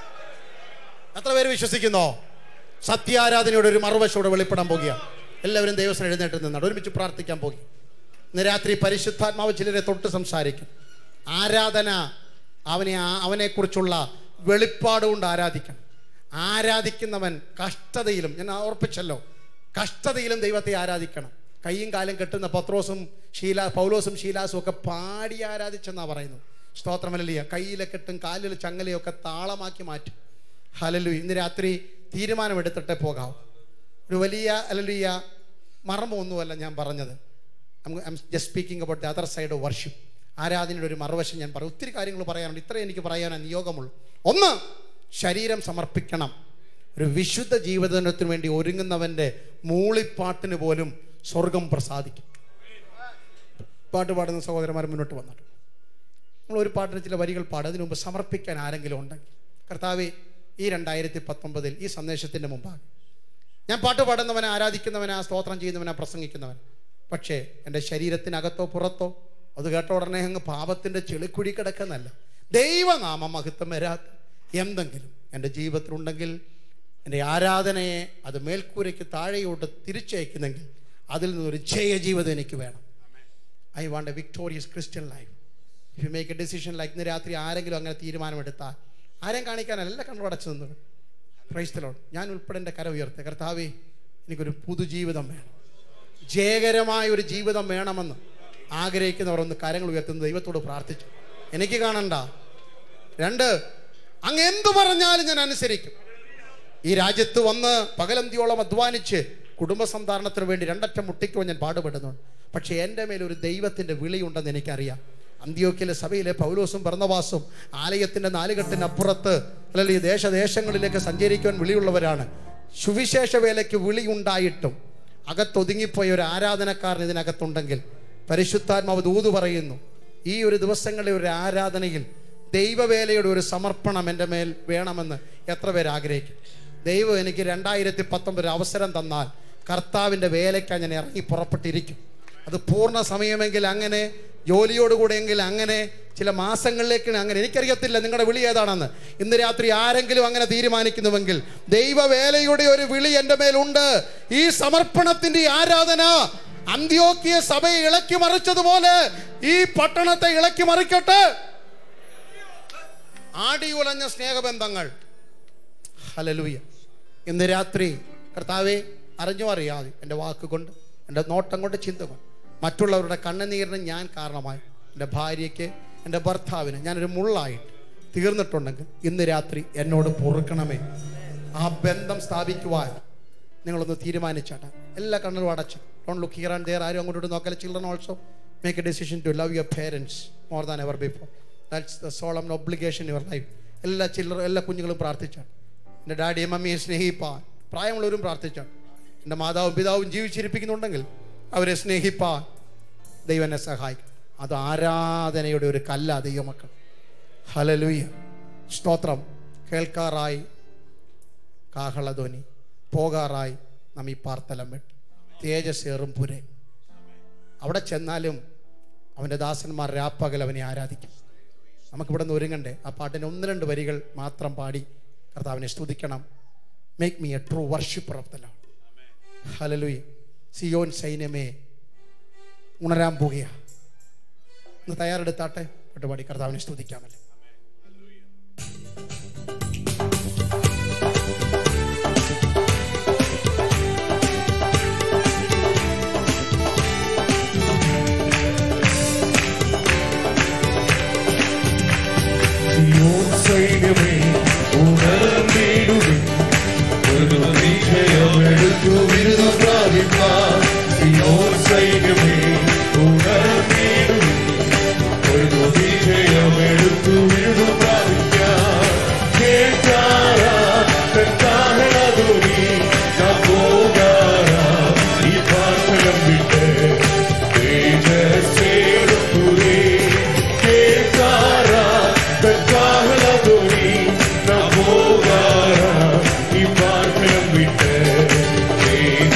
എത്ര പേര് വിശ്വസിക്കുന്നോ സത്യാരാധനയുടെ ഒരു മറുവശോടെ വെളിപ്പെടാൻ പോകുക എല്ലാവരും ദൈവസ്ഥ എഴുന്നേറ്റ് നിന്നാണ് ഒരുമിച്ച് പ്രാർത്ഥിക്കാൻ പോകും ഇന്ന് രാത്രി പരിശുദ്ധാത്മാവ് ചിലരെ തൊട്ട് സംസാരിക്കും ആരാധന അവനെ ആ- അവനെക്കുറിച്ചുള്ള വെളിപ്പാട് കൊണ്ട് ആരാധിക്കണം ആരാധിക്കുന്നവൻ കഷ്ടതയിലും ഞാൻ ഓർപ്പിച്ചല്ലോ കഷ്ടതയിലും ദൈവത്തെ ആരാധിക്കണം കൈയും കാലും കെട്ടുന്ന പത്രോസും ശീല പൗലോസും ശീലാസും ഒക്കെ പാടി ആരാധിച്ചെന്നാ പറയുന്നത് സ്തോത്രമല്ലിയ കയ്യിലെ കെട്ടും കാലിലെ ചങ്ങലയൊക്കെ താളമാക്കി മാറ്റും ഹലലു ഇന്ന് രാത്രി തീരുമാനമെടുത്തിട്ടേ പോകാവൂ ഒരു വലിയ അല്ലല്ലിയ മർമ്മമൊന്നുമല്ല ഞാൻ പറഞ്ഞത് just speaking about the other side of worship ആരാധനയുടെ ഒരു മറുവശം ഞാൻ പറയും ഒത്തിരി കാര്യങ്ങൾ പറയാനുണ്ട് ഇത്രയും എനിക്ക് പറയാനാണ് നിയോഗമുള്ളൂ ഒന്ന് ശരീരം സമർപ്പിക്കണം ഒരു വിശുദ്ധ ജീവിതത്തിന് വേണ്ടി ഒരുങ്ങുന്നവൻ്റെ മൂളിപ്പാട്ടിന് പോലും സ്വർഗം പ്രസാദിക്കും പാട്ട് പാടുന്ന സഹോദരന്മാർ മുന്നോട്ട് വന്നിട്ട് നമ്മൾ ഒരു പാട്ടിന് ചില വരികൾ പാടും അതിനു മുമ്പ് സമർപ്പിക്കാൻ ആരെങ്കിലും ഉണ്ടെങ്കിൽ കർത്താവെ ഈ രണ്ടായിരത്തി പത്തൊമ്പതിൽ ഈ സന്ദേശത്തിൻ്റെ മുമ്പാകെ ഞാൻ പാട്ട് പാടുന്നവനെ ആരാധിക്കുന്നവനാ സ്തോത്രം ചെയ്യുന്നവനാ പ്രസംഗിക്കുന്നവൻ പക്ഷേ എൻ്റെ ശരീരത്തിനകത്തോ പുറത്തോ അത് കേട്ട ഉടനെ അങ്ങ് പാപത്തിൻ്റെ ചെളിക്കുഴി കിടക്കുന്നല്ല ദൈവനാമം മഹത്വം വരാത്ത എന്തെങ്കിലും എൻ്റെ ജീവിതത്തിലുണ്ടെങ്കിൽ എൻ്റെ ആരാധനയെ അത് മേൽക്കൂരയ്ക്ക് താഴെയോട്ട് തിരിച്ചയക്കുന്നെങ്കിൽ അതിൽ നിന്നൊരു ജയ ജീവിതം എനിക്ക് വേണം I want a victorious Christian life if you make a decision like ഇന്ന് രാത്രി ആരെങ്കിലും അങ്ങനെ തീരുമാനമെടുത്താൽ ആരെയും കാണിക്കാനല്ല എല്ലാ കണ്ണു അടച്ചു നിന്നത് ക്രൈസ്തലോട് ഞാൻ ഉൾപ്പെടെ എൻ്റെ കര ഉയർത്തെ കർത്താവേ എനിക്കൊരു പുതുജീവിതം വേണം ജയകരമായ ഒരു ജീവിതം വേണമെന്ന് ആഗ്രഹിക്കുന്നവർ ഒന്ന് കരങ്ങൾ ഉയർത്തുന്ന ദൈവത്തോട് പ്രാർത്ഥിച്ചു എനിക്ക് കാണണ്ട രണ്ട് അങ്ങ് എന്തു പറഞ്ഞാലും ഞാൻ അനുസരിക്കും ഈ രാജ്യത്ത് വന്ന് പകലന്തിയോളം അധ്വാനിച്ച് കുടുംബ സന്ധാരണത്തിന് വേണ്ടി രണ്ടറ്റം മുട്ടിക്കുവാൻ ഞാൻ പാടുപെടുന്നുണ്ട് പക്ഷേ എൻ്റെ മേൽ ഒരു ദൈവത്തിൻ്റെ വിളിയുണ്ടെന്ന് എനിക്കറിയാം അന്ത്യോക്കിലെ സഭയിലെ പൗലോസും ഭർണവാസും ആലയത്തിൻ്റെ നാലുകെട്ടിനപ്പുറത്ത് അല്ലെങ്കിൽ ഈ ദേശദേശങ്ങളിലേക്ക് സഞ്ചരിക്കുവാൻ വിളിയുള്ളവരാണ് സുവിശേഷ വേലയ്ക്ക് വിളിയുണ്ടായിട്ടും അകത്തൊതുങ്ങിപ്പോയ ഒരു ആരാധനക്കാരൻ ഇതിനകത്തുണ്ടെങ്കിൽ പരിശുദ്ധാത്മാവ് ദൂത് പറയുന്നു ഈ ഒരു ദിവസങ്ങളിലെ ഒരു ആരാധനയിൽ ദൈവവേലയുടെ ഒരു സമർപ്പണം എൻ്റെ മേൽ വേണമെന്ന് എത്ര പേര് ആഗ്രഹിക്കും ദൈവം എനിക്ക് രണ്ടായിരത്തി പത്തൊമ്പത് ഒരു അവസരം തന്നാൽ കർത്താവിൻ്റെ വേലയ്ക്കായി ഞാൻ ഇറങ്ങി പുറപ്പെട്ടിരിക്കും അത് പൂർണ്ണ സമയമെങ്കിൽ അങ്ങനെ ജോലിയോടുകൂടെ എങ്കിൽ അങ്ങനെ ചില മാസങ്ങളിലേക്ക് അങ്ങനെ എനിക്കറിയത്തില്ല നിങ്ങളുടെ വിളി ഏതാണെന്ന് ഇന്ന് രാത്രി ആരെങ്കിലും അങ്ങനെ തീരുമാനിക്കുന്നുവെങ്കിൽ ദൈവവേലയുടെ ഒരു വിളി എൻ്റെ മേലുണ്ട് ഈ സമർപ്പണത്തിന്റെ ഈ ആരാധന അന്ത്യോക്കിയ സഭയെ ഇളക്കി മറിച്ചതുപോലെ ഈ പട്ടണത്തെ ഇളക്കി മറിക്കട്ടെ ആടിയുലഞ്ഞ സ്നേഹബന്ധങ്ങൾ ഹലലുയ ഇന്ന് രാത്രി കർത്താവെ അറിഞ്ഞോ അറിയാതെ എൻ്റെ വാക്കുകൊണ്ട് എൻ്റെ നോട്ടം കൊണ്ട് ചിന്ത കൊണ്ട് മറ്റുള്ളവരുടെ കണ്ണുനീരിന് ഞാൻ കാരണമായി എൻ്റെ ഭാര്യയ്ക്ക് എൻ്റെ ഭർത്താവിന് ഞാനൊരു മുള്ളായിട്ട് തീർന്നിട്ടുണ്ടെങ്കിൽ ഇന്ന് രാത്രി എന്നോട് പൊറുക്കണമേ ആ ബന്ധം സ്ഥാപിക്കുവാൻ നിങ്ങളൊന്ന് തീരുമാനിച്ചാട്ടെ എല്ലാ കണ്ണും അടച്ചു don't look here and there ആരും അങ്ങോട്ട് നോക്കല children also make a decision to love your parents more than ever before that's the solemn obligation your life എല്ലാ ചില്ലറ എല്ലാ കുഞ്ഞുങ്ങളും പ്രാർത്ഥിച്ചാണ് എൻ്റെ ഡാഡിയും മമ്മിയെ സ്നേഹിപ്പാൻ പ്രായമുള്ളവരും പ്രാർത്ഥിച്ചാണ് എൻ്റെ മാതാവും പിതാവും ജീവിച്ചിരിപ്പിക്കുന്നുണ്ടെങ്കിൽ അവരെ സ്നേഹിപ്പാൻ ദൈവം എന്നെ സഹായിക്കും അത് ആരാധനയുടെ ഒരു കല്ല ദൈവമക്കൾ ഹലലുയ സ്തോത്രം കേൾക്കാറായി കാഹളധ്വനി പോകാറായി നാം ഈ പാർത്തലം വെട്ടി തേജസ്സേറും പുരെ അവിടെ ചെന്നാലും അവൻ്റെ ദാസന്മാർ രാപ്പകൽ അവനെ ആരാധിക്കും നമുക്കിവിടെ നിന്ന് ഒരുങ്ങണ്ടേ ആ പാട്ടിന് ഒന്ന് രണ്ട് വരികൾ മാത്രം പാടി കർത്താവിനെ സ്തുതിക്കണം make me a true worshipper of the lord hallelujah സിയോൻ സൈന്യമേ ഉണരാൻ പോകുക ഒന്ന് തയ്യാറെടുത്താട്ടെ പാട്ടുപാടി കർത്താവിനെ സ്തുതിക്കാമല്ലോ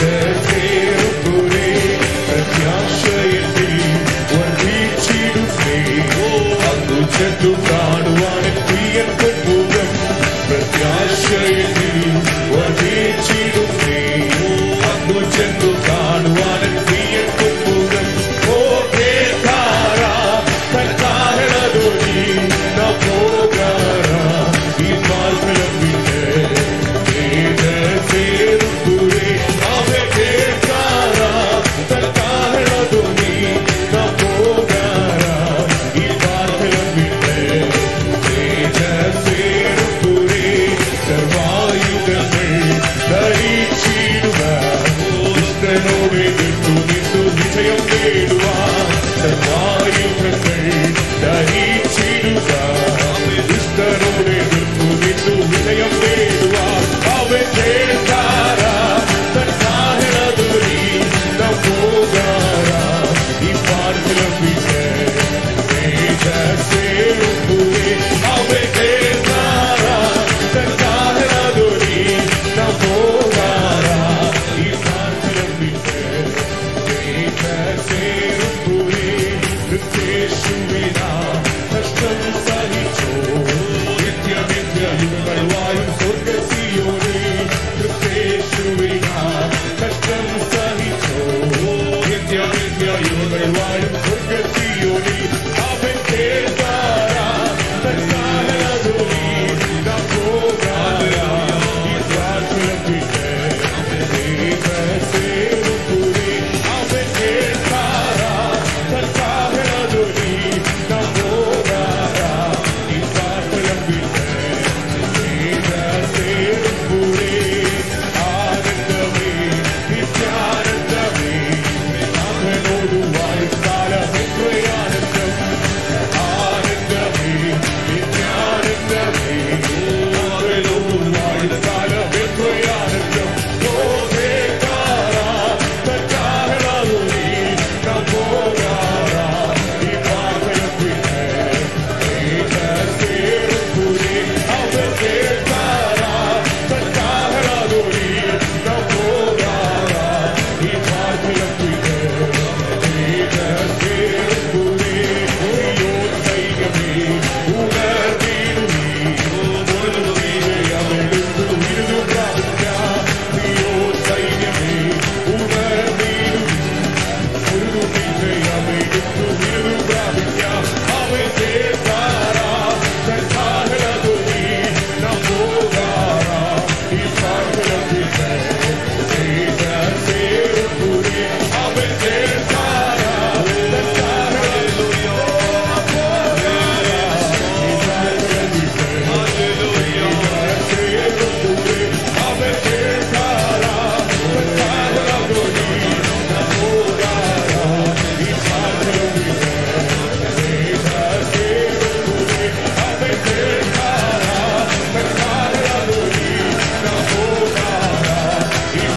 കേൾക്കണമേ